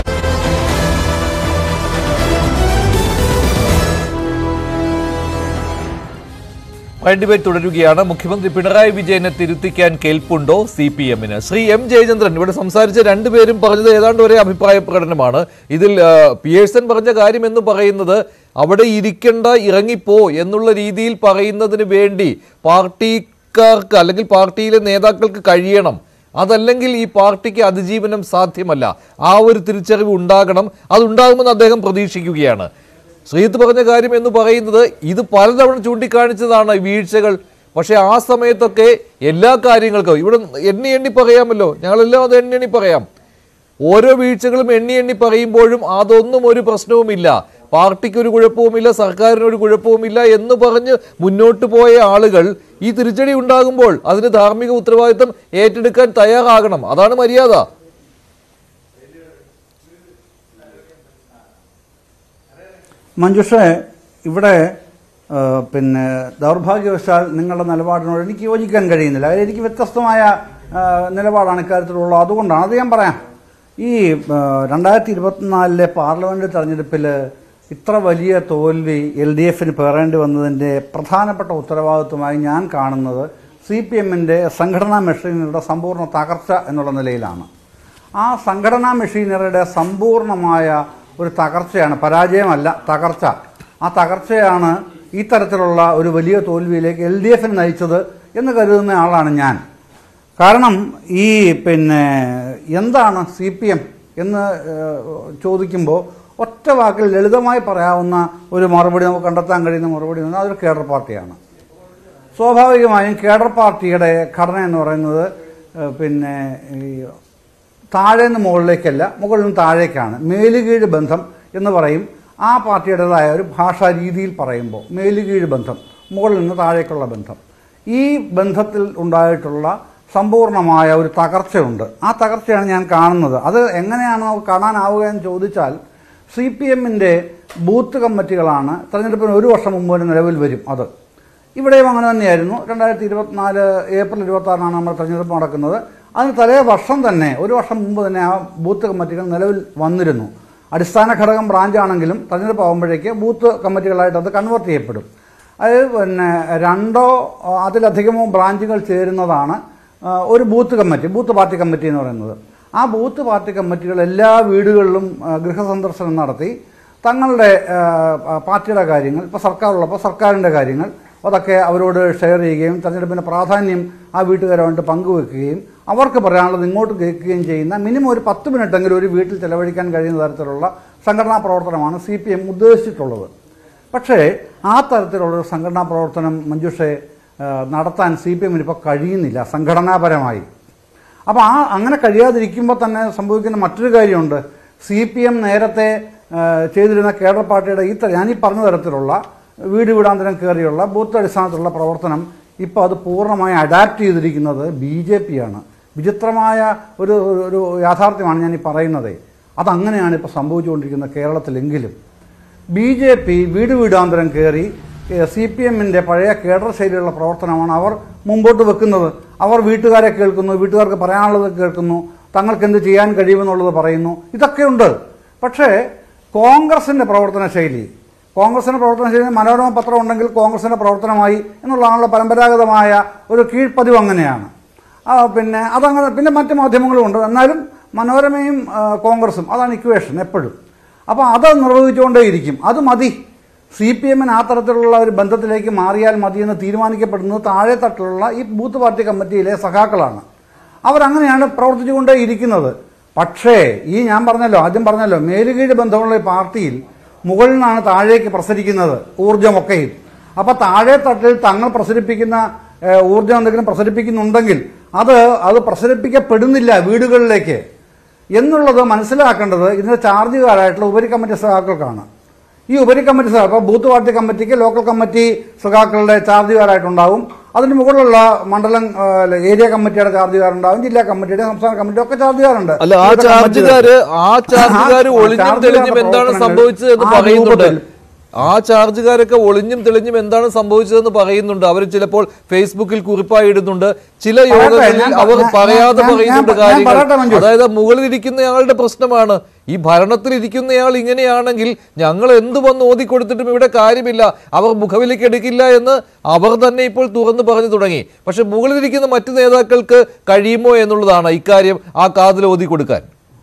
[SPEAKER 1] ഫൈൻ ഡിബേറ്റ് തുടരുകയാണ് മുഖ്യമന്ത്രി പിണറായി വിജയനെ തിരുത്തിക്കാൻ കേൾപ്പുണ്ടോ സി പി എമ്മിന് ശ്രീ എം ജയചന്ദ്രൻ ഇവിടെ സംസാരിച്ച രണ്ടുപേരും പറഞ്ഞത് ഏതാണ്ട് ഒരേ അഭിപ്രായ പ്രകടനമാണ് ഇതിൽ ആ, പിയേഴ്സൺ പറഞ്ഞ കാര്യം എന്ന് പറയുന്നത് അവിടെ ഇരിക്കേണ്ട ഇറങ്ങിപ്പോ എന്നുള്ള രീതിയിൽ പറയുന്നതിന് വേണ്ടി പാർട്ടിക്കാർക്ക് അല്ലെങ്കിൽ പാർട്ടിയിലെ നേതാക്കൾക്ക് കഴിയണം അതല്ലെങ്കിൽ ഈ പാർട്ടിക്ക് അതിജീവനം സാധ്യമല്ല ആ ഒരു തിരിച്ചറിവ് ഉണ്ടാകണം അതുണ്ടാകുമെന്ന് അദ്ദേഹം പ്രതീക്ഷിക്കുകയാണ് ശ്രീത്ത് പറഞ്ഞ കാര്യം എന്ന് പറയുന്നത് ഇത് പലതവണ ചൂണ്ടിക്കാണിച്ചതാണ് ഈ വീഴ്ചകൾ പക്ഷേ ആ സമയത്തൊക്കെ എല്ലാ കാര്യങ്ങൾക്കും ഇവിടെ എണ്ണി എണ്ണി പറയാമല്ലോ ഞങ്ങളെല്ലാം അത് എണ്ണി എണ്ണി പറയാം ഓരോ വീഴ്ചകളും എണ്ണി എണ്ണി പറയുമ്പോഴും അതൊന്നും ഒരു പ്രശ്നവുമില്ല പാർട്ടിക്ക് ഒരു കുഴപ്പവുമില്ല സർക്കാരിന് ഒരു കുഴപ്പവുമില്ല എന്ന് പറഞ്ഞ് മുന്നോട്ട് പോയ ആളുകൾ ഈ തിരിച്ചടി ഉണ്ടാകുമ്പോൾ അതിന് ധാർമ്മിക ഉത്തരവാദിത്തം ഏറ്റെടുക്കാൻ തയ്യാറാകണം അതാണ് മര്യാദ
[SPEAKER 2] മഞ്ജുഷ ഇവിടെ ആ, പിന്നെ ദൗർഭാഗ്യവശാൽ നിങ്ങളുടെ നിലപാടിനോട് എനിക്ക് യോജിക്കാൻ കഴിയുന്നില്ല അതിൽ എനിക്ക് വ്യത്യസ്തമായ ആ, നിലപാടാണ് ഇക്കാര്യത്തിലുള്ളത് അതുകൊണ്ടാണ് അത് ഞാൻ പറയാം ഈ ആ, രണ്ടായിരത്തി ഇരുപത്തിനാലിലെ പാർലമെന്റ് തെരഞ്ഞെടുപ്പിൽ ഇത്ര വലിയ തോൽവി എൽ ഡി എഫിന് പേറേണ്ടി വന്നതിൻ്റെ പ്രധാനപ്പെട്ട ഉത്തരവാദിത്വമായി ഞാൻ കാണുന്നത് സി പി എമ്മിൻ്റെ സംഘടനാ മെഷീനറിയുടെ സമ്പൂർണ്ണ തകർച്ച എന്നുള്ള നിലയിലാണ് ആ സംഘടനാ മെഷീനറിയുടെ സമ്പൂർണമായ ഒരു തകർച്ചയാണ് പരാജയമല്ല തകർച്ച ആ തകർച്ചയാണ് ഈ തരത്തിലുള്ള ഒരു വലിയ തോൽവിയിലേക്ക് എൽ ഡി എഫിന് നയിച്ചത് എന്ന് കരുതുന്ന ആളാണ് ഞാൻ കാരണം ഈ പിന്നെ എന്താണ് സി പി എം എന്ന് ഏഹ്, ചോദിക്കുമ്പോൾ ഒറ്റ വാക്കിൽ ലളിതമായി പറയാവുന്ന ഒരു മറുപടി നമുക്ക് കണ്ടെത്താൻ കഴിയുന്ന മറുപടി എന്ന് അതൊരു കേഡർ പാർട്ടിയാണ് സ്വാഭാവികമായും കേഡർ പാർട്ടിയുടെ ഘടന എന്ന് പറയുന്നത് ഏഹ്, പിന്നെ ഈ താഴെ നിന്ന് മുകളിലേക്കല്ല മുകളിൽ നിന്ന് താഴേക്കാണ് മേലുകീഴ് ബന്ധം എന്ന് പറയും ആ പാർട്ടിയുടേതായ ഒരു ഭാഷാ രീതിയിൽ പറയുമ്പോൾ മേലുകീഴ് ബന്ധം മുകളിൽ നിന്ന് താഴേക്കുള്ള ബന്ധം ഈ ബന്ധത്തിൽ ഉണ്ടായിട്ടുള്ള സമ്പൂർണമായ ഒരു തകർച്ചയുണ്ട് ആ തകർച്ചയാണ് ഞാൻ കാണുന്നത് അത് എങ്ങനെയാണ് നമുക്ക് കാണാനാവുക എന്ന് ചോദിച്ചാൽ സി പി എമ്മിൻ്റെ ബൂത്ത് കമ്മിറ്റികളാണ് തെരഞ്ഞെടുപ്പിന് ഒരു വർഷം മുമ്പ് തന്നെ നിലവിൽ വരും അത് ഇവിടെയും അങ്ങനെ തന്നെയായിരുന്നു രണ്ടായിരത്തി ഇരുപത്തിനാല് ഏപ്രിൽ ഇരുപത്തി ആറിനാണ് നമ്മൾ തെരഞ്ഞെടുപ്പ് നടക്കുന്നത് അതിന് തലേ വർഷം തന്നെ ഒരു വർഷം മുമ്പ് തന്നെ ആ ബൂത്ത് കമ്മിറ്റികൾ നിലവിൽ വന്നിരുന്നു അടിസ്ഥാന ഘടകം ബ്രാഞ്ചാണെങ്കിലും തെരഞ്ഞെടുപ്പ് ആകുമ്പോഴേക്ക് ബൂത്ത് കമ്മിറ്റികളായിട്ട് അത് കൺവേർട്ട് ചെയ്യപ്പെടും അത് പിന്നെ രണ്ടോ ആ, അതിലധികമോ ബ്രാഞ്ചുകൾ ചേരുന്നതാണ് ആ, ഒരു booth committee booth party committee എന്ന് പറയുന്നത് ആ ബൂത്ത് പാർട്ടി കമ്മിറ്റികൾ എല്ലാ വീടുകളിലും ആ, ഗൃഹസന്ദർശനം നടത്തി തങ്ങളുടെ ആ, പാർട്ടിയുടെ കാര്യങ്ങൾ ഇപ്പോൾ സർക്കാരുള്ളപ്പോൾ സർക്കാരിൻ്റെ കാര്യങ്ങൾ അതൊക്കെ അവരോട് ഷെയർ ചെയ്യുകയും തെരഞ്ഞെടുപ്പിൻ്റെ പ്രാധാന്യം ആ വീട്ടുകാരുമായിട്ട് പങ്കുവെക്കുകയും അവർക്ക് പറയാനുള്ളത് ഇങ്ങോട്ട് കേൾക്കുകയും ചെയ്യുന്ന മിനിമം ഒരു പത്ത് മിനിറ്റെങ്കിലും ഒരു വീട്ടിൽ ചെലവഴിക്കാൻ കഴിയുന്ന തരത്തിലുള്ള സംഘടനാ പ്രവർത്തനമാണ് സി പി എം ഉദ്ദേശിച്ചിട്ടുള്ളത് പക്ഷേ ആ തരത്തിലുള്ളൊരു സംഘടനാ പ്രവർത്തനം മഞ്ജുഷെ ആ, നടത്താൻ സി പി എമ്മിന് ഇപ്പോൾ കഴിയുന്നില്ല സംഘടനാപരമായി അപ്പോൾ ആ അങ്ങനെ കഴിയാതിരിക്കുമ്പോൾ തന്നെ സംഭവിക്കുന്ന മറ്റൊരു കാര്യമുണ്ട് സി പി എം നേരത്തെ ആ, ചെയ്തിരുന്ന കേഡർ പാർട്ടിയുടെ ഈ ത- ഞാനീ പറഞ്ഞ തരത്തിലുള്ള വീട് വീടാന്തരം കയറിയുള്ള ബൂത്ത് അടിസ്ഥാനത്തിലുള്ള പ്രവർത്തനം ഇപ്പോൾ അത് പൂർണ്ണമായി അഡാപ്റ്റ് ചെയ്തിരിക്കുന്നത് ബി ജെ പി ആണ് വിചിത്രമായ ഒരു ഒരു- ഒരു യാഥാർത്ഥ്യമാണ് ഞാൻ ഈ പറയുന്നത് അതങ്ങനെയാണ് ഇപ്പോൾ സംഭവിച്ചുകൊണ്ടിരിക്കുന്നത് കേരളത്തിലെങ്കിലും ബി ജെ പി വീട് വീടാന്തരം കയറി സി പി എമ്മിൻ്റെ പഴയ കേഡർ ശൈലിയുള്ള പ്രവർത്തനമാണ് അവർ മുമ്പോട്ട് വെക്കുന്നത് അവർ വീട്ടുകാരെ കേൾക്കുന്നു വീട്ടുകാർക്ക് പറയാനുള്ളത് കേൾക്കുന്നു തങ്ങൾക്ക് എന്ത് ചെയ്യാൻ കഴിയുമെന്നുള്ളത് പറയുന്നു ഇതൊക്കെയുണ്ട് പക്ഷേ കോൺഗ്രസിൻ്റെ പ്രവർത്തന ശൈലി കോൺഗ്രസിൻ്റെ പ്രവർത്തന ശൈലി മനോരമ പത്രം ഉണ്ടെങ്കിൽ കോൺഗ്രസിൻ്റെ പ്രവർത്തനമായി എന്നുള്ളതാണല്ലോ പരമ്പരാഗതമായ ഒരു കീഴ്പ്പതിവ് അങ്ങനെയാണ് ആ, പിന്നെ അതങ്ങനെ പിന്നെ മറ്റ് മാധ്യമങ്ങളും ഉണ്ട് എന്നാലും മനോരമയും ആ, കോൺഗ്രസും അതാണ് ഇക്വേഷൻ എപ്പോഴും അപ്പോൾ അത് നിർവഹിച്ചുകൊണ്ടേയിരിക്കും അത് മതി സി പി എമ്മിന് ആ തരത്തിലുള്ള ഒരു ബന്ധത്തിലേക്ക് മാറിയാൽ മതി എന്ന് തീരുമാനിക്കപ്പെടുന്നത് താഴെ തട്ടിലുള്ള ഈ ബൂത്ത് പാർട്ടി കമ്മിറ്റിയിലെ സഖാക്കളാണ് അവരങ്ങനെയാണ് പ്രവർത്തിച്ചുകൊണ്ടേ ഇരിക്കുന്നത് പക്ഷേ ഈ ഞാൻ പറഞ്ഞല്ലോ ആദ്യം പറഞ്ഞല്ലോ മേലുകീഴ് ബന്ധമുള്ള ഈ പാർട്ടിയിൽ മുകളിൽ നിന്നാണ് താഴേക്ക് പ്രസരിക്കുന്നത് ഊർജമൊക്കെയും അപ്പോൾ താഴെ തട്ടിൽ തങ്ങൾ പ്രസരിപ്പിക്കുന്ന ഏഹ്, ഊർജം എന്തെങ്കിലും പ്രസരിപ്പിക്കുന്നുണ്ടെങ്കിൽ അത് അത് പ്രസരിപ്പിക്കപ്പെടുന്നില്ല വീടുകളിലേക്ക് എന്നുള്ളത് മനസ്സിലാക്കേണ്ടത് ഇതിന്റെ ചാർജുകാരായിട്ടുള്ള ഉപരി കമ്മിറ്റി സഖാക്കൾക്കാണ് ഈ ഉപരി കമ്മിറ്റി സഖാ ഇപ്പോൾ ബൂത്ത് പാർട്ടി കമ്മിറ്റിക്ക് ലോക്കൽ കമ്മിറ്റി സഖാക്കളുടെ ചാർജുകാരായിട്ടുണ്ടാവും അതിന് മുകളിലുള്ള മണ്ഡലം ആ, ഏരിയ കമ്മിറ്റിയുടെ ചാർജുകാരുണ്ടാവും ജില്ലാ കമ്മിറ്റിയുടെ സംസ്ഥാന കമ്മിറ്റി ഒക്കെ ചാർജുകാരുണ്ട്
[SPEAKER 1] അല്ല ആ
[SPEAKER 2] വിവിധ
[SPEAKER 1] ചാർജുകാര്
[SPEAKER 2] കമ്മിറ്റികൾ.
[SPEAKER 1] ആ ചാർജുകാര്
[SPEAKER 2] ആ
[SPEAKER 1] ഒളിഞ്ഞും
[SPEAKER 2] ചാർജുകാരുടെ
[SPEAKER 1] തെളിഞ്ഞും എന്താണ്
[SPEAKER 2] പ്രവർത്തനങ്ങൾ
[SPEAKER 1] സംഭവിച്ചത് എന്ന്
[SPEAKER 2] ആ
[SPEAKER 1] പറയുന്നുണ്ട്
[SPEAKER 2] രൂപത്തിൽ
[SPEAKER 1] ആ ചാർജുകാരൊക്കെ ഒളിഞ്ഞും തെളിഞ്ഞും എന്താണ് സംഭവിച്ചതെന്ന് പറയുന്നുണ്ട് അവർ ചിലപ്പോൾ ഫേസ്ബുക്കിൽ കുറിപ്പായി ഇടുന്നുണ്ട് ചില
[SPEAKER 2] പറയട്ടെ,
[SPEAKER 1] യോഗങ്ങളിൽ
[SPEAKER 2] ഞാൻ-
[SPEAKER 1] അവർ
[SPEAKER 2] ഞാൻ-
[SPEAKER 1] പറയാതെ
[SPEAKER 2] ഞാൻ-
[SPEAKER 1] പറയുന്നുണ്ട്
[SPEAKER 2] ഞാൻ
[SPEAKER 1] കാര്യങ്ങൾ
[SPEAKER 2] പറയട്ടെ, മഞ്ജു.
[SPEAKER 1] അതായത് മുകളിൽ ഇരിക്കുന്നയാളുടെ പ്രശ്നമാണ് ഈ ഭരണത്തിലിരിക്കുന്നയാൾ ഇങ്ങനെയാണെങ്കിൽ ഞങ്ങൾ എന്ത് വന്ന് ഓതിക്കൊടുത്തിട്ടും ഇവിടെ കാര്യമില്ല അവർ മുഖവിലേക്ക് എടുക്കില്ല എന്ന് അവർ തന്നെ ഇപ്പോൾ തുറന്നു പറഞ്ഞു തുടങ്ങി പക്ഷെ മുകളിലിരിക്കുന്ന മറ്റു നേതാക്കൾക്ക് കഴിയുമോ എന്നുള്ളതാണ് ഇക്കാര്യം ആ കാതിൽ ഓതി കൊടുക്കാൻ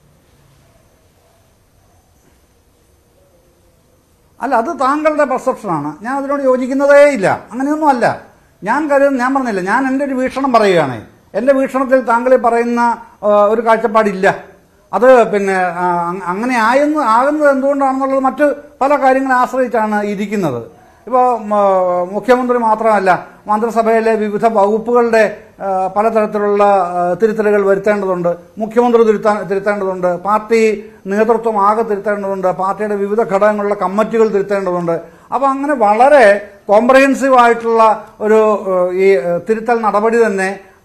[SPEAKER 2] അല്ല അത് താങ്കളുടെ പെർസെപ്ഷനാണ് ഞാൻ അതിനോട് യോജിക്കുന്നതേ ഇല്ല അങ്ങനെയൊന്നും അല്ല ഞാൻ കാര്യം ഞാൻ പറഞ്ഞില്ല ഞാൻ എൻ്റെ ഒരു വീക്ഷണം പറയുകയാണ് എൻ്റെ വീക്ഷണത്തിൽ താങ്കൾ ഈ പറയുന്ന ആ, ഒരു കാഴ്ചപ്പാടില്ല അത് പിന്നെ ആ, അങ്- അങ്ങനെ ആയെന്ന് ആകുന്നത് എന്തുകൊണ്ടാണെന്നുള്ളത് മറ്റ് പല കാര്യങ്ങളെ ആശ്രയിച്ചാണ് ഇരിക്കുന്നത് ഇപ്പോൾ മുഖ്യമന്ത്രി മാത്രമല്ല മന്ത്രിസഭയിലെ വിവിധ വകുപ്പുകളുടെ ആ, പലതരത്തിലുള്ള ആ, തിരുത്തലുകൾ വരുത്തേണ്ടതുണ്ട് മുഖ്യമന്ത്രി തിരുത്താൻ തിരുത്തേണ്ടതുണ്ട് പാർട്ടി നേതൃത്വം ആകെ തിരുത്തേണ്ടതുണ്ട് പാർട്ടിയുടെ വിവിധ ഘടകങ്ങളിലുള്ള കമ്മിറ്റികൾ തിരുത്തേണ്ടതുണ്ട് അപ്പോൾ അങ്ങനെ വളരെ കോംപ്രഹെൻസീവ് ആയിട്ടുള്ള ഒരു ആ, ഈ ആ, തിരുത്തൽ നടപടി തന്നെ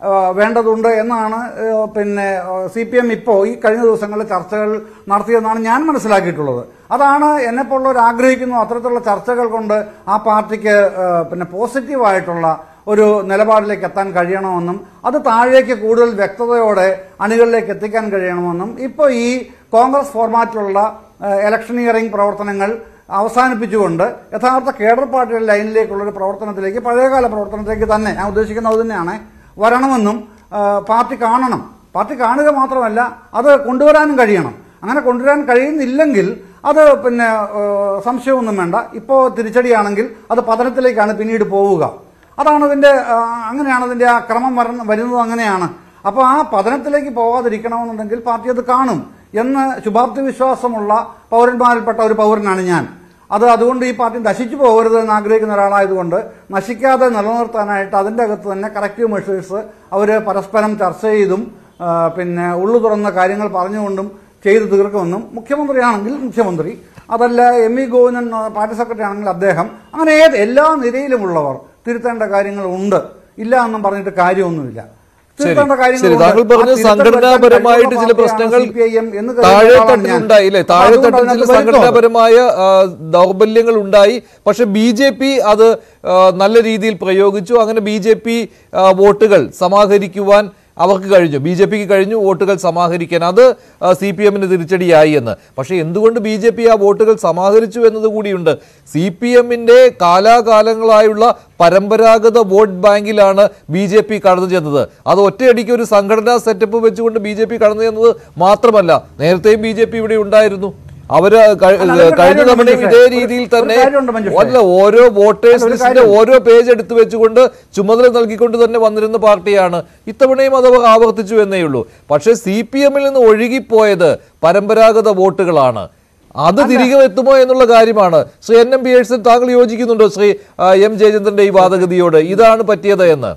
[SPEAKER 2] ആ, വേണ്ടതുണ്ട് എന്നാണ് ആ, പിന്നെ സി പി എം ഇപ്പോൾ ഈ കഴിഞ്ഞ ദിവസങ്ങളിൽ ചർച്ചകൾ നടത്തിയെന്നാണ് ഞാൻ മനസ്സിലാക്കിയിട്ടുള്ളത് അതാണ് എന്നെപ്പോലുള്ളവർ ആഗ്രഹിക്കുന്നു അത്തരത്തിലുള്ള ചർച്ചകൾ കൊണ്ട് ആ പാർട്ടിക്ക് ആ, പിന്നെ പോസിറ്റീവായിട്ടുള്ള ഒരു നിലപാടിലേക്ക് എത്താൻ കഴിയണമെന്നും അത് താഴേക്ക് കൂടുതൽ വ്യക്തതയോടെ അണികളിലേക്ക് എത്തിക്കാൻ കഴിയണമെന്നും ഇപ്പോൾ ഈ കോൺഗ്രസ് ഫോർമാറ്റിലുള്ള ഇലക്ഷനിയറിംഗ് പ്രവർത്തനങ്ങൾ അവസാനിപ്പിച്ചുകൊണ്ട് യഥാർത്ഥ കേഡർ പാർട്ടിയുടെ ലൈനിലേക്കുള്ള ഒരു പ്രവർത്തനത്തിലേക്ക് പഴയകാല പ്രവർത്തനത്തിലേക്ക് തന്നെ ഞാൻ ഉദ്ദേശിക്കുന്നത് അത് തന്നെയാണ് വരണമെന്നും ആ, പാർട്ടി കാണണം പാർട്ടി കാണുക മാത്രമല്ല അത് കൊണ്ടുവരാനും കഴിയണം അങ്ങനെ കൊണ്ടുവരാൻ കഴിയുന്നില്ലെങ്കിൽ അത് പിന്നെ ആ, സംശയമൊന്നും വേണ്ട ഇപ്പോൾ തിരിച്ചടിയാണെങ്കിൽ അത് പതനത്തിലേക്കാണ് പിന്നീട് പോവുക അതാണ് അതിൻ്റെ ആ, അങ്ങനെയാണ് അതിൻ്റെ ആ ക്രമം വരുന്ന വരുന്നത് അങ്ങനെയാണ് അപ്പോൾ ആ പതനത്തിലേക്ക് പോകാതിരിക്കണമെന്നുണ്ടെങ്കിൽ പാർട്ടി അത് കാണും എന്ന് ശുഭാപ്തി വിശ്വാസമുള്ള പൗരന്മാരിൽപ്പെട്ട ഒരു പൗരനാണ് ഞാൻ അത് അതുകൊണ്ട് ഈ പാർട്ടി നശിച്ചു പോകരുത് എന്ന് ആഗ്രഹിക്കുന്ന ഒരാളായതുകൊണ്ട് നശിക്കാതെ നിലനിർത്താനായിട്ട് അതിൻ്റെ അകത്ത് തന്നെ കറക്റ്റീവ് മെഷേഴ്സ് അവർ പരസ്പരം ചർച്ച ചെയ്തും ആ, പിന്നെ ഉള്ളു തുറന്ന കാര്യങ്ങൾ പറഞ്ഞുകൊണ്ടും ചെയ്തു തീർക്കുമെന്നും മുഖ്യമന്ത്രിയാണെങ്കിൽ മുഖ്യമന്ത്രി അതല്ല എം ഇ ഗോവിന്ദൻ ആ, പാർട്ടി സെക്രട്ടറി ആണെങ്കിൽ അദ്ദേഹം അങ്ങനെ ഏത് എല്ലാ നിരയിലുമുള്ളവർ തിരുത്തേണ്ട കാര്യങ്ങളുണ്ട് ഇല്ല എന്നും പറഞ്ഞിട്ട് കാര്യമൊന്നുമില്ല തിരുത്തേണ്ട
[SPEAKER 1] ശരി താങ്കൾ പറഞ്ഞ സംഘടനാപരമായിട്ട് ചില പ്രശ്നങ്ങൾ താഴെത്തട്ടിൽ ഉണ്ടായി അല്ലേ താഴെത്തട്ടിൽ ചില സംഘടനാപരമായ ആ, ദൗർബല്യങ്ങൾ ഉണ്ടായി പക്ഷെ ബി ജെ പി അത് ആ, നല്ല രീതിയിൽ പ്രയോഗിച്ചു അങ്ങനെ ബി ജെ പി വോട്ടുകൾ സമാഹരിക്കുവാൻ അവർക്ക് കഴിഞ്ഞു ബി ജെ പിക്ക് കഴിഞ്ഞു വോട്ടുകൾ സമാഹരിക്കാൻ അത് സി പി എമ്മിന് തിരിച്ചടിയായി എന്ന് പക്ഷേ എന്തുകൊണ്ട് ബി ജെ പി ആ വോട്ടുകൾ സമാഹരിച്ചു എന്നത് കൂടിയുണ്ട് സി പി എമ്മിൻ്റെ കാലാകാലങ്ങളായുള്ള പരമ്പരാഗത വോട്ട് ബാങ്കിലാണ് ബി ജെ പി കടന്നു ചെന്നത് അത് ഒറ്റയടിക്ക് ഒരു സംഘടനാ സെറ്റപ്പ് വെച്ചുകൊണ്ട് ബി ജെ പി കടന്നു ചെന്നത് മാത്രമല്ല നേരത്തെയും ബി ജെ പി ഇവിടെ ഉണ്ടായിരുന്നു അവര് കഴി-
[SPEAKER 2] അല്ല, അതിലൊരു
[SPEAKER 1] കഴിഞ്ഞ
[SPEAKER 2] കാര്യമുണ്ട്
[SPEAKER 1] തവണയും
[SPEAKER 2] മഞ്ജുഷേ.
[SPEAKER 1] ഇതേ
[SPEAKER 2] ഒരു-
[SPEAKER 1] രീതിയിൽ
[SPEAKER 2] ഒരു
[SPEAKER 1] തന്നെ
[SPEAKER 2] കാര്യമുണ്ട് മഞ്ജുഷേ.
[SPEAKER 1] അല്ല ഓരോ വോട്ടേഴ്സ്
[SPEAKER 2] അല്ല, ഒരു
[SPEAKER 1] ലിസ്റ്റിന്റെ
[SPEAKER 2] കാര്യം-
[SPEAKER 1] ഓരോ പേജ് എടുത്തു വെച്ചുകൊണ്ട് ചുമതല നൽകിക്കൊണ്ട് തന്നെ വന്നിരുന്ന പാർട്ടിയാണ് ഇത്തവണയും അത് അവർ ആവർത്തിച്ചു എന്നേ ഉള്ളൂ പക്ഷേ സി പി എമ്മിൽ നിന്ന് ഒഴുകിപ്പോയത് പരമ്പരാഗത വോട്ടുകളാണ് അത് തിരികെ എത്തുമോ എന്നുള്ള കാര്യമാണ് ശ്രീ എൻ എം പിയേഴ്സൺ താങ്കൾ യോജിക്കുന്നുണ്ടോ ശ്രീ ആ, എം ജയചന്ദ്രന്റെ ഈ വാദഗതിയോട് ഇതാണ് പറ്റിയത് എന്ന്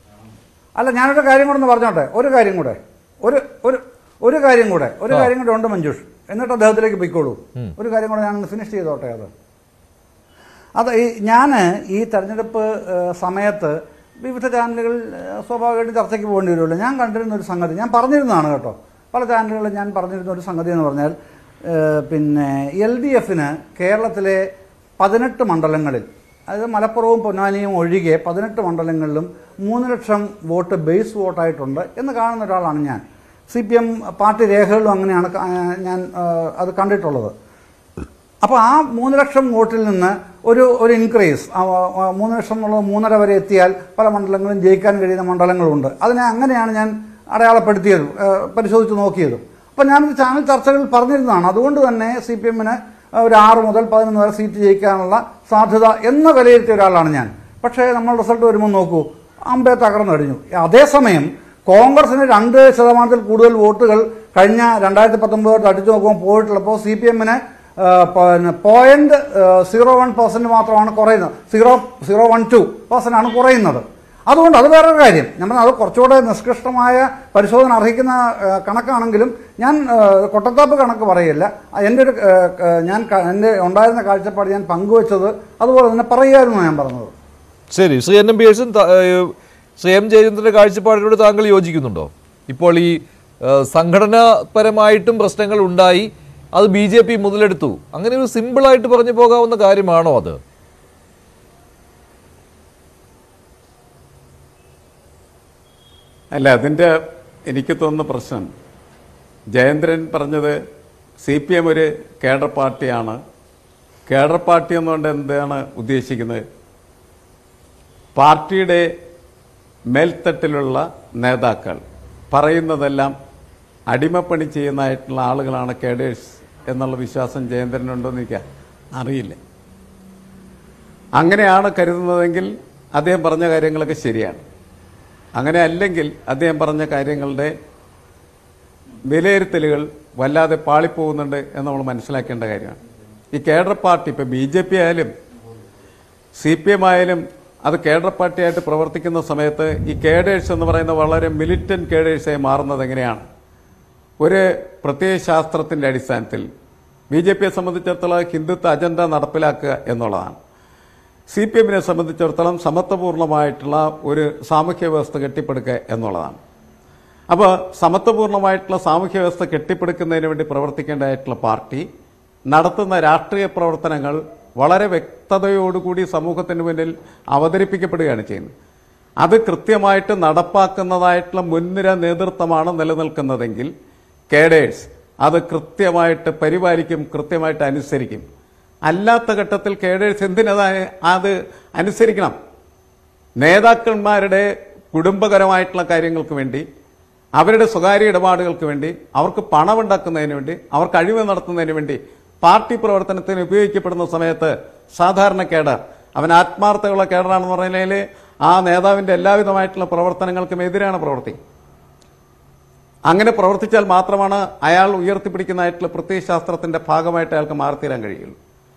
[SPEAKER 2] അല്ല ഞാനൊരു കാര്യം കൂടെ ഒന്ന് പറഞ്ഞോട്ടെ ഒരു കാര്യം കൂടെ ഒരു ഒരു ഒരു കാര്യം കൂടെ ഒരു കാര്യം കൂടെ ഉണ്ട് മഞ്ജുഷ് എന്നിട്ട് അദ്ദേഹത്തിലേക്ക് പൊയ്ക്കോളൂ ഒരു കാര്യം കൂടെ ഞാൻ ഫിനിഷ് ചെയ്തോട്ടെ അത് അത് ഈ ഞാൻ ഈ തെരഞ്ഞെടുപ്പ് ഏഹ്, സമയത്ത് വിവിധ ചാനലുകൾ ഏഹ്, സ്വാഭാവികമായിട്ടും ചർച്ചയ്ക്ക് പോകേണ്ടി വരുമല്ലോ ഞാൻ കണ്ടിരുന്ന ഒരു സംഗതി ഞാൻ പറഞ്ഞിരുന്നതാണ് കേട്ടോ പല ചാനലുകളിലും ഞാൻ പറഞ്ഞിരുന്ന ഒരു സംഗതി എന്ന് പറഞ്ഞാൽ ഏഹ്, പിന്നെ എൽ ഡി എഫിന് കേരളത്തിലെ പതിനെട്ട് മണ്ഡലങ്ങളിൽ അതായത് മലപ്പുറവും പൊന്നാനിയും ഒഴികെ പതിനെട്ട് മണ്ഡലങ്ങളിലും മൂന്ന് ലക്ഷം വോട്ട് ബേസ് വോട്ടായിട്ടുണ്ട് എന്ന് കാണുന്ന ഒരാളാണ് ഞാൻ സി പി എം പാർട്ടി രേഖകളിലും അങ്ങനെയാണ് ക- ഞാൻ ഏഹ്, അത് കണ്ടിട്ടുള്ളത് അപ്പോൾ ആ മൂന്ന് ലക്ഷം വോട്ടിൽ നിന്ന് ഒരു ഒരു ഇൻക്രീസ് ആ, ആ, മൂന്ന് ലക്ഷം എന്നുള്ളത് മൂന്നര വരെ എത്തിയാൽ പല മണ്ഡലങ്ങളും ജയിക്കാൻ കഴിയുന്ന മണ്ഡലങ്ങളുണ്ട് അതിനെ അങ്ങനെയാണ് ഞാൻ അടയാളപ്പെടുത്തിയതും ആ, പരിശോധിച്ച് നോക്കിയതും അപ്പോൾ ഞാനൊരു ചാനൽ ചർച്ചകളിൽ പറഞ്ഞിരുന്നതാണ് അതുകൊണ്ട് തന്നെ സി പി എമ്മിന് ഒരു ആറ് മുതൽ പതിനൊന്ന് വരെ സീറ്റ് ജയിക്കാനുള്ള സാധ്യത എന്ന് വിലയിരുത്തിയ ഒരാളാണ് ഞാൻ പക്ഷേ നമ്മൾ റിസൾട്ട് വരുമ്പോൾ നോക്കൂ അമ്പേ തകർന്നു കഴിഞ്ഞു അതേസമയം കോൺഗ്രസിന് രണ്ട് ശതമാനത്തിൽ കൂടുതൽ വോട്ടുകൾ കഴിഞ്ഞ രണ്ടായിരത്തി പത്തൊമ്പത് അടിച്ചു നോക്കുമ്പോൾ പോയിട്ടുള്ളപ്പോൾ സി പി എമ്മിന് പോയിന്റ് സീറോ വൺ പെർസെന്റ് മാത്രമാണ് കുറയുന്നത് zero zero one two percent ആണ് കുറയുന്നത് അതുകൊണ്ട് അത് വേറൊരു കാര്യം നമ്മൾ അത് കുറച്ചുകൂടെ നിഷ്കൃഷ്ടമായ പരിശോധന അർഹിക്കുന്ന ആ, കണക്കാണെങ്കിലും ഞാൻ ആ, കൊട്ടത്താപ്പ് കണക്ക് പറയില്ല എൻ്റെ ഒരു ആ, ആ, ഞാൻ ക- എൻ്റെ ഉണ്ടായിരുന്ന കാഴ്ചപ്പാട് ഞാൻ പങ്കുവച്ചത് അതുപോലെ തന്നെ പറയുമായിരുന്നു ഞാൻ പറഞ്ഞത്
[SPEAKER 1] ശരി ശ്രീ എൻ എം പിയേഴ്സൺ ത- ഏഹ് ശ്രീ എം ജയചന്ദ്രന്റെ കാഴ്ചപ്പാടിനോട് താങ്കൾ യോജിക്കുന്നുണ്ടോ ഇപ്പോൾ ഈ ഏഹ് സംഘടനാപരമായിട്ടും പ്രശ്നങ്ങൾ ഉണ്ടായി അത് ബി ജെ പി മുതലെടുത്തു അങ്ങനെ ഒരു സിമ്പിളായിട്ട് പറഞ്ഞു പോകാവുന്ന കാര്യമാണോ അത്
[SPEAKER 3] അല്ല അതിൻ്റെ എനിക്ക് തോന്നുന്ന പ്രശ്നം ജയേന്ദ്രൻ പറഞ്ഞത് സി പി എം ഒരു കേഡർ പാർട്ടിയാണ് കേഡർ പാർട്ടി എന്നുകൊണ്ട് എന്താണ് ഉദ്ദേശിക്കുന്നത് പാർട്ടിയുടെ മേൽത്തട്ടിലുള്ള നേതാക്കൾ പറയുന്നതെല്ലാം അടിമപ്പണി ചെയ്യുന്നതായിട്ടുള്ള ആളുകളാണ് കേഡേഴ്സ് എന്നുള്ള വിശ്വാസം ജയേന്ദ്രനുണ്ടോ എന്ന് എനിക്ക് അറിയില്ല അങ്ങനെയാണ് കരുതുന്നതെങ്കിൽ അദ്ദേഹം പറഞ്ഞ കാര്യങ്ങളൊക്കെ ശരിയാണ് അങ്ങനെ അല്ലെങ്കിൽ അദ്ദേഹം പറഞ്ഞ കാര്യങ്ങളുടെ വിലയിരുത്തലുകൾ വല്ലാതെ പാളിപ്പോകുന്നുണ്ട് എന്ന് നമ്മൾ മനസ്സിലാക്കേണ്ട കാര്യമാണ് ഈ കേഡർ പാർട്ടി ഇപ്പോൾ ബി ജെ പി ആയാലും സി പി എം ആയാലും അത് കേഡർ പാർട്ടിയായിട്ട് പ്രവർത്തിക്കുന്ന സമയത്ത് ഈ കേഡേഴ്സ് എന്ന് പറയുന്ന വളരെ മിലിറ്റന്റ് കേഡേഴ്സായി മാറുന്നത് എങ്ങനെയാണ് ഒരു പ്രത്യയ ശാസ്ത്രത്തിൻ്റെ അടിസ്ഥാനത്തിൽ ബി ജെ പിയെ സംബന്ധിച്ചിടത്തോളം ഹിന്ദുത്വ അജണ്ട നടപ്പിലാക്കുക എന്നുള്ളതാണ് സി പി എമ്മിനെ സംബന്ധിച്ചിടത്തോളം സമത്വപൂർണ്ണമായിട്ടുള്ള ഒരു സാമൂഹ്യ വ്യവസ്ഥ കെട്ടിപ്പടുക്കുക എന്നുള്ളതാണ് അപ്പോൾ സമത്വപൂർണ്ണമായിട്ടുള്ള സാമൂഹ്യ വ്യവസ്ഥ കെട്ടിപ്പടുക്കുന്നതിന് വേണ്ടി പ്രവർത്തിക്കേണ്ടതായിട്ടുള്ള പാർട്ടി നടത്തുന്ന രാഷ്ട്രീയ പ്രവർത്തനങ്ങൾ വളരെ വ്യക്തതയോടുകൂടി സമൂഹത്തിന് മുന്നിൽ അവതരിപ്പിക്കപ്പെടുകയാണ് ചെയ്യുന്നത് അത് കൃത്യമായിട്ട് നടപ്പാക്കുന്നതായിട്ടുള്ള മുൻനിര നേതൃത്വമാണ് നിലനിൽക്കുന്നതെങ്കിൽ കേഡേഴ്സ് അത് കൃത്യമായിട്ട് പരിപാലിക്കും കൃത്യമായിട്ട് അനുസരിക്കും അല്ലാത്ത ഘട്ടത്തിൽ കേഡേഴ്സ് എന്തിനത് അത് അനുസരിക്കണം നേതാക്കന്മാരുടെ കുടുംബകരമായിട്ടുള്ള കാര്യങ്ങൾക്ക് വേണ്ടി അവരുടെ സ്വകാര്യ ഇടപാടുകൾക്ക് വേണ്ടി അവർക്ക് പണമുണ്ടാക്കുന്നതിന് വേണ്ടി അവർക്ക് അഴിമതി നടത്തുന്നതിന് വേണ്ടി പാർട്ടി പ്രവർത്തനത്തിന് ഉപയോഗിക്കപ്പെടുന്ന സമയത്ത് സാധാരണ കേഡർ അവൻ ആത്മാർത്ഥമുള്ള കേഡറാണെന്ന് പറഞ്ഞാൽ ആ നേതാവിൻ്റെ എല്ലാവിധമായിട്ടുള്ള പ്രവർത്തനങ്ങൾക്കും എതിരാണ് പ്രവർത്തി അങ്ങനെ പ്രവർത്തിച്ചാൽ മാത്രമാണ് അയാൾ ഉയർത്തിപ്പിടിക്കുന്നതായിട്ടുള്ള പ്രത്യയശാസ്ത്രത്തിന്റെ ഭാഗമായിട്ട് അയാൾക്ക് മാറിത്തീരാൻ കഴിയുള്ളൂ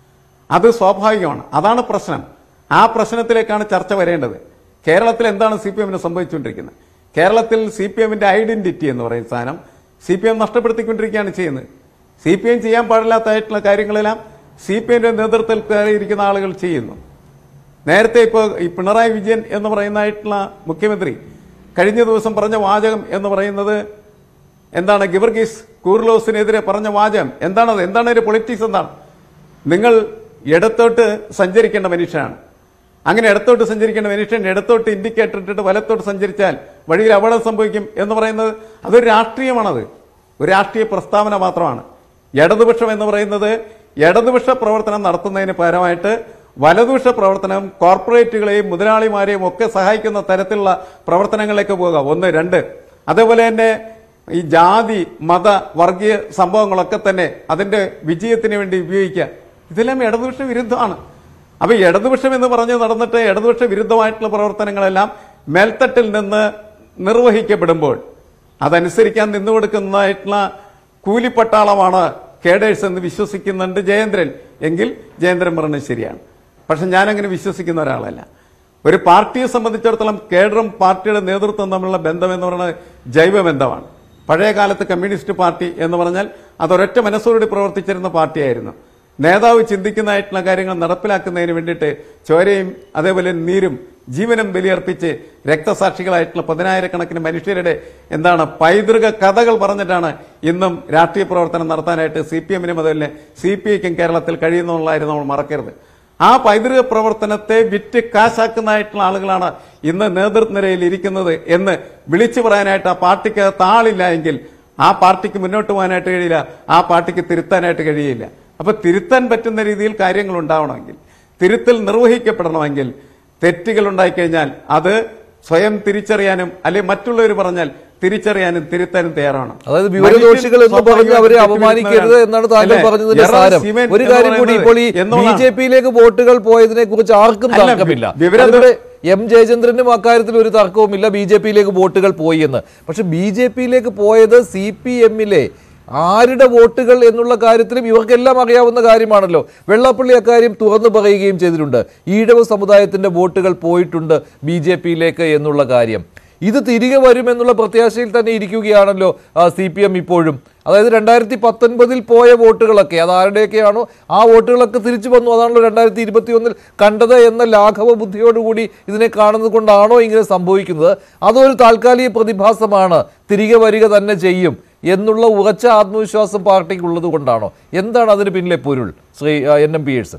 [SPEAKER 3] അത് സ്വാഭാവികമാണ് അതാണ് പ്രശ്നം ആ പ്രശ്നത്തിലേക്കാണ് ചർച്ച വരേണ്ടത് കേരളത്തിൽ എന്താണ് സി പി എമ്മിന് സംഭവിച്ചുകൊണ്ടിരിക്കുന്നത് കേരളത്തിൽ സി പി എമ്മിന്റെ ഐഡന്റിറ്റി എന്ന് പറയുന്ന സാധനം സി പി എം നഷ്ടപ്പെടുത്തിക്കൊണ്ടിരിക്കുകയാണ് ചെയ്യുന്നത് സി പി എം ചെയ്യാൻ പാടില്ലാത്തതായിട്ടുള്ള കാര്യങ്ങളെല്ലാം സി പി എമ്മിന്റെ നേതൃത്വത്തിൽ കയറിയിരിക്കുന്ന ആളുകൾ ചെയ്യുന്നു നേരത്തെ ഇപ്പോൾ ഈ പിണറായി വിജയൻ എന്ന് പറയുന്നതായിട്ടുള്ള മുഖ്യമന്ത്രി കഴിഞ്ഞ ദിവസം പറഞ്ഞ വാചകം എന്ന് പറയുന്നത് എന്താണ് ഗിവർഗീസ് കൂർലോസിനെതിരെ പറഞ്ഞ വാചകം എന്താണത് എന്താണ് ഒരു പൊളിറ്റിക്സ് എന്താണ് നിങ്ങൾ ഇടത്തോട്ട് സഞ്ചരിക്കേണ്ട മനുഷ്യനാണ് അങ്ങനെ ഇടത്തോട്ട് സഞ്ചരിക്കേണ്ട മനുഷ്യൻ ഇടത്തോട്ട് ഇൻഡിക്കേറ്റർ ഇട്ടിട്ട് വലത്തോട്ട് സഞ്ചരിച്ചാൽ വഴിയിൽ അപകടം സംഭവിക്കും എന്ന് പറയുന്നത് അതൊരു രാഷ്ട്രീയമാണത് ഒരു രാഷ്ട്രീയ പ്രസ്താവന മാത്രമാണ് ഇടതുപക്ഷം എന്ന് പറയുന്നത് ഇടതുപക്ഷ പ്രവർത്തനം നടത്തുന്നതിന് പകരമായിട്ട് വലതുപക്ഷ പ്രവർത്തനം കോർപ്പറേറ്റുകളെയും മുതലാളിമാരെയും ഒക്കെ സഹായിക്കുന്ന തരത്തിലുള്ള പ്രവർത്തനങ്ങളിലേക്ക് പോകുക ഒന്ന് രണ്ട് അതേപോലെ തന്നെ ഈ ജാതി മത വർഗീയ സംഭവങ്ങളൊക്കെ തന്നെ അതിന്റെ വിജയത്തിന് വേണ്ടി ഉപയോഗിക്കുക ഇതെല്ലാം ഇടതുപക്ഷ വിരുദ്ധമാണ് അപ്പൊ ഇടതുപക്ഷം എന്ന് പറഞ്ഞ് നടന്നിട്ട് ഇടതുപക്ഷ വിരുദ്ധമായിട്ടുള്ള പ്രവർത്തനങ്ങളെല്ലാം മേൽത്തട്ടിൽ നിന്ന് നിർവഹിക്കപ്പെടുമ്പോൾ അതനുസരിക്കാൻ നിന്നു കൊടുക്കുന്നതായിട്ടുള്ള കൂലിപ്പട്ടാളമാണ് കേഡേഴ്സ് എന്ന് വിശ്വസിക്കുന്നുണ്ട് ജയേന്ദ്രൻ എങ്കിൽ ജയേന്ദ്രൻ പറഞ്ഞത് ശരിയാണ് പക്ഷെ ഞാനങ്ങനെ വിശ്വസിക്കുന്ന ഒരാളല്ല ഒരു പാർട്ടിയെ സംബന്ധിച്ചിടത്തോളം കേഡറും പാർട്ടിയുടെ നേതൃത്വം തമ്മിലുള്ള ബന്ധം എന്ന് പറയുന്നത് ജൈവബന്ധമാണ് പഴയ കാലത്ത് കമ്മ്യൂണിസ്റ്റ് പാർട്ടി എന്ന് പറഞ്ഞാൽ അതൊരൊറ്റ മനസ്സോടുകൂടി പ്രവർത്തിച്ചിരുന്ന പാർട്ടിയായിരുന്നു നേതാവ് ചിന്തിക്കുന്നതായിട്ടുള്ള കാര്യങ്ങൾ നടപ്പിലാക്കുന്നതിന് വേണ്ടിയിട്ട് ചോരയും അതേപോലെ നീരും ജീവനും ബലിയർപ്പിച്ച് രക്തസാക്ഷികളായിട്ടുള്ള പതിനായിരക്കണക്കിന് മനുഷ്യരുടെ എന്താണ് പൈതൃക കഥകൾ പറഞ്ഞിട്ടാണ് ഇന്നും രാഷ്ട്രീയ പ്രവർത്തനം നടത്താനായിട്ട് സി പി എമ്മിനും അതുപോലെ സി പി ഐക്കും കേരളത്തിൽ കഴിയുന്നുള്ളതായിരുന്നു നമ്മൾ മറക്കരുത് ആ പൈതൃക പ്രവർത്തനത്തെ വിറ്റ് കാശാക്കുന്നതായിട്ടുള്ള ആളുകളാണ് ഇന്ന് നേതൃനിരയിൽ ഇരിക്കുന്നത് എന്ന് വിളിച്ചു പറയാനായിട്ട് ആ പാർട്ടിക്ക് താളില്ല എങ്കിൽ ആ പാർട്ടിക്ക് മുന്നോട്ട് പോകാനായിട്ട് കഴിയില്ല ആ പാർട്ടിക്ക് തിരുത്താനായിട്ട് കഴിയില്ല അപ്പൊ തിരുത്താൻ പറ്റുന്ന രീതിയിൽ കാര്യങ്ങൾ ഉണ്ടാവണമെങ്കിൽ തിരുത്തൽ നിർവഹിക്കപ്പെടണമെങ്കിൽ തെറ്റുകൾ ഉണ്ടായിക്കഴിഞ്ഞാൽ അത് സ്വയം തിരിച്ചറിയാനും അല്ലെങ്കിൽ മറ്റുള്ളവർ പറഞ്ഞാൽ തിരിച്ചറിയാനും തിരുത്താനും തയ്യാറാണ്
[SPEAKER 1] അതായത് വിവരദോഷികൾ എന്ന് പറഞ്ഞ് അവരെ
[SPEAKER 3] സ്വാഭാവികമായിട്ടും
[SPEAKER 1] അപമാനിക്കരുത് എന്നാണ് താങ്കൾ
[SPEAKER 3] അല്ലേ?
[SPEAKER 1] പറഞ്ഞതിന്റെ
[SPEAKER 3] എറർ
[SPEAKER 1] സാരം
[SPEAKER 3] സിമെന്റ്
[SPEAKER 1] ഒരു
[SPEAKER 3] എന്ന്
[SPEAKER 1] കാര്യം കൂടി
[SPEAKER 3] പറയുന്നത്
[SPEAKER 1] ഇപ്പോൾ ഈ ബി
[SPEAKER 3] എന്നുള്ളതാണ്.
[SPEAKER 1] ജെ പിയിലേക്ക് വോട്ടുകൾ പോയതിനെ കുറിച്ച് ആർക്കും
[SPEAKER 3] അല്ല,
[SPEAKER 1] തർക്കമില്ല
[SPEAKER 3] വിവരം-
[SPEAKER 1] അതിവിടെ എം ജയചന്ദ്രനും അക്കാര്യത്തിൽ ഒരു തർക്കവുമില്ല ബി ജെ പിയിലേക്ക് വോട്ടുകൾ പോയി എന്ന് പക്ഷെ ബി ജെ പിയിലേക്ക് പോയത് സി പി എമ്മിലെ ആരുടെ വോട്ടുകൾ എന്നുള്ള കാര്യത്തിലും ഇവർക്കെല്ലാം അറിയാവുന്ന കാര്യമാണല്ലോ വെള്ളാപ്പള്ളി അക്കാര്യം തുറന്നു പറയുകയും ചെയ്തിട്ടുണ്ട് ഈഴവ സമുദായത്തിന്റെ വോട്ടുകൾ പോയിട്ടുണ്ട് ബി ജെ പിയിലേക്ക് എന്നുള്ള കാര്യം ഇത് തിരികെ വരുമെന്നുള്ള പ്രത്യാശയിൽ തന്നെ ഇരിക്കുകയാണല്ലോ സി പി എം ഇപ്പോഴും അതായത് രണ്ടായിരത്തി പത്തൊൻപതിൽ പോയ വോട്ടുകളൊക്കെ അത് ആരുടെയൊക്കെയാണോ ആ വോട്ടുകളൊക്കെ തിരിച്ചു വന്നു അതാണല്ലോ രണ്ടായിരത്തി ഇരുപത്തി ഒന്നിൽ കണ്ടത് എന്ന ലാഘവ ബുദ്ധിയോടുകൂടി ഇതിനെ കാണുന്നത് കൊണ്ടാണോ ഇങ്ങനെ സംഭവിക്കുന്നത് അതൊരു താൽക്കാലിക പ്രതിഭാസമാണ് തിരികെ വരിക തന്നെ ചെയ്യും എന്നുള്ള ഉറച്ച ആത്മവിശ്വാസം പാർട്ടിക്ക് ഉള്ളത് കൊണ്ടാണോ എന്താണ് അതിന് പിന്നിലെ പൊരുൾ ശ്രീ ആ, എൻ എം പിയേഴ്സൺ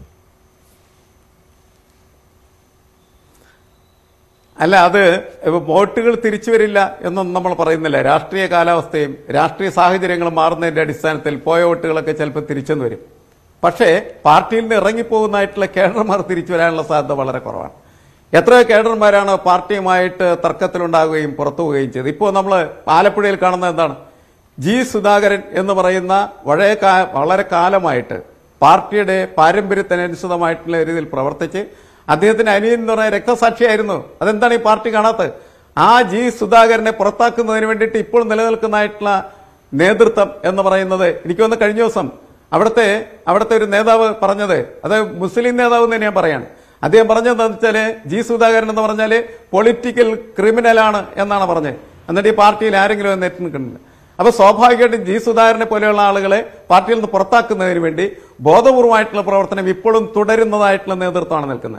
[SPEAKER 3] അല്ല അത് ഇപ്പൊ വോട്ടുകൾ തിരിച്ചു വരില്ല എന്നൊന്നും നമ്മൾ പറയുന്നില്ല രാഷ്ട്രീയ കാലാവസ്ഥയും രാഷ്ട്രീയ സാഹചര്യങ്ങളും മാറുന്നതിന്റെ അടിസ്ഥാനത്തിൽ പോയ വോട്ടുകളൊക്കെ ചിലപ്പോൾ തിരിച്ചെന്ന് വരും പക്ഷേ പാർട്ടിയിൽ നിന്ന് ഇറങ്ങിപ്പോകുന്നതായിട്ടുള്ള കേഡർമാർ തിരിച്ചു വരാനുള്ള സാധ്യത വളരെ കുറവാണ് എത്രയോ കേഡർമാരാണ് പാർട്ടിയുമായിട്ട് തർക്കത്തിലുണ്ടാകുകയും പുറത്തു പോവുകയും ചെയ്തത് ഇപ്പോൾ നമ്മൾ ആലപ്പുഴയിൽ കാണുന്നത് എന്താണ് ജി സുധാകരൻ എന്ന് പറയുന്ന വളരെ കാ- വളരെ കാലമായിട്ട് പാർട്ടിയുടെ പാരമ്പര്യത്തിനനുസൃതമായിട്ടുള്ള രീതിയിൽ പ്രവർത്തിച്ച് അദ്ദേഹത്തിന്റെ അനിയൻ എന്ന് പറയുന്ന രക്തസാക്ഷിയായിരുന്നു അതെന്താണ് ഈ പാർട്ടി കാണാത്തത് ആ ജി സുധാകരനെ പുറത്താക്കുന്നതിന് വേണ്ടിയിട്ട് ഇപ്പോൾ നിലനിൽക്കുന്നതായിട്ടുള്ള നേതൃത്വം എന്ന് പറയുന്നത് എനിക്ക് തോന്നുന്നു കഴിഞ്ഞ ദിവസം അവിടുത്തെ അവിടുത്തെ ഒരു നേതാവ് പറഞ്ഞത് അത് മുസ്ലിം നേതാവ് എന്ന് ഞാൻ പറയാണ് അദ്ദേഹം പറഞ്ഞത് എന്താണെന്ന് വെച്ചാല് ജി സുധാകരൻ എന്ന് പറഞ്ഞാല് പൊളിറ്റിക്കൽ ക്രിമിനലാണ് എന്നാണ് പറഞ്ഞത് എന്നിട്ട് ഈ പാർട്ടിയിൽ ആരെങ്കിലും ഒന്ന് എത്തുന്നില്ല അപ്പൊ സ്വാഭാവികമായിട്ടും ജി സുധാകരനെ പോലെയുള്ള ആളുകളെ പാർട്ടിയിൽ നിന്ന് പുറത്താക്കുന്നതിന് വേണ്ടി ബോധപൂർവമായിട്ടുള്ള പ്രവർത്തനം ഇപ്പോഴും തുടരുന്നതായിട്ടുള്ള നേതൃത്വമാണ് നിൽക്കുന്നത്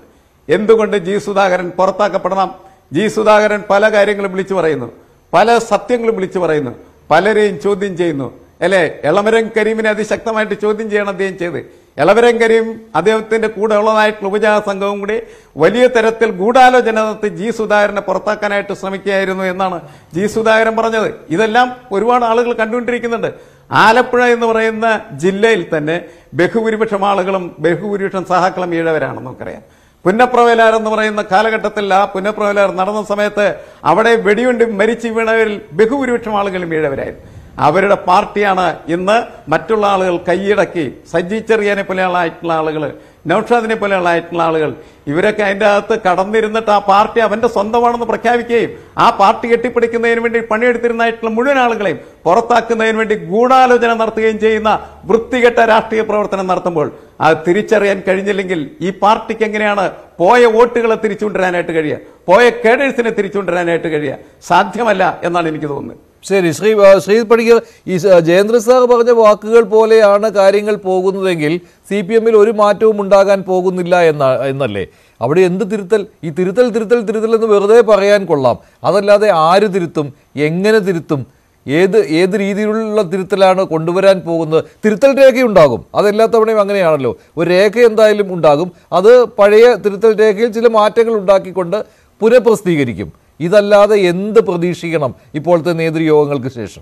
[SPEAKER 3] എന്തുകൊണ്ട് ജി സുധാകരൻ പുറത്താക്കപ്പെടണം ജി സുധാകരൻ പല കാര്യങ്ങളും വിളിച്ചു പറയുന്നു പല സത്യങ്ങളും വിളിച്ചു പറയുന്നു പലരെയും ചോദ്യം ചെയ്യുന്നു അല്ലേ എളമരം കരീമിനെ അതിശക്തമായിട്ട് ചോദ്യം ചെയ്യണം അദ്ദേഹം ചെയ്ത് എളമരം കരീം അദ്ദേഹത്തിന്റെ കൂടെ ഉള്ളതായിട്ടുള്ള ഉപജാത സംഘവും കൂടി വലിയ തരത്തിൽ ഗൂഢാലോചന നടത്തി ജി സുധാകരനെ പുറത്താക്കാനായിട്ട് ശ്രമിക്കുകയായിരുന്നു എന്നാണ് ജി സുധാകരൻ പറഞ്ഞത് ഇതെല്ലാം ഒരുപാട് ആളുകൾ കണ്ടുകൊണ്ടിരിക്കുന്നുണ്ട് ആലപ്പുഴ എന്ന് പറയുന്ന ജില്ലയിൽ തന്നെ ബഹുഭൂരിപക്ഷം ആളുകളും ബഹുഭൂരിപക്ഷം സഹാക്കളും ഈഴവരാണെന്ന് നമുക്കറിയാം പുന്നപ്രവേലാർ എന്ന് പറയുന്ന കാലഘട്ടത്തിൽ ആ പുന്നപ്രവേലാർ നടന്ന സമയത്ത് അവിടെ വെടിയുണ്ട് മരിച്ചു വീണവരിൽ ബഹുഭൂരിപക്ഷം ആളുകളും ഈഴവരായിരുന്നു അവരുടെ പാർട്ടിയാണ് ഇന്ന് മറ്റുള്ള ആളുകൾ കൈയടക്കി സജ്ജി ചെറിയനെ പോലെയുള്ള ആയിട്ടുള്ള ആളുകൾ നൌഷാദിനെ പോലെയുള്ള ആയിട്ടുള്ള ആളുകൾ ഇവരൊക്കെ അതിൻ്റെ അകത്ത് കടന്നിരുന്നിട്ട് ആ പാർട്ടി അവന്റെ സ്വന്തമാണെന്ന് പ്രഖ്യാപിക്കുകയും ആ പാർട്ടി കെട്ടിപ്പിടിക്കുന്നതിന് വേണ്ടി പണിയെടുത്തിരുന്നായിട്ടുള്ള മുഴുവൻ ആളുകളെയും പുറത്താക്കുന്നതിന് വേണ്ടി ഗൂഢാലോചന നടത്തുകയും ചെയ്യുന്ന വൃത്തികെട്ട രാഷ്ട്രീയ പ്രവർത്തനം നടത്തുമ്പോൾ അത് തിരിച്ചറിയാൻ കഴിഞ്ഞില്ലെങ്കിൽ ഈ പാർട്ടിക്ക് എങ്ങനെയാണ് പോയ വോട്ടുകളെ തിരിച്ചുകൊണ്ടുവരാനായിട്ട് കഴിയുക പോയ കേഡേഴ്സിനെ തിരിച്ചുകൊണ്ടുവരാനായിട്ട് കഴിയുക സാധ്യമല്ല എന്നാണ് എനിക്ക് തോന്നുന്നത്
[SPEAKER 1] ശരി ശ്രീ ആ, ശ്രീ പണിക്കർ ഈ സ- ജയേന്ദ്ര സാർ പറഞ്ഞ വാക്കുകൾ പോലെയാണ് കാര്യങ്ങൾ പോകുന്നതെങ്കിൽ സി പി എമ്മിൽ ഒരു മാറ്റവും ഉണ്ടാകാൻ പോകുന്നില്ല എന്ന എന്നല്ലേ അവിടെ എന്ത് തിരുത്തൽ ഈ തിരുത്തൽ തിരുത്തൽ തിരുത്തൽ എന്ന് വെറുതെ പറയാൻ കൊള്ളാം അതല്ലാതെ ആര് തിരുത്തും എങ്ങനെ തിരുത്തും ഏത് ഏത് രീതിയിലുള്ള തിരുത്തലാണ് കൊണ്ടുവരാൻ പോകുന്നത് തിരുത്തൽ രേഖയുണ്ടാകും അതെല്ലാ തവണയും അങ്ങനെയാണല്ലോ ഒരു രേഖ എന്തായാലും ഉണ്ടാകും അത് പഴയ തിരുത്തൽ രേഖയിൽ ചില മാറ്റങ്ങൾ ഉണ്ടാക്കിക്കൊണ്ട് പുനഃപ്രസിദ്ധീകരിക്കും ഇതല്ലാതെ എന്ത് പ്രതീക്ഷിക്കണം ഇപ്പോഴത്തെ നേതൃയോഗങ്ങൾക്ക് ശേഷം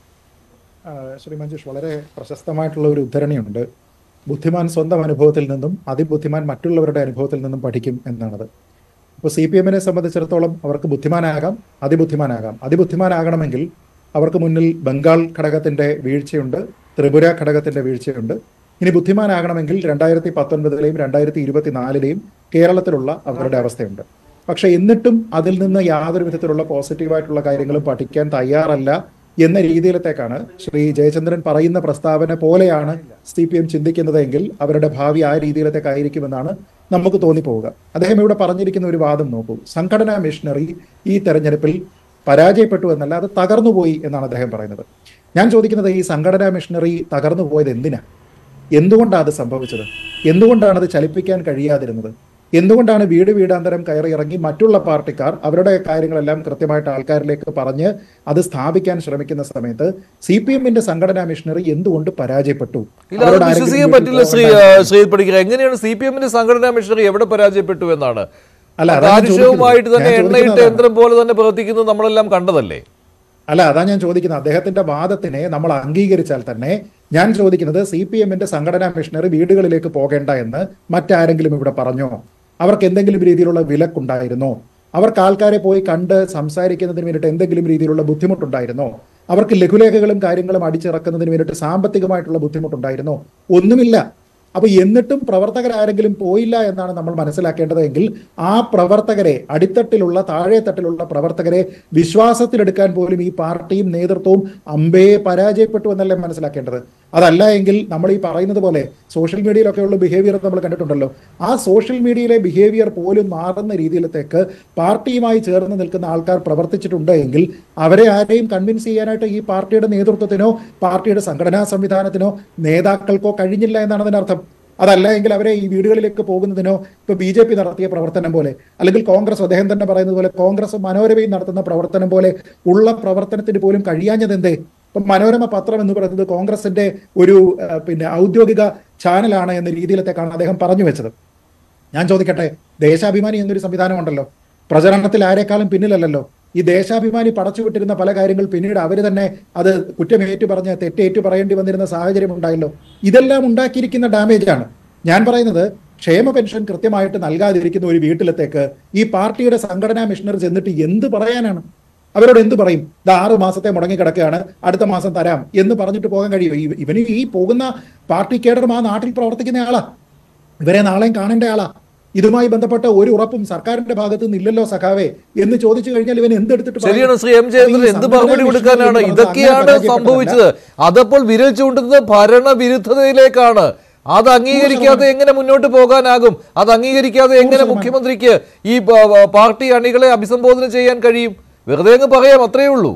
[SPEAKER 4] ആ, ശ്രീ മഞ്ജുഷ് വളരെ പ്രശസ്തമായിട്ടുള്ള ഒരു ഉദ്ധരണിയുണ്ട് ബുദ്ധിമാൻ സ്വന്തം അനുഭവത്തിൽ നിന്നും അതിബുദ്ധിമാൻ മറ്റുള്ളവരുടെ അനുഭവത്തിൽ നിന്നും പഠിക്കും എന്നാണത് ഇപ്പോൾ സി പി എമ്മിനെ സംബന്ധിച്ചിടത്തോളം അവർക്ക് ബുദ്ധിമാനാകാം അതിബുദ്ധിമാനാകാം അതിബുദ്ധിമാനാകണമെങ്കിൽ അവർക്ക് മുന്നിൽ ബംഗാൾ ഘടകത്തിന്റെ വീഴ്ചയുണ്ട് ത്രിപുര ഘടകത്തിന്റെ വീഴ്ചയുണ്ട് ഇനി ബുദ്ധിമാനാകണമെങ്കിൽ രണ്ടായിരത്തി പത്തൊൻപതിലെയും രണ്ടായിരത്തി ഇരുപത്തിനാലിലെയും കേരളത്തിലുള്ള അവരുടെ അവസ്ഥയുണ്ട് പക്ഷെ എന്നിട്ടും അതിൽ നിന്ന് യാതൊരു വിധത്തിലുള്ള പോസിറ്റീവായിട്ടുള്ള കാര്യങ്ങളും പഠിക്കാൻ തയ്യാറല്ല എന്ന രീതിയിലത്തേക്കാണ് ശ്രീ ജയചന്ദ്രൻ പറയുന്ന പ്രസ്താവന പോലെയാണ് സി പി എം ചിന്തിക്കുന്നതെങ്കിൽ അവരുടെ ഭാവി ആ രീതിയിലത്തേക്കായിരിക്കുമെന്നാണ് നമുക്ക് തോന്നിപ്പോവുക അദ്ദേഹം ഇവിടെ പറഞ്ഞിരിക്കുന്ന ഒരു വാദം നോക്കൂ സംഘടനാ മിഷനറി ഈ തെരഞ്ഞെടുപ്പിൽ പരാജയപ്പെട്ടു എന്നല്ല അത് തകർന്നുപോയി എന്നാണ് അദ്ദേഹം പറയുന്നത് ഞാൻ ചോദിക്കുന്നത് ഈ സംഘടനാ മിഷനറി തകർന്നു പോയത് എന്തിനാ എന്തുകൊണ്ടാണ് അത് സംഭവിച്ചത് എന്തുകൊണ്ടാണ് അത് ചലിപ്പിക്കാൻ കഴിയാതിരുന്നത് എന്തുകൊണ്ടാണ് വീട് വീടാന്തരം കയറി ഇറങ്ങി മറ്റുള്ള പാർട്ടിക്കാർ അവരുടെ കാര്യങ്ങളെല്ലാം കൃത്യമായിട്ട് ആൾക്കാരിലേക്ക് പറഞ്ഞ് അത് സ്ഥാപിക്കാൻ ശ്രമിക്കുന്ന സമയത്ത് സി പി എമ്മിന്റെ സംഘടനാ മിഷനറി എന്തുകൊണ്ട് പരാജയപ്പെട്ടു
[SPEAKER 1] ഇല്ല അത്
[SPEAKER 4] അവരോട് ആരെങ്കിലും
[SPEAKER 1] വിശ്വസിക്കാൻ
[SPEAKER 4] വീട്ടിൽ
[SPEAKER 1] പറ്റില്ല ശ്രീ
[SPEAKER 4] പോകണ്ട?
[SPEAKER 1] ആ, ശ്രീ പണിക്കർ എങ്ങനെയാണ് സി പി എമ്മിന്റെ സംഘടനാ മിഷണറി എവിടെ പരാജയപ്പെട്ടു എന്നാണ്
[SPEAKER 4] അല്ല, അതാ ഞാൻ
[SPEAKER 1] കാര്യക്ഷമമായിട്ട് തന്നെ
[SPEAKER 4] ചോദിക്കുന്നത്. ഞാൻ
[SPEAKER 1] എണ്ണയിട്ട
[SPEAKER 4] ചോദിക്കുന്നത്
[SPEAKER 1] യന്ത്രം പോലെ തന്നെ പ്രവർത്തിക്കുന്നത് നമ്മളെല്ലാം കണ്ടതല്ലേ
[SPEAKER 4] അല്ല അതാ ഞാൻ ചോദിക്കുന്നത് അദ്ദേഹത്തിന്റെ വാദത്തിനെ നമ്മൾ അംഗീകരിച്ചാൽ തന്നെ ഞാൻ ചോദിക്കുന്നത് സി പി എമ്മിന്റെ സംഘടനാ മിഷനറി വീടുകളിലേക്ക് പോകേണ്ട എന്ന് മറ്റാരെങ്കിലും ഇവിടെ പറഞ്ഞോ അവർക്ക് എന്തെങ്കിലും രീതിയിലുള്ള വിലക്കുണ്ടായിരുന്നോ അവർക്ക് ആൾക്കാരെ പോയി കണ്ട് സംസാരിക്കുന്നതിന് വേണ്ടിയിട്ട് എന്തെങ്കിലും രീതിയിലുള്ള ബുദ്ധിമുട്ടുണ്ടായിരുന്നോ അവർക്ക് ലഘുലേഖകളും കാര്യങ്ങളും അടിച്ചിറക്കുന്നതിന് വേണ്ടിയിട്ട് സാമ്പത്തികമായിട്ടുള്ള ബുദ്ധിമുട്ടുണ്ടായിരുന്നോ ഒന്നുമില്ല അപ്പൊ എന്നിട്ടും പ്രവർത്തകർ ആരെങ്കിലും പോയില്ല എന്നാണ് നമ്മൾ മനസ്സിലാക്കേണ്ടതെങ്കിൽ ആ പ്രവർത്തകരെ അടിത്തട്ടിലുള്ള താഴെത്തട്ടിലുള്ള പ്രവർത്തകരെ വിശ്വാസത്തിലെടുക്കാൻ പോലും ഈ പാർട്ടിയും നേതൃത്വവും അമ്പയെ പരാജയപ്പെട്ടു എന്നല്ലേ മനസ്സിലാക്കേണ്ടത് അതല്ല എങ്കിൽ നമ്മൾ ഈ പറയുന്നത് പോലെ സോഷ്യൽ മീഡിയയിലൊക്കെയുള്ള ബിഹേവിയർ നമ്മൾ കണ്ടിട്ടുണ്ടല്ലോ ആ സോഷ്യൽ മീഡിയയിലെ ബിഹേവിയർ പോലും മാറുന്ന രീതിയിലത്തേക്ക് പാർട്ടിയുമായി ചേർന്ന് നിൽക്കുന്ന ആൾക്കാർ പ്രവർത്തിച്ചിട്ടുണ്ട് എങ്കിൽ അവരെ ആരെയും കൺവിൻസ് ചെയ്യാനായിട്ട് ഈ പാർട്ടിയുടെ നേതൃത്വത്തിനോ പാർട്ടിയുടെ സംഘടനാ സംവിധാനത്തിനോ നേതാക്കൾക്കോ കഴിഞ്ഞില്ല എന്നാണ് അതിനർത്ഥം അതല്ല എങ്കിൽ അവരെ ഈ വീടുകളിലേക്ക് പോകുന്നതിനോ ഇപ്പൊ ബി ജെ പി നടത്തിയ പ്രവർത്തനം പോലെ അല്ലെങ്കിൽ കോൺഗ്രസ് അദ്ദേഹം തന്നെ പറയുന്നത് പോലെ കോൺഗ്രസ് മനോരമയും നടത്തുന്ന പ്രവർത്തനം പോലെ ഉള്ള പ്രവർത്തനത്തിന് പോലും കഴിയാഞ്ഞത് എന്തേ ഇപ്പം മനോരമ പത്രം എന്ന് പറയുന്നത് കോൺഗ്രസിന്റെ ഒരു ആ, പിന്നെ ഔദ്യോഗിക ചാനലാണ് എന്ന രീതിയിലത്തേക്കാണ് അദ്ദേഹം പറഞ്ഞു വെച്ചത് ഞാൻ ചോദിക്കട്ടെ ദേശാഭിമാനി എന്നൊരു സംവിധാനമുണ്ടല്ലോ പ്രചരണത്തിൽ ആരെക്കാളും പിന്നിലല്ലല്ലോ ഈ ദേശാഭിമാനി പടച്ചുവിട്ടിരുന്ന പല കാര്യങ്ങൾ പിന്നീട് അവർ തന്നെ അത് കുറ്റമേറ്റു പറഞ്ഞ് തെറ്റേറ്റു പറയേണ്ടി വന്നിരുന്ന സാഹചര്യം ഉണ്ടായല്ലോ ഇതെല്ലാം ഉണ്ടാക്കിയിരിക്കുന്ന ഡാമേജ് ആണ് ഞാൻ പറയുന്നത് ക്ഷേമ പെൻഷൻ കൃത്യമായിട്ട് നൽകാതിരിക്കുന്ന ഒരു വീട്ടിലത്തേക്ക് ഈ പാർട്ടിയുടെ സംഘടനാ മിഷണറി ചെന്നിട്ട് എന്ത് പറയാനാണ് അവരോട് എന്ത് പറയും ഇത് ആറ് മാസത്തെ മുടങ്ങി കിടക്കുകയാണ് അടുത്ത മാസം തരാം എന്ന് പറഞ്ഞിട്ട് പോകാൻ കഴിയും ഇവ- ഇവന് ഈ പോകുന്ന പാർട്ടി കേഡറും ആ നാട്ടിൽ പ്രവർത്തിക്കുന്ന ആളാ ഇവരെ നാളെയും കാണേണ്ട ആളാ ഇതുമായി ബന്ധപ്പെട്ട ഒരു ഉറപ്പും സർക്കാരിന്റെ ഭാഗത്ത് നിന്ന് ഇല്ലല്ലോ സഖാവേ എന്ന് ചോദിച്ചു കഴിഞ്ഞാൽ ഇവൻ എന്തെടുത്തിട്ട് പറയും?
[SPEAKER 1] ശരിയാണ് ശ്രീ എം ജയചന്ദ്രൻ
[SPEAKER 4] അപ്പൊ ഈ
[SPEAKER 1] എന്ത്
[SPEAKER 4] സംഘടനാ
[SPEAKER 1] മറുപടി
[SPEAKER 4] മിഷനറി
[SPEAKER 1] കൊടുക്കാനാണ്
[SPEAKER 4] എന്ന് പറഞ്ഞാൽ
[SPEAKER 1] ഇതൊക്കെയാണ്
[SPEAKER 4] അങ്ങനെ പരാജയപ്പെട്ടതല്ല.
[SPEAKER 1] സംഭവിച്ചത് അതപ്പോൾ വിരൽ ചൂണ്ടുന്നത് ഭരണവിരുദ്ധതയിലേക്കാണ് അത് അംഗീകരിക്കാതെ എങ്ങനെ മുന്നോട്ട് പോകാനാകും അത് അംഗീകരിക്കാതെ എങ്ങനെ
[SPEAKER 4] ശതമാനം.
[SPEAKER 1] മുഖ്യമന്ത്രിക്ക് ഈ പ- പ- പാർട്ടി അണികളെ അഭിസംബോധന ചെയ്യാൻ കഴിയും വെറുതെ അങ്ങ് പറയാം അത്രയേ ഉള്ളൂ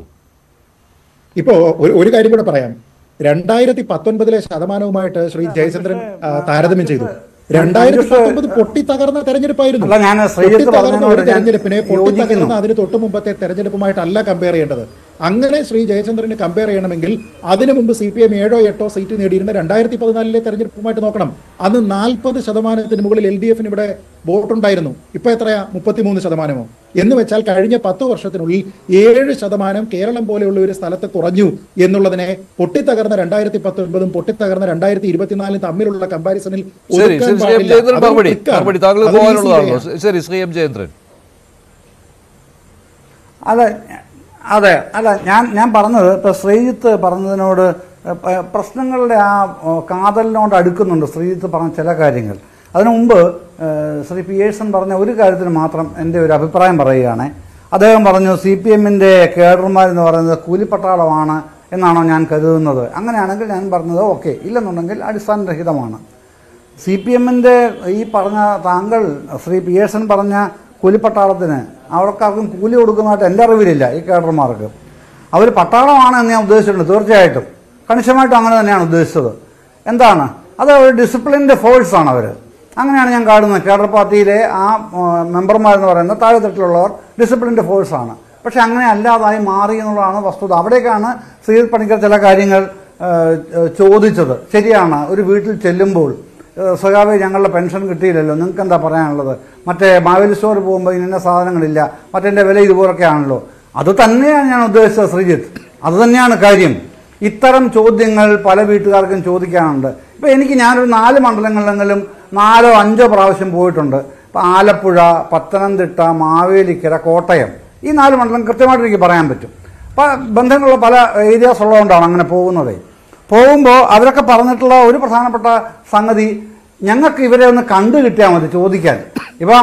[SPEAKER 4] ഇപ്പോ ഒരു ഒരു കാര്യം കൂടെ പറയാം രണ്ടായിരത്തി പത്തൊൻപതിലെ ശതമാനവുമായിട്ട് ശ്രീ ജയചന്ദ്രൻ ആ, താരതമ്യം ചെയ്തു രണ്ടായിരത്തി
[SPEAKER 2] മഞ്ജുഷ്
[SPEAKER 4] പത്തൊമ്പത് പൊട്ടി തകർന്ന തെരഞ്ഞെടുപ്പായിരുന്നു
[SPEAKER 2] അല്ല, ഞാൻ ശ്രീജിത്ത്
[SPEAKER 4] പൊട്ടി തകർന്ന
[SPEAKER 2] പറഞ്ഞതിനോട്
[SPEAKER 4] ഒരു
[SPEAKER 2] ഞാൻ
[SPEAKER 4] തെരഞ്ഞെടുപ്പിനെ പൊട്ടി
[SPEAKER 2] യോജിക്കുന്നു.
[SPEAKER 4] തകർന്ന അതിന് തൊട്ട് മുമ്പത്തെ തെരഞ്ഞെടുപ്പുമായിട്ടല്ല കമ്പയർ ചെയ്യേണ്ടത് അങ്ങനെ ശ്രീ ജയചന്ദ്രനെ കമ്പയർ ചെയ്യണമെങ്കിൽ അതിനു മുമ്പ് സി പി എം ഏഴോ എട്ടോ സീറ്റ് നേടിയിരുന്ന രണ്ടായിരത്തി പതിനാലിലെ തെരഞ്ഞെടുപ്പുമായിട്ട് നോക്കണം അന്ന് നാൽപ്പത് ശതമാനത്തിന് മുകളിൽ എൽ ഡി എഫിന് ഇവിടെ വോട്ടുണ്ടായിരുന്നു ഇപ്പൊ എത്രയാ മുപ്പത്തിമൂന്ന് ശതമാനമോ എന്ന് വെച്ചാൽ കഴിഞ്ഞ പത്ത് വർഷത്തിനുള്ളിൽ ഏഴ് ശതമാനം കേരളം പോലെയുള്ള ഒരു സ്ഥലത്ത് കുറഞ്ഞു എന്നുള്ളതിനെ പൊട്ടിത്തകർന്ന രണ്ടായിരത്തി പത്തൊൻപതും പൊട്ടിത്തകർന്ന രണ്ടായിരത്തി ഇരുപത്തിനാലും തമ്മിലുള്ള കമ്പാരിസണിൽ
[SPEAKER 1] ശരി
[SPEAKER 4] ഒതുക്കാൻ
[SPEAKER 1] ശരി ശ്രീ എം
[SPEAKER 4] പാടില്ല.
[SPEAKER 1] ജയേന്ദ്രൻ
[SPEAKER 4] അതൊരു
[SPEAKER 1] മറുപടി
[SPEAKER 4] trick ആണ്.
[SPEAKER 1] മറുപടി താങ്കൾ
[SPEAKER 4] അതൊരു easy
[SPEAKER 1] പോകാനുള്ളതാണല്ലോ
[SPEAKER 4] way ആണ്.
[SPEAKER 1] ശരി ശ്രീ എം ജയേന്ദ്രൻ
[SPEAKER 2] അതെ അതെ അല്ല ഞാൻ ഞാൻ പറഞ്ഞത് ഇപ്പൊ ശ്രീജിത്ത് പറഞ്ഞതിനോട് ഏഹ്, പ- പ്രശ്നങ്ങളുടെ ആ ഓ, കാതലിനോട് അടുക്കുന്നുണ്ട് ശ്രീജിത്ത് പറഞ്ഞ ചില കാര്യങ്ങൾ അതിനു മുമ്പ് ഏഹ്, ശ്രീ പിയേഴ്സൺ പറഞ്ഞ ഒരു കാര്യത്തിന് മാത്രം എൻ്റെ ഒരു അഭിപ്രായം പറയുകയാണ് അദ്ദേഹം പറഞ്ഞു സി പി എമ്മിൻ്റെ കേഡർമാരെന്ന് പറയുന്നത് കൂലിപ്പട്ടാളമാണ് എന്നാണോ ഞാൻ കരുതുന്നത് അങ്ങനെയാണെങ്കിൽ ഞാൻ പറഞ്ഞത് ഓക്കെ ഇല്ലെന്നുണ്ടെങ്കിൽ അടിസ്ഥാനരഹിതമാണ് സി പി എമ്മിൻ്റെ ഈ പറഞ്ഞ താങ്കൾ ശ്രീ പിയേഴ്സൺ പറഞ്ഞ കൂലിപ്പട്ടാളത്തിന് അവർക്കാർക്കും കൂലി കൊടുക്കുന്നതായിട്ട് എൻ്റെ അറിവിലില്ല ഈ കേഡർമാർക്ക് അവർ പട്ടാളമാണ് എന്ന് ഞാൻ ഉദ്ദേശിച്ചിട്ടുണ്ട് തീർച്ചയായിട്ടും കണിശമായിട്ടും അങ്ങനെ തന്നെയാണ് ഉദ്ദേശിച്ചത് എന്താണ് അത് ഒരു ഡിസിപ്ലിൻ്റെ ഫോഴ്സാണ് അവർ അങ്ങനെയാണ് ഞാൻ കാണുന്നത് കേഡർ പാർട്ടിയിലെ ആ മെമ്പർമാരെന്ന് പറയുന്ന താഴെത്തട്ടിലുള്ളവർ ഡിസിപ്ലിൻ്റെ ഫോഴ്സാണ് പക്ഷെ അങ്ങനെ അല്ലാതായി മാറി എന്നുള്ളതാണ് വസ്തുത അവിടേക്കാണ് ശ്രീജിത് പണിക്കർ ചില കാര്യങ്ങൾ ഏഹ്, ഏഹ്, ചോദിച്ചത് ശരിയാണ് ഒരു വീട്ടിൽ ചെല്ലുമ്പോൾ ഏഹ്, സഖാവേ ഞങ്ങളുടെ പെൻഷൻ കിട്ടിയില്ലല്ലോ നിങ്ങൾക്ക് എന്താ പറയാനുള്ളത് മറ്റേ മാവേലി സ്റ്റോർ പോകുമ്പോൾ ഇന്ന സാധനങ്ങളില്ല മറ്റേ വില ഇതുപോലൊക്കെ ആണല്ലോ അത് തന്നെയാണ് ഞാൻ ഉദ്ദേശിച്ചത് ശ്രീജിത്ത് അത് തന്നെയാണ് കാര്യം ഇത്തരം ചോദ്യങ്ങൾ പല വീട്ടുകാർക്കും ചോദിക്കാനുണ്ട് ഇപ്പം എനിക്ക് ഞാനൊരു നാല് മണ്ഡലങ്ങളിലെങ്കിലും നാലോ അഞ്ചോ പ്രാവശ്യം പോയിട്ടുണ്ട് ഇപ്പം ആലപ്പുഴ പത്തനംതിട്ട മാവേലിക്കര കോട്ടയം ഈ നാല് മണ്ഡലം കൃത്യമായിട്ട് എനിക്ക് പറയാൻ പറ്റും അപ്പം ബന്ധങ്ങളുള്ള പല ഏരിയാസ് ഉള്ളതുകൊണ്ടാണ് അങ്ങനെ പോകുന്നത് പോകുമ്പോൾ അവരൊക്കെ പറഞ്ഞിട്ടുള്ള ഒരു പ്രധാനപ്പെട്ട സംഗതി ഞങ്ങൾക്ക് ഇവരെ ഒന്ന് കണ്ടു കിട്ടിയാൽ മതി ചോദിക്കാൻ ഇപ്പൊ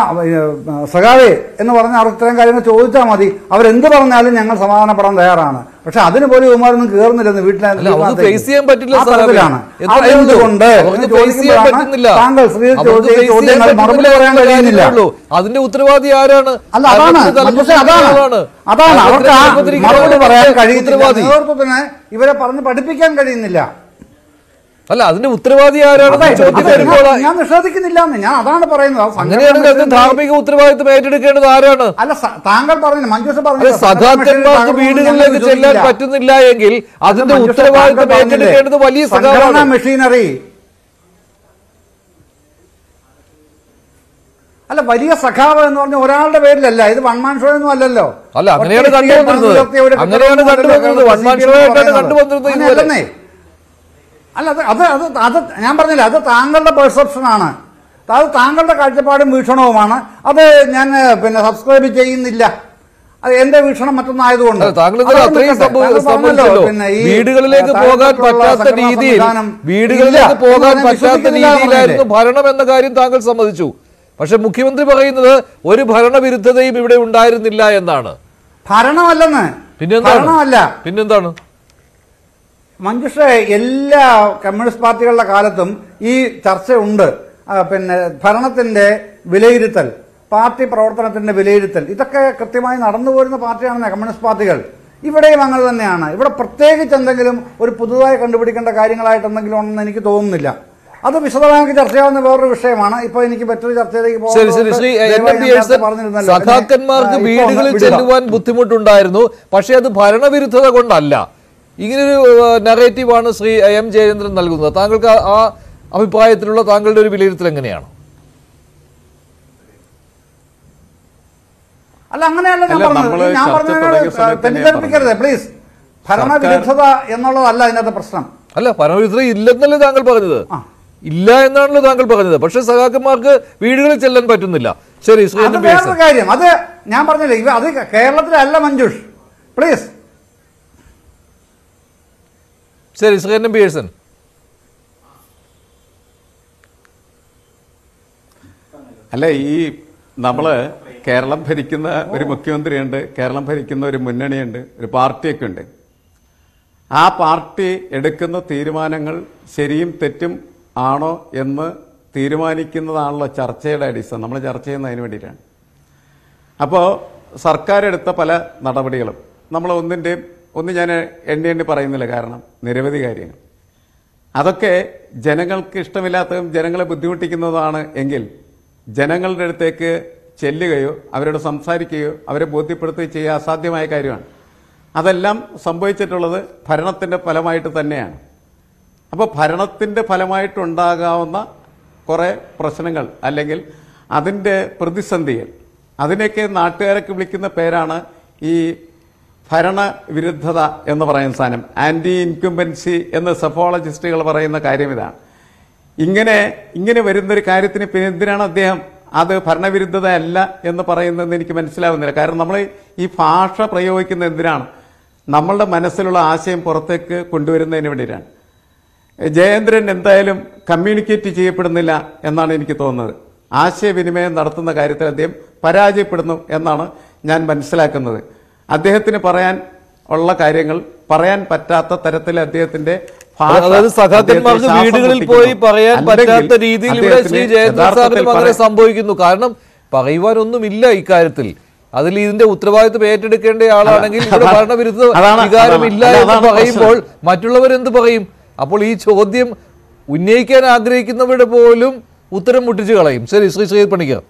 [SPEAKER 2] സഖാവേ എന്ന് പറഞ്ഞ അവർ ഇത്രയും കാര്യങ്ങൾ ചോദിച്ചാൽ മതി അവരെന്ത് പറഞ്ഞാലും ഞങ്ങൾ സമാധാനപ്പെടാൻ തയ്യാറാണ് പക്ഷെ അതിന് പോലും ഇവന്മാരൊന്നും കയറുന്നില്ലെന്ന് വീട്ടിലെ
[SPEAKER 1] അല്ല അവർക്ക് ഫേസ് ചെയ്യാൻ പറ്റില്ല
[SPEAKER 2] ആ
[SPEAKER 1] സഖാവേ.
[SPEAKER 2] തരത്തിലാണ്
[SPEAKER 1] എത്രയേ ഉള്ളൂ?
[SPEAKER 2] അതുകൊണ്ട്
[SPEAKER 1] അവർക്ക്
[SPEAKER 2] എന്ന്
[SPEAKER 1] ഫേസ് ചെയ്യാൻ
[SPEAKER 2] ചോദിക്കുമ്പോഴാണ്
[SPEAKER 1] പറ്റുന്നില്ല
[SPEAKER 2] താങ്കൾ ശ്രീ
[SPEAKER 1] അവർക്ക്
[SPEAKER 2] ചോദിച്ച
[SPEAKER 1] ഫേസ് ചെയ്യാൻ
[SPEAKER 2] ചോദ്യങ്ങൾ മറുപടി
[SPEAKER 1] പറ്റുന്നില്ല
[SPEAKER 2] പറയാൻ
[SPEAKER 1] എന്ന
[SPEAKER 2] കഴിയുന്നില്ല
[SPEAKER 1] കാര്യമേ ഉള്ളൂ. അതിന്റെ ഉത്തരവാദി ആരാണ്
[SPEAKER 2] അല്ല അതാണ്
[SPEAKER 1] ഭരണത്തിൽ
[SPEAKER 2] മഞ്ജുഷ അതാണ്
[SPEAKER 1] തലപ്പത്തിരിക്കുന്ന
[SPEAKER 2] അതാണ് അവർക്ക് ആ
[SPEAKER 1] തലപ്പത്തിരിക്കുന്ന
[SPEAKER 2] മറുപടി പറയാൻ
[SPEAKER 1] ആളാണ്
[SPEAKER 2] കഴിയുന്നില്ല
[SPEAKER 1] ഉത്തരവാദി
[SPEAKER 2] നേതൃത്വത്തിന് ഇവരെ പറഞ്ഞ് പഠിപ്പിക്കാൻ കഴിയുന്നില്ല
[SPEAKER 1] അല്ല അതിന്റെ ഉത്തരവാദി ആരാണെന്ന്
[SPEAKER 2] അതെ,
[SPEAKER 1] ചോദ്യം
[SPEAKER 2] അതെ,
[SPEAKER 1] വരുമ്പോൾ
[SPEAKER 2] ഞാൻ- ഞാൻ നിഷേധിക്കുന്നില്ല എന്ന് ഞാൻ അതാണ് പറയുന്നത് അത് സംഘടനാ
[SPEAKER 1] അങ്ങനെയാണെങ്കിൽ അതിന്
[SPEAKER 2] മെഷീനറി-
[SPEAKER 1] ധാർമ്മിക ഉത്തരവാദിത്വം ഏറ്റെടുക്കേണ്ടത് ആരാണ്
[SPEAKER 2] അല്ല സ- താങ്കൾ പറഞ്ഞു മഞ്ജുഷ
[SPEAKER 1] അതെ
[SPEAKER 2] പറഞ്ഞു
[SPEAKER 1] സഖാക്കന്മാർക്ക് വീടുകളിലേക്ക് ചെല്ലാൻ പറ്റുന്നില്ല എങ്കിൽ അതിന്റെ ഉത്തരവാദിത്വം ഏറ്റെടുക്കേണ്ടത് വലിയ
[SPEAKER 2] സംഘടനാ
[SPEAKER 1] സഖാവാണ്
[SPEAKER 2] മെഷീനറി അല്ല വലിയ സഖാവ് എന്ന് പറഞ്ഞ ഒരാളുടെ പേരിലല്ല ഇത് വൺ മാൻ ഷോ ഒന്നും അല്ലല്ലോ
[SPEAKER 1] അല്ല, അങ്ങനെയാണ്
[SPEAKER 2] ഒറ്റ
[SPEAKER 1] കണ്ടുവന്നിരുന്നത്.
[SPEAKER 2] വ്യക്തിയെ ഉയർത്തിയ ഒരു
[SPEAKER 1] അങ്ങനെയാണ്
[SPEAKER 2] കെട്ടിടമൊന്നും
[SPEAKER 1] കണ്ടുവന്നിരുന്നത്.
[SPEAKER 2] അല്ലല്ലോ
[SPEAKER 1] one man
[SPEAKER 2] CPM
[SPEAKER 1] show ആയിട്ടാണ്
[SPEAKER 2] പറയുന്നത്.
[SPEAKER 1] കണ്ടുവന്നിരുന്നത്
[SPEAKER 2] അങ്ങനെ
[SPEAKER 1] ഇതുവരെ.
[SPEAKER 2] അല്ലെന്നേ. അല്ല അത് അത് അത് അത് ഞാൻ പറഞ്ഞില്ല അത് താങ്കളുടെ പെർസെപ്ഷൻ ആണ് അത് താങ്കളുടെ കാഴ്ചപ്പാടും വീക്ഷണവുമാണ് അത് ഞാൻ ഏഹ്, പിന്നെ സബ്സ്ക്രൈബ് ചെയ്യുന്നില്ല അത് എന്റെ വീക്ഷണം മറ്റൊന്നായതുകൊണ്ട്
[SPEAKER 1] അല്ല, താങ്കൾ ഇന്നലെ
[SPEAKER 2] അത്
[SPEAKER 1] അത്രയും
[SPEAKER 2] നിൽക്കട്ടെ.
[SPEAKER 1] സംഭവി-
[SPEAKER 2] താങ്കൾ പറഞ്ഞല്ലോ,
[SPEAKER 1] സംഭവിച്ചല്ലോ.
[SPEAKER 2] പിന്നെ ഈ,
[SPEAKER 1] വീടുകളിലേക്ക്
[SPEAKER 2] ഏഹ്,
[SPEAKER 1] പോകാൻ
[SPEAKER 2] താഴെത്തട്ടിലുള്ള
[SPEAKER 1] പറ്റാത്ത
[SPEAKER 2] സംഘടനാ
[SPEAKER 1] രീതിയിൽ
[SPEAKER 2] സംവിധാനം
[SPEAKER 1] വീടുകളിലേക്ക്
[SPEAKER 2] ഇല്ല
[SPEAKER 1] പോകാൻ
[SPEAKER 2] എന്ന് ഞാൻ
[SPEAKER 1] പറ്റാത്ത
[SPEAKER 2] വിശ്വസിക്കുന്നില്ല
[SPEAKER 1] രീതിയിലായിരുന്നു
[SPEAKER 2] എന്നല്ലേ?
[SPEAKER 1] ഭരണം എന്ന കാര്യം താങ്കൾ സമ്മതിച്ചു പക്ഷെ മുഖ്യമന്ത്രി പറയുന്നത് ഒരു ഭരണവിരുദ്ധതയും ഇവിടെ ഉണ്ടായിരുന്നില്ല എന്നാണ്
[SPEAKER 2] ഭരണമല്ലെന്ന്
[SPEAKER 1] പിന്നെന്താണ്
[SPEAKER 2] ഭരണമല്ല
[SPEAKER 1] പിന്നെന്താണ്
[SPEAKER 2] മഞ്ജുഷ എല്ലാ കമ്മ്യൂണിസ്റ്റ് പാർട്ടികളുടെ കാലത്തും ഈ ചർച്ചയുണ്ട് ആ, പിന്നെ ഭരണത്തിന്റെ വിലയിരുത്തൽ പാർട്ടി പ്രവർത്തനത്തിന്റെ വിലയിരുത്തൽ ഇതൊക്കെ കൃത്യമായി നടന്നു പോരുന്ന പാർട്ടിയാണ് കമ്മ്യൂണിസ്റ്റ് പാർട്ടികൾ ഇവിടെയും അങ്ങനെ തന്നെയാണ് ഇവിടെ പ്രത്യേകിച്ച് എന്തെങ്കിലും ഒരു പുതുതായി കണ്ടുപിടിക്കേണ്ട കാര്യങ്ങളായിട്ട് എന്തെങ്കിലും ഉണ്ടെന്ന് എനിക്ക് തോന്നുന്നില്ല അത് വിശദമായി നമുക്ക് ചർച്ച ചെയ്യാവുന്ന വേറൊരു വിഷയമാണ് ഇപ്പൊ എനിക്ക് മറ്റൊരു ചർച്ചയിലേക്ക് പോകാൻ
[SPEAKER 1] ശരി ശരി Shri N M Pearson സഖാക്കന്മാർക്ക് വീടുകളിൽ ചെല്ലുവാൻ ബുദ്ധിമുട്ടുണ്ടായിരുന്നു പക്ഷേ അത് ഭരണവിരുദ്ധത കൊണ്ടല്ല ഇങ്ങനൊരു നെറേറ്റീവാണ് ശ്രീ എം ജയചന്ദ്രൻ നൽകുന്നത് താങ്കൾക്ക് ആ- ആ അഭിപ്രായത്തിലുള്ള താങ്കളുടെ ഒരു വിലയിരുത്തൽ എങ്ങനെയാണ്
[SPEAKER 2] അല്ല അങ്ങനെയല്ല ഞാൻ
[SPEAKER 3] അല്ല,
[SPEAKER 2] പറഞ്ഞത്
[SPEAKER 3] നമ്മള്
[SPEAKER 2] ഞാൻ
[SPEAKER 3] ചർച്ച
[SPEAKER 2] പറഞ്ഞതിനോട്
[SPEAKER 3] തുടങ്ങിയ സമയത്ത്
[SPEAKER 2] തെറ്റിദ്ധരിപ്പിക്കരുത് പ്ലീസ് ഭരണവിരുദ്ധത എന്നുള്ളതല്ല അതിനകത്ത് പ്രശ്നം
[SPEAKER 1] അല്ല ഭരണവിരുദ്ധത ഇല്ലെന്നല്ലേ താങ്കൾ പറഞ്ഞത്
[SPEAKER 2] ആ.
[SPEAKER 1] ഇല്ല എന്നാണല്ലോ താങ്കൾ പറഞ്ഞത് പക്ഷേ സഖാക്കന്മാർക്ക് വീടുകളിൽ ചെല്ലാൻ പറ്റുന്നില്ല ശരി ശ്രീ എൻ
[SPEAKER 2] അത്
[SPEAKER 1] എം പി
[SPEAKER 2] വേറൊരു
[SPEAKER 1] എഴ്സൺ
[SPEAKER 2] കാര്യം അത് ഞാൻ പറഞ്ഞില്ലേ ഇവ അത് കേരളത്തിലല്ല മഞ്ജുഷ് പ്ലീസ്
[SPEAKER 1] ശരി Shri N M Pearson
[SPEAKER 3] അല്ല ഈ നമ്മൾ കേരളം ഭരിക്കുന്ന ഒരു മുഖ്യമന്ത്രിയുണ്ട് കേരളം ഭരിക്കുന്ന ഒരു മുന്നണിയുണ്ട് ഒരു പാർട്ടിയൊക്കെ ഉണ്ട് ആ പാർട്ടി എടുക്കുന്ന തീരുമാനങ്ങൾ ശരിയും തെറ്റും ആണോ എന്ന് തീരുമാനിക്കുന്നതാണല്ലോ ചർച്ചയുടെ അടിസ്ഥാനം നമ്മൾ ചർച്ച ചെയ്യുന്നത് അതിന് വേണ്ടിയിട്ടാണ് അപ്പോൾ സർക്കാർ എടുത്ത പല നടപടികളും നമ്മൾ ഒന്നിൻ്റെയും ഒന്ന് ഞാൻ എണ്ണി എണ്ണി പറയുന്നില്ല കാരണം നിരവധി കാര്യങ്ങൾ അതൊക്കെ ജനങ്ങൾക്ക് ഇഷ്ടമില്ലാത്തതും ജനങ്ങളെ ബുദ്ധിമുട്ടിക്കുന്നതാണ് എങ്കിൽ ജനങ്ങളുടെ അടുത്തേക്ക് ചെല്ലുകയോ അവരോട് സംസാരിക്കുകയോ അവരെ ബോധ്യപ്പെടുത്തുകയോ ചെയ്യുക അസാധ്യമായ കാര്യമാണ് അതെല്ലാം സംഭവിച്ചിട്ടുള്ളത് ഭരണത്തിൻ്റെ ഫലമായിട്ട് തന്നെയാണ് അപ്പോൾ ഭരണത്തിൻ്റെ ഫലമായിട്ടുണ്ടാകാവുന്ന കുറേ പ്രശ്നങ്ങൾ അല്ലെങ്കിൽ അതിൻ്റെ പ്രതിസന്ധികൾ അതിനെയൊക്കെ നാട്ടുകാരൊക്കെ വിളിക്കുന്ന പേരാണ് ഈ ഭരണവിരുദ്ധത എന്ന് പറയുന്ന സാധനം ആൻറ്റി ഇൻക്യുംബൻസി എന്ന് സഫോളജിസ്റ്റുകൾ പറയുന്ന കാര്യം ഇതാണ് ഇങ്ങനെ ഇങ്ങനെ വരുന്നൊരു കാര്യത്തിന് പിന്നെ എന്തിനാണ് അദ്ദേഹം അത് ഭരണവിരുദ്ധത അല്ല എന്ന് പറയുന്നതെന്ന് എനിക്ക് മനസ്സിലാവുന്നില്ല കാരണം നമ്മൾ ഈ ഭാഷ പ്രയോഗിക്കുന്നത് എന്തിനാണ് നമ്മളുടെ മനസ്സിലുള്ള ആശയം പുറത്തേക്ക് കൊണ്ടുവരുന്നതിന് വേണ്ടിയിട്ടാണ് ജയേന്ദ്രൻ എന്തായാലും കമ്മ്യൂണിക്കേറ്റ് ചെയ്യപ്പെടുന്നില്ല എന്നാണ് എനിക്ക് തോന്നുന്നത് ആശയവിനിമയം നടത്തുന്ന കാര്യത്തിൽ അദ്ദേഹം പരാജയപ്പെടുന്നു എന്നാണ് ഞാൻ മനസ്സിലാക്കുന്നത് അദ്ദേഹത്തിന് പറയാൻ ഉള്ള കാര്യങ്ങൾ പറയാൻ പറ്റാത്ത തരത്തിൽ അദ്ദേഹത്തിന്റെ ഭാഷ
[SPEAKER 1] അതായത് സഖാക്കന്മാർക്ക്
[SPEAKER 3] അദ്ദേഹത്തെ ശ്വാസം
[SPEAKER 1] വീടുകളിൽ
[SPEAKER 3] മുട്ടിക്കുന്നു.
[SPEAKER 1] പോയി പറയാൻ
[SPEAKER 3] അല്ലെങ്കിൽ
[SPEAKER 1] പറ്റാത്ത രീതിയിൽ ഇവിടെ ശ്രീ
[SPEAKER 3] അദ്ദേഹത്തിന്
[SPEAKER 1] ജയേന്ദ്ര
[SPEAKER 3] യഥാർത്ഥത്തിൽ
[SPEAKER 1] സാറിനും അങ്ങനെ
[SPEAKER 3] പറയാൻ-
[SPEAKER 1] സംഭവിക്കുന്നു കാരണം പറയുവാനൊന്നുമില്ല ഇക്കാര്യത്തിൽ അതിൽ ഇതിന്റെ ഉത്തരവാദിത്വം ഏറ്റെടുക്കേണ്ട ആളാണെങ്കിൽ ഇവിടെ
[SPEAKER 3] അതാണ്-
[SPEAKER 1] ഭരണവിരുദ്ധ
[SPEAKER 3] അതാണ്-
[SPEAKER 1] വികാരമില്ല
[SPEAKER 3] അതാണ്-
[SPEAKER 1] എന്ന്
[SPEAKER 3] അതാണ്
[SPEAKER 1] പറയുമ്പോൾ മറ്റുള്ളവരെന്ത് പറയും അപ്പോൾ ഈ ചോദ്യം ഉന്നയിക്കാൻ ആഗ്രഹിക്കുന്നവരുടെ പോലും ഉത്തരം മുട്ടിച്ചു കളയും ശരി ശ്രീ ശ്രീ പണിക്കർ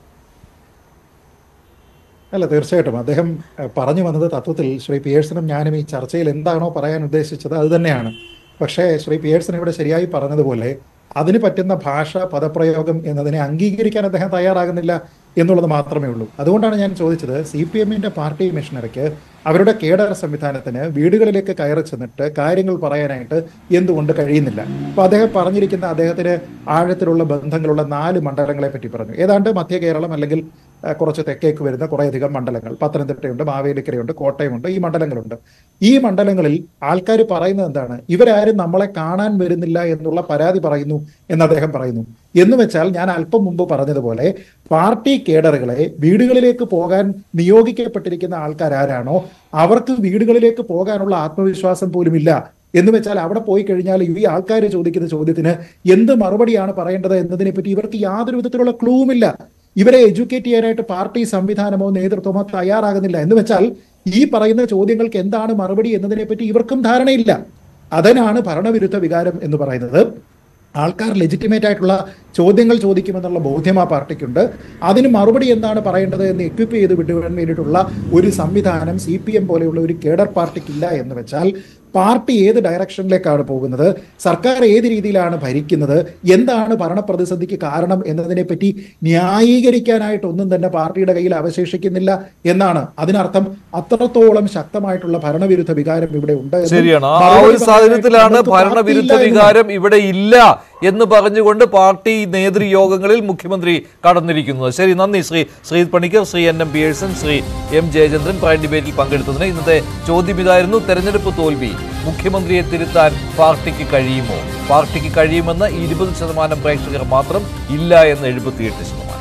[SPEAKER 4] അല്ല തീർച്ചയായിട്ടും അദ്ദേഹം അഹ്, പറഞ്ഞു വന്നത് തത്വത്തിൽ ശ്രീ പിയേഴ്സണും ഞാനും ഈ ചർച്ചയിൽ എന്താണോ പറയാൻ ഉദ്ദേശിച്ചത് അത് തന്നെയാണ് പക്ഷേ ശ്രീ പിയേഴ്സൺ ഇവിടെ ശരിയായി പറഞ്ഞതുപോലെ അതിന് പറ്റുന്ന ഭാഷ പദപ്രയോഗം എന്നതിനെ അംഗീകരിക്കാൻ അദ്ദേഹം തയ്യാറാകുന്നില്ല എന്നുള്ളത് മാത്രമേ ഉള്ളൂ അതുകൊണ്ടാണ് ഞാൻ ചോദിച്ചത് സി പി എമ്മിന്റെ പാർട്ടി മിഷനറിക്ക് അവരുടെ കേഡർ സംവിധാനത്തിന് വീടുകളിലേക്ക് കയറി ചെന്നിട്ട് കാര്യങ്ങൾ പറയാനായിട്ട് എന്തുകൊണ്ട് കഴിയുന്നില്ല അപ്പൊ അദ്ദേഹം പറഞ്ഞിരിക്കുന്ന അദ്ദേഹത്തിന് ആഴത്തിലുള്ള ബന്ധങ്ങളുള്ള നാല് മണ്ഡലങ്ങളെ പറ്റി പറഞ്ഞു ഏതാണ്ട് മധ്യ കേരളം അല്ലെങ്കിൽ ആ, കുറച്ച് തെക്കേക്ക് വരുന്ന കുറേയധികം മണ്ഡലങ്ങൾ പത്തനംതിട്ടയുണ്ട് മാവേലിക്കരയുണ്ട് കോട്ടയമുണ്ട് ഈ മണ്ഡലങ്ങളുണ്ട് ഈ മണ്ഡലങ്ങളിൽ ആൾക്കാർ പറയുന്നത് എന്താണ് ഇവരാരും നമ്മളെ കാണാൻ വരുന്നില്ല എന്നുള്ള പരാതി പറയുന്നു എന്ന് അദ്ദേഹം പറയുന്നു എന്ന് വെച്ചാൽ ഞാൻ അല്പം മുമ്പ് പറഞ്ഞതുപോലെ പാർട്ടി കേഡറുകളെ വീടുകളിലേക്ക് പോകാൻ നിയോഗിക്കപ്പെട്ടിരിക്കുന്ന ആൾക്കാർ ആരാണോ അവർക്ക് വീടുകളിലേക്ക് പോകാനുള്ള ആത്മവിശ്വാസം പോലും ഇല്ല എന്ന് വെച്ചാൽ അവിടെ പോയി കഴിഞ്ഞാൽ ഈ ആൾക്കാർ ചോദിക്കുന്ന ചോദ്യത്തിന് എന്ത് മറുപടിയാണ് പറയേണ്ടത് എന്നതിനെ പറ്റി ഇവർക്ക് യാതൊരു വിധത്തിലുള്ള ക്ലൂവുമില്ല ഇവരെ എഡ്യൂക്കേറ്റ് ചെയ്യാനായിട്ട് പാർട്ടി സംവിധാനമോ നേതൃത്വമോ തയ്യാറാകുന്നില്ല എന്ന് വെച്ചാൽ ഈ പറയുന്ന ചോദ്യങ്ങൾക്ക് എന്താണ് മറുപടി എന്നതിനെ പറ്റി ഇവർക്കും ധാരണയില്ല അതിനാണ് ഭരണവിരുദ്ധ വികാരം എന്ന് പറയുന്നത് ആൾക്കാർ ലെജിറ്റിമേറ്റ് ആയിട്ടുള്ള ചോദ്യങ്ങൾ ചോദിക്കുമെന്നുള്ള ബോധ്യം ആ പാർട്ടിക്കുണ്ട് അതിന് മറുപടി എന്താണ് പറയേണ്ടത് എന്ന് എക്വിപ്പ് ചെയ്ത് വിടുവാൻ വേണ്ടിയിട്ടുള്ള ഒരു സംവിധാനം സി പി എം പോലെയുള്ള ഒരു കേഡർ പാർട്ടിക്കില്ല എന്ന് വെച്ചാൽ പാർട്ടി ഏത് ഡയറക്ഷനിലേക്കാണ് പോകുന്നത് സർക്കാർ ഏത് രീതിയിലാണ് ഭരിക്കുന്നത് എന്താണ് ഭരണപ്രതിസന്ധിക്ക് കാരണം എന്നതിനെ പറ്റി ന്യായീകരിക്കാനായിട്ടൊന്നും തന്നെ പാർട്ടിയുടെ കയ്യിൽ അവശേഷിക്കുന്നില്ല എന്നാണ് അതിനർത്ഥം അത്രത്തോളം ശക്തമായിട്ടുള്ള ഭരണവിരുദ്ധ വികാരം ഇവിടെ ഉണ്ട് എന്നും
[SPEAKER 1] ശരിയാണ് ആ
[SPEAKER 4] മറുപടി
[SPEAKER 1] ഒരു സാഹചര്യത്തിലാണ്
[SPEAKER 4] പറയാനായിട്ട്
[SPEAKER 1] ഭരണവിരുദ്ധ
[SPEAKER 4] പാർട്ടിയില്ല എന്നും
[SPEAKER 1] വികാരം ഇവിടെ ഇല്ല എന്ന് പറഞ്ഞുകൊണ്ട് പാർട്ടി നേതൃയോഗങ്ങളിൽ മുഖ്യമന്ത്രി കടന്നിരിക്കുന്നത് ശരി നന്ദി Shri Shri Panicker Shri N M Pearson Shri M Jayachandran prime ഡിബേറ്റിൽ പങ്കെടുത്തതിന് ഇന്നത്തെ ചോദ്യം ഇതായിരുന്നു തെരഞ്ഞെടുപ്പ് തോൽവി മുഖ്യമന്ത്രിയെ തിരുത്താൻ പാർട്ടിക്ക് കഴിയുമോ പാർട്ടിക്ക് കഴിയുമെന്ന് ഇരുപത് ശതമാനം പ്രേക്ഷകർ മാത്രം ഇല്ല എന്ന് എഴുപത്തിയെട്ട് ശതമാനം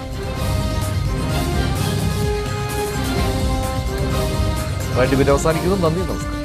[SPEAKER 1] പ്രൈം ഡിബേറ്റ് അവസാനിക്കുന്നു നന്ദി നമസ്കാരം